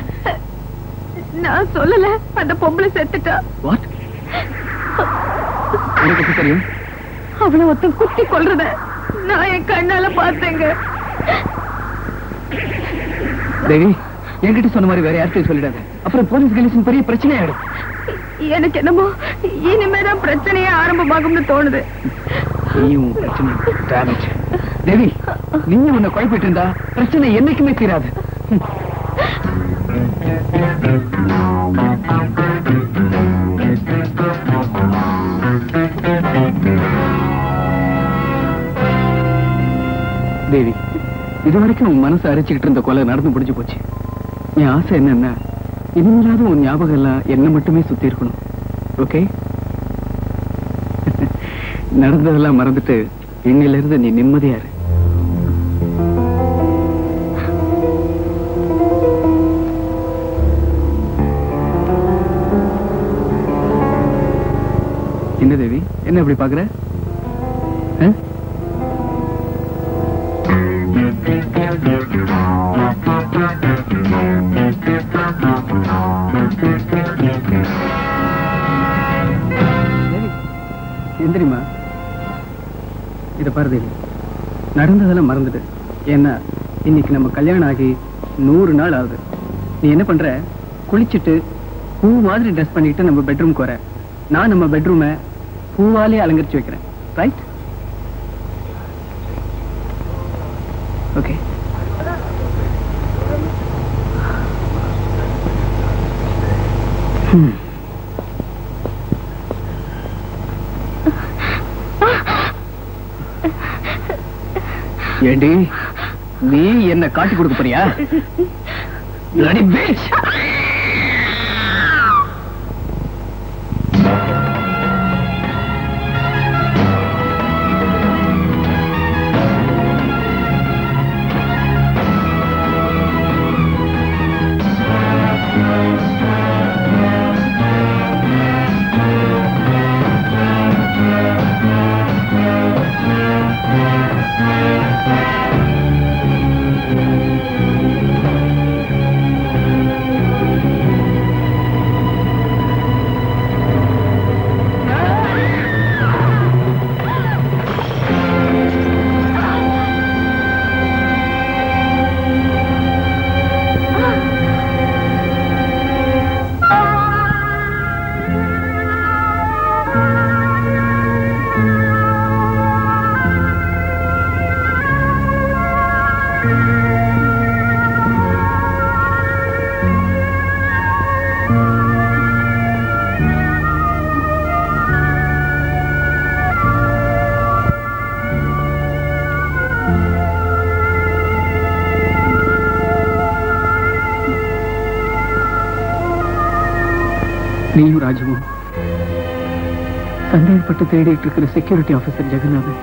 நான் சொல்லல அந்த பொம்பளை செத்துட்டா வாட் உனக்கு எப்படி தெரியும் அவளை ஒருத்தன் குத்தி கொல்றத நான் என் கண்ணால பார்த்தேங்க தேவி என்கிட்ட சொன்ன மாதிரி வேற யார்கிட்டயும் சொல்லிடாத அப்புறம் போலீஸ் கணேசன் பெரிய பிரச்சனை ஆயிடும் எனக்கு என்னமோ இனிமேதான் பிரச்சனையே ஆரம்பமாகும்னு தோணுது நீயும் பிரச்சனை டேமேஜ் தேவி நீயும் உன்னை குழப்பிட்டு இருந்தா பிரச்சனை என்னைக்குமே தீராது ம். தேவி இது வரைக்கும் உன் மனசை அரைச்சுக்கிட்டு இருந்த கொலை நடந்து முடிஞ்சு போச்சு என் ஆசை என்னன்னா இனிமேலாவது உன் ஞாபகம் எல்லாம் என்ன மட்டுமே சுத்தி இருக்கணும் ஓகே நடந்ததெல்லாம் மறந்துட்டு இன்னில இருந்து நீ நிம்மதியா இரு என்ன தேவி என்ன இப்படி பாக்குற ஆ? தேவி, எந்திரிம்மா இத பாரு தேவி நடந்ததெல்லாம் மறந்துடு ஏன்னா இன்னைக்கு நம்ம கல்யாணம் ஆகி நூறு நாள் ஆகுது நீ என்ன பண்ற குளிச்சுட்டு பூ மாதிரி ட்ரெஸ் பண்ணிட்டு நம்ம பெட்ரூம்க்கு வர நான் நம்ம பெட்ரூமை பூவாலே அலங்கரிச்சு வைக்கிறேன் ரைட் ஓகே ஏண்டி நீ என்ன காட்டி கொடுக்க போறியா Bloody bitch! நீயும் ராஜுவும் சந்தேகப்பட்டு தேடிட்டு இருக்கிற செக்யூரிட்டி ஆபீசர் ஜெகநாதன்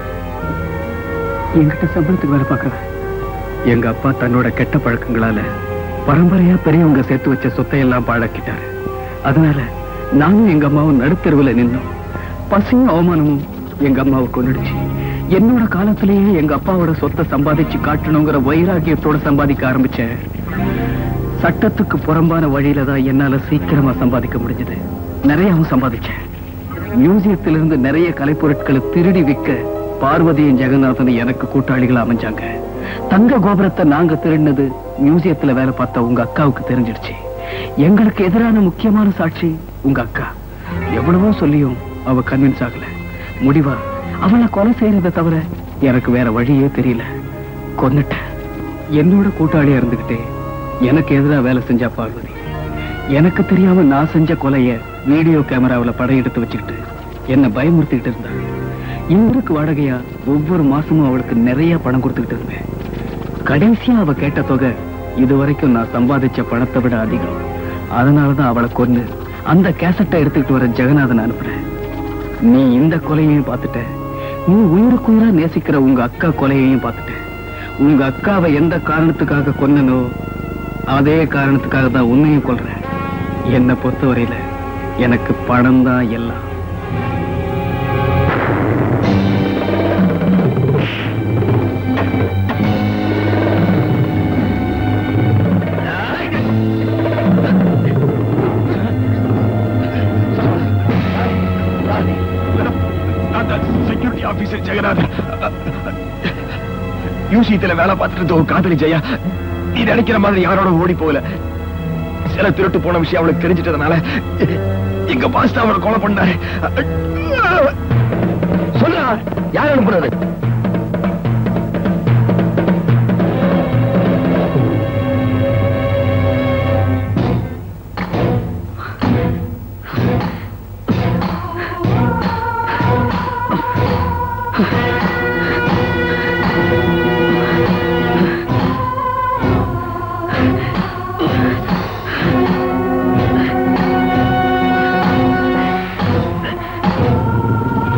என்கிட்ட சம்பளத்துக்கு வேலை பார்க்கறவன் எங்க அப்பா தன்னோட கெட்ட பழக்கங்களால பரம்பரையா பெரியவங்க சேர்த்து வச்ச சொத்தையெல்லாம் பாழாக்கிட்டாரு அதனால நானும் எங்க அம்மாவும் நடுத்தெருவுல நின்னோம் பசியும் அவமானமும் எங்க அம்மாவை கொண்டுடுச்சு என்னோட காலத்திலேயே எங்க அப்பாவோட சொத்தை சம்பாதிச்சு காட்டணுங்கிற வைராகியத்தோட சம்பாதிக்க ஆரம்பிச்சேன் சட்டத்துக்கு புறம்பான வழியில தான் என்னால சீக்கிரமா சம்பாதிக்க முடிஞ்சது நிறையவும் சம்பாதிச்சேன் மியூசியத்திலிருந்து நிறைய கலைப்பொருட்களை திருடி விற்க பார்வதியும் ஜெகநாதனும் எனக்கு கூட்டாளிகள் அமைஞ்சாங்க தங்க கோபுரத்தை நாங்க திருடினது மியூசியத்துல வேலை பார்த்த உங்க அக்காவுக்கு தெரிஞ்சிடுச்சு எங்களுக்கு எதிரான முக்கியமான சாட்சி உங்க அக்கா எவ்வளவோ சொல்லியும் அவ கன்வின்ஸ் ஆகல முடிவா அவளை கொலை செய்யறதை தவிர எனக்கு வேற வழியே தெரியல கொன்னுட்டேன் என்னோட கூட்டாளியா இருந்துகிட்டே எனக்கு எதிரா வேலை செஞ்சா பார்வதி எனக்கு தெரியாம நான் செஞ்ச கொலைய வீடியோ கேமராவுல படம் எடுத்து வச்சுக்கிட்டு என்ன பயமுறுத்திக்கிட்டு இருந்தா இவருக்கு வாடகையா ஒவ்வொரு மாசமும் அவளுக்கு நிறைய பணம் கொடுத்துக்கிட்டு இருந்தேன் கடைசியா அவ கேட்ட தொகை இதுவரைக்கும் நான் சம்பாதிச்ச பணத்தை விட அதிகம் அதனாலதான் அவளை கொன்னு அந்த கேசட்டை எடுத்துக்கிட்டு வர ஜெகநாதன் அனுப்புறேன் நீ இந்த கொலையையும் பார்த்துட்ட நீ உயிருக்குயிரா நேசிக்கிற உங்க அக்கா கொலையையும் பார்த்துட்ட உங்க அக்காவை எந்த காரணத்துக்காக கொன்னனோ அதே காரணத்துக்காக தான் உன்னையும் கொல்றேன் என்னை பொறுத்தவரையில எனக்கு பணம் தான் எல்லாம் செக்யூரிட்டி ஆபீசர் ஜெகநாதன் யூசியத்துல வேலை பார்த்துட்டு இருந்த ஒரு காதலி ஜெயா நீ நினைக்கிற மாதிரி யாரோட ஓடி போகல சில திருட்டு போன விஷயம் அவளுக்கு தெரிஞ்சிட்டதுனால எங்க பாஸ்தா அவளை கொலை பண்ணாரு சொல்லுடா யார் அனுப்புறது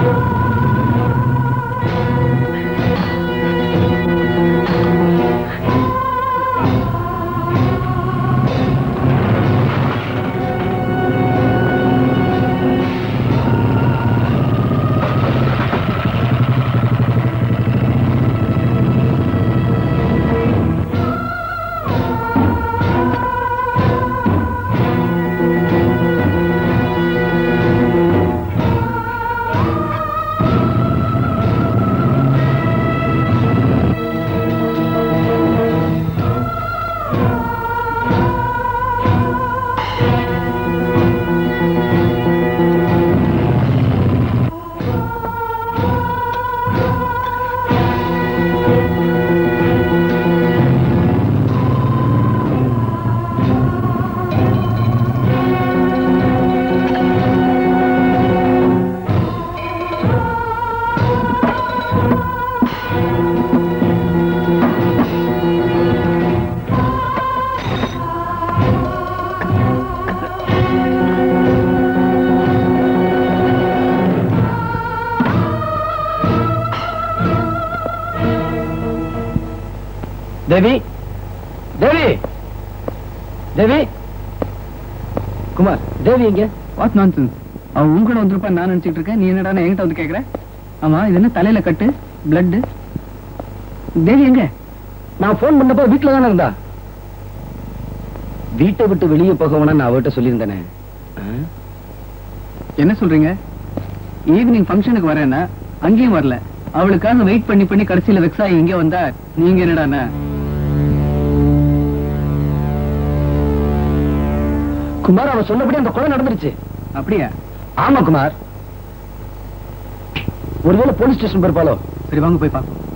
தேவி தேவி தேவி குமார் தேவி எங்க வாட் நான்சென்ஸ் அவன் உன் கூட வந்திருப்பான்னு நான் நினைச்சிட்டு இருக்கேன் நீ என்னடா என்கிட்ட வந்து கேக்குற ஆமா இது என்ன தலையில கட்டு பிளட் தேவி எங்க நான் போன் பண்ணப்போ வீட்டுல தானே இருந்தா வீட்டை விட்டு வெளியே போக வேணாம் நான் அவர்கிட்ட சொல்லியிருந்தேனே ஆ? என்ன சொல்றீங்க ஈவினிங் ஃபங்க்ஷனுக்கு வரேன்னா அங்கேயும் வரல அவளுக்காக வெயிட் பண்ணி பண்ணி கடைசியில வெக்ஸ் ஆகி இங்க வந்தா நீங்க என்னடாண்ணா குமார் அவ சொன்னபடி அந்த கொலை நடந்துருச்சு அப்படியா ஆமா குமார் ஒருவேளை போலீஸ் ஸ்டேஷன் போயிருப்பாளோ சரி வாங்க போய் பார்ப்போம்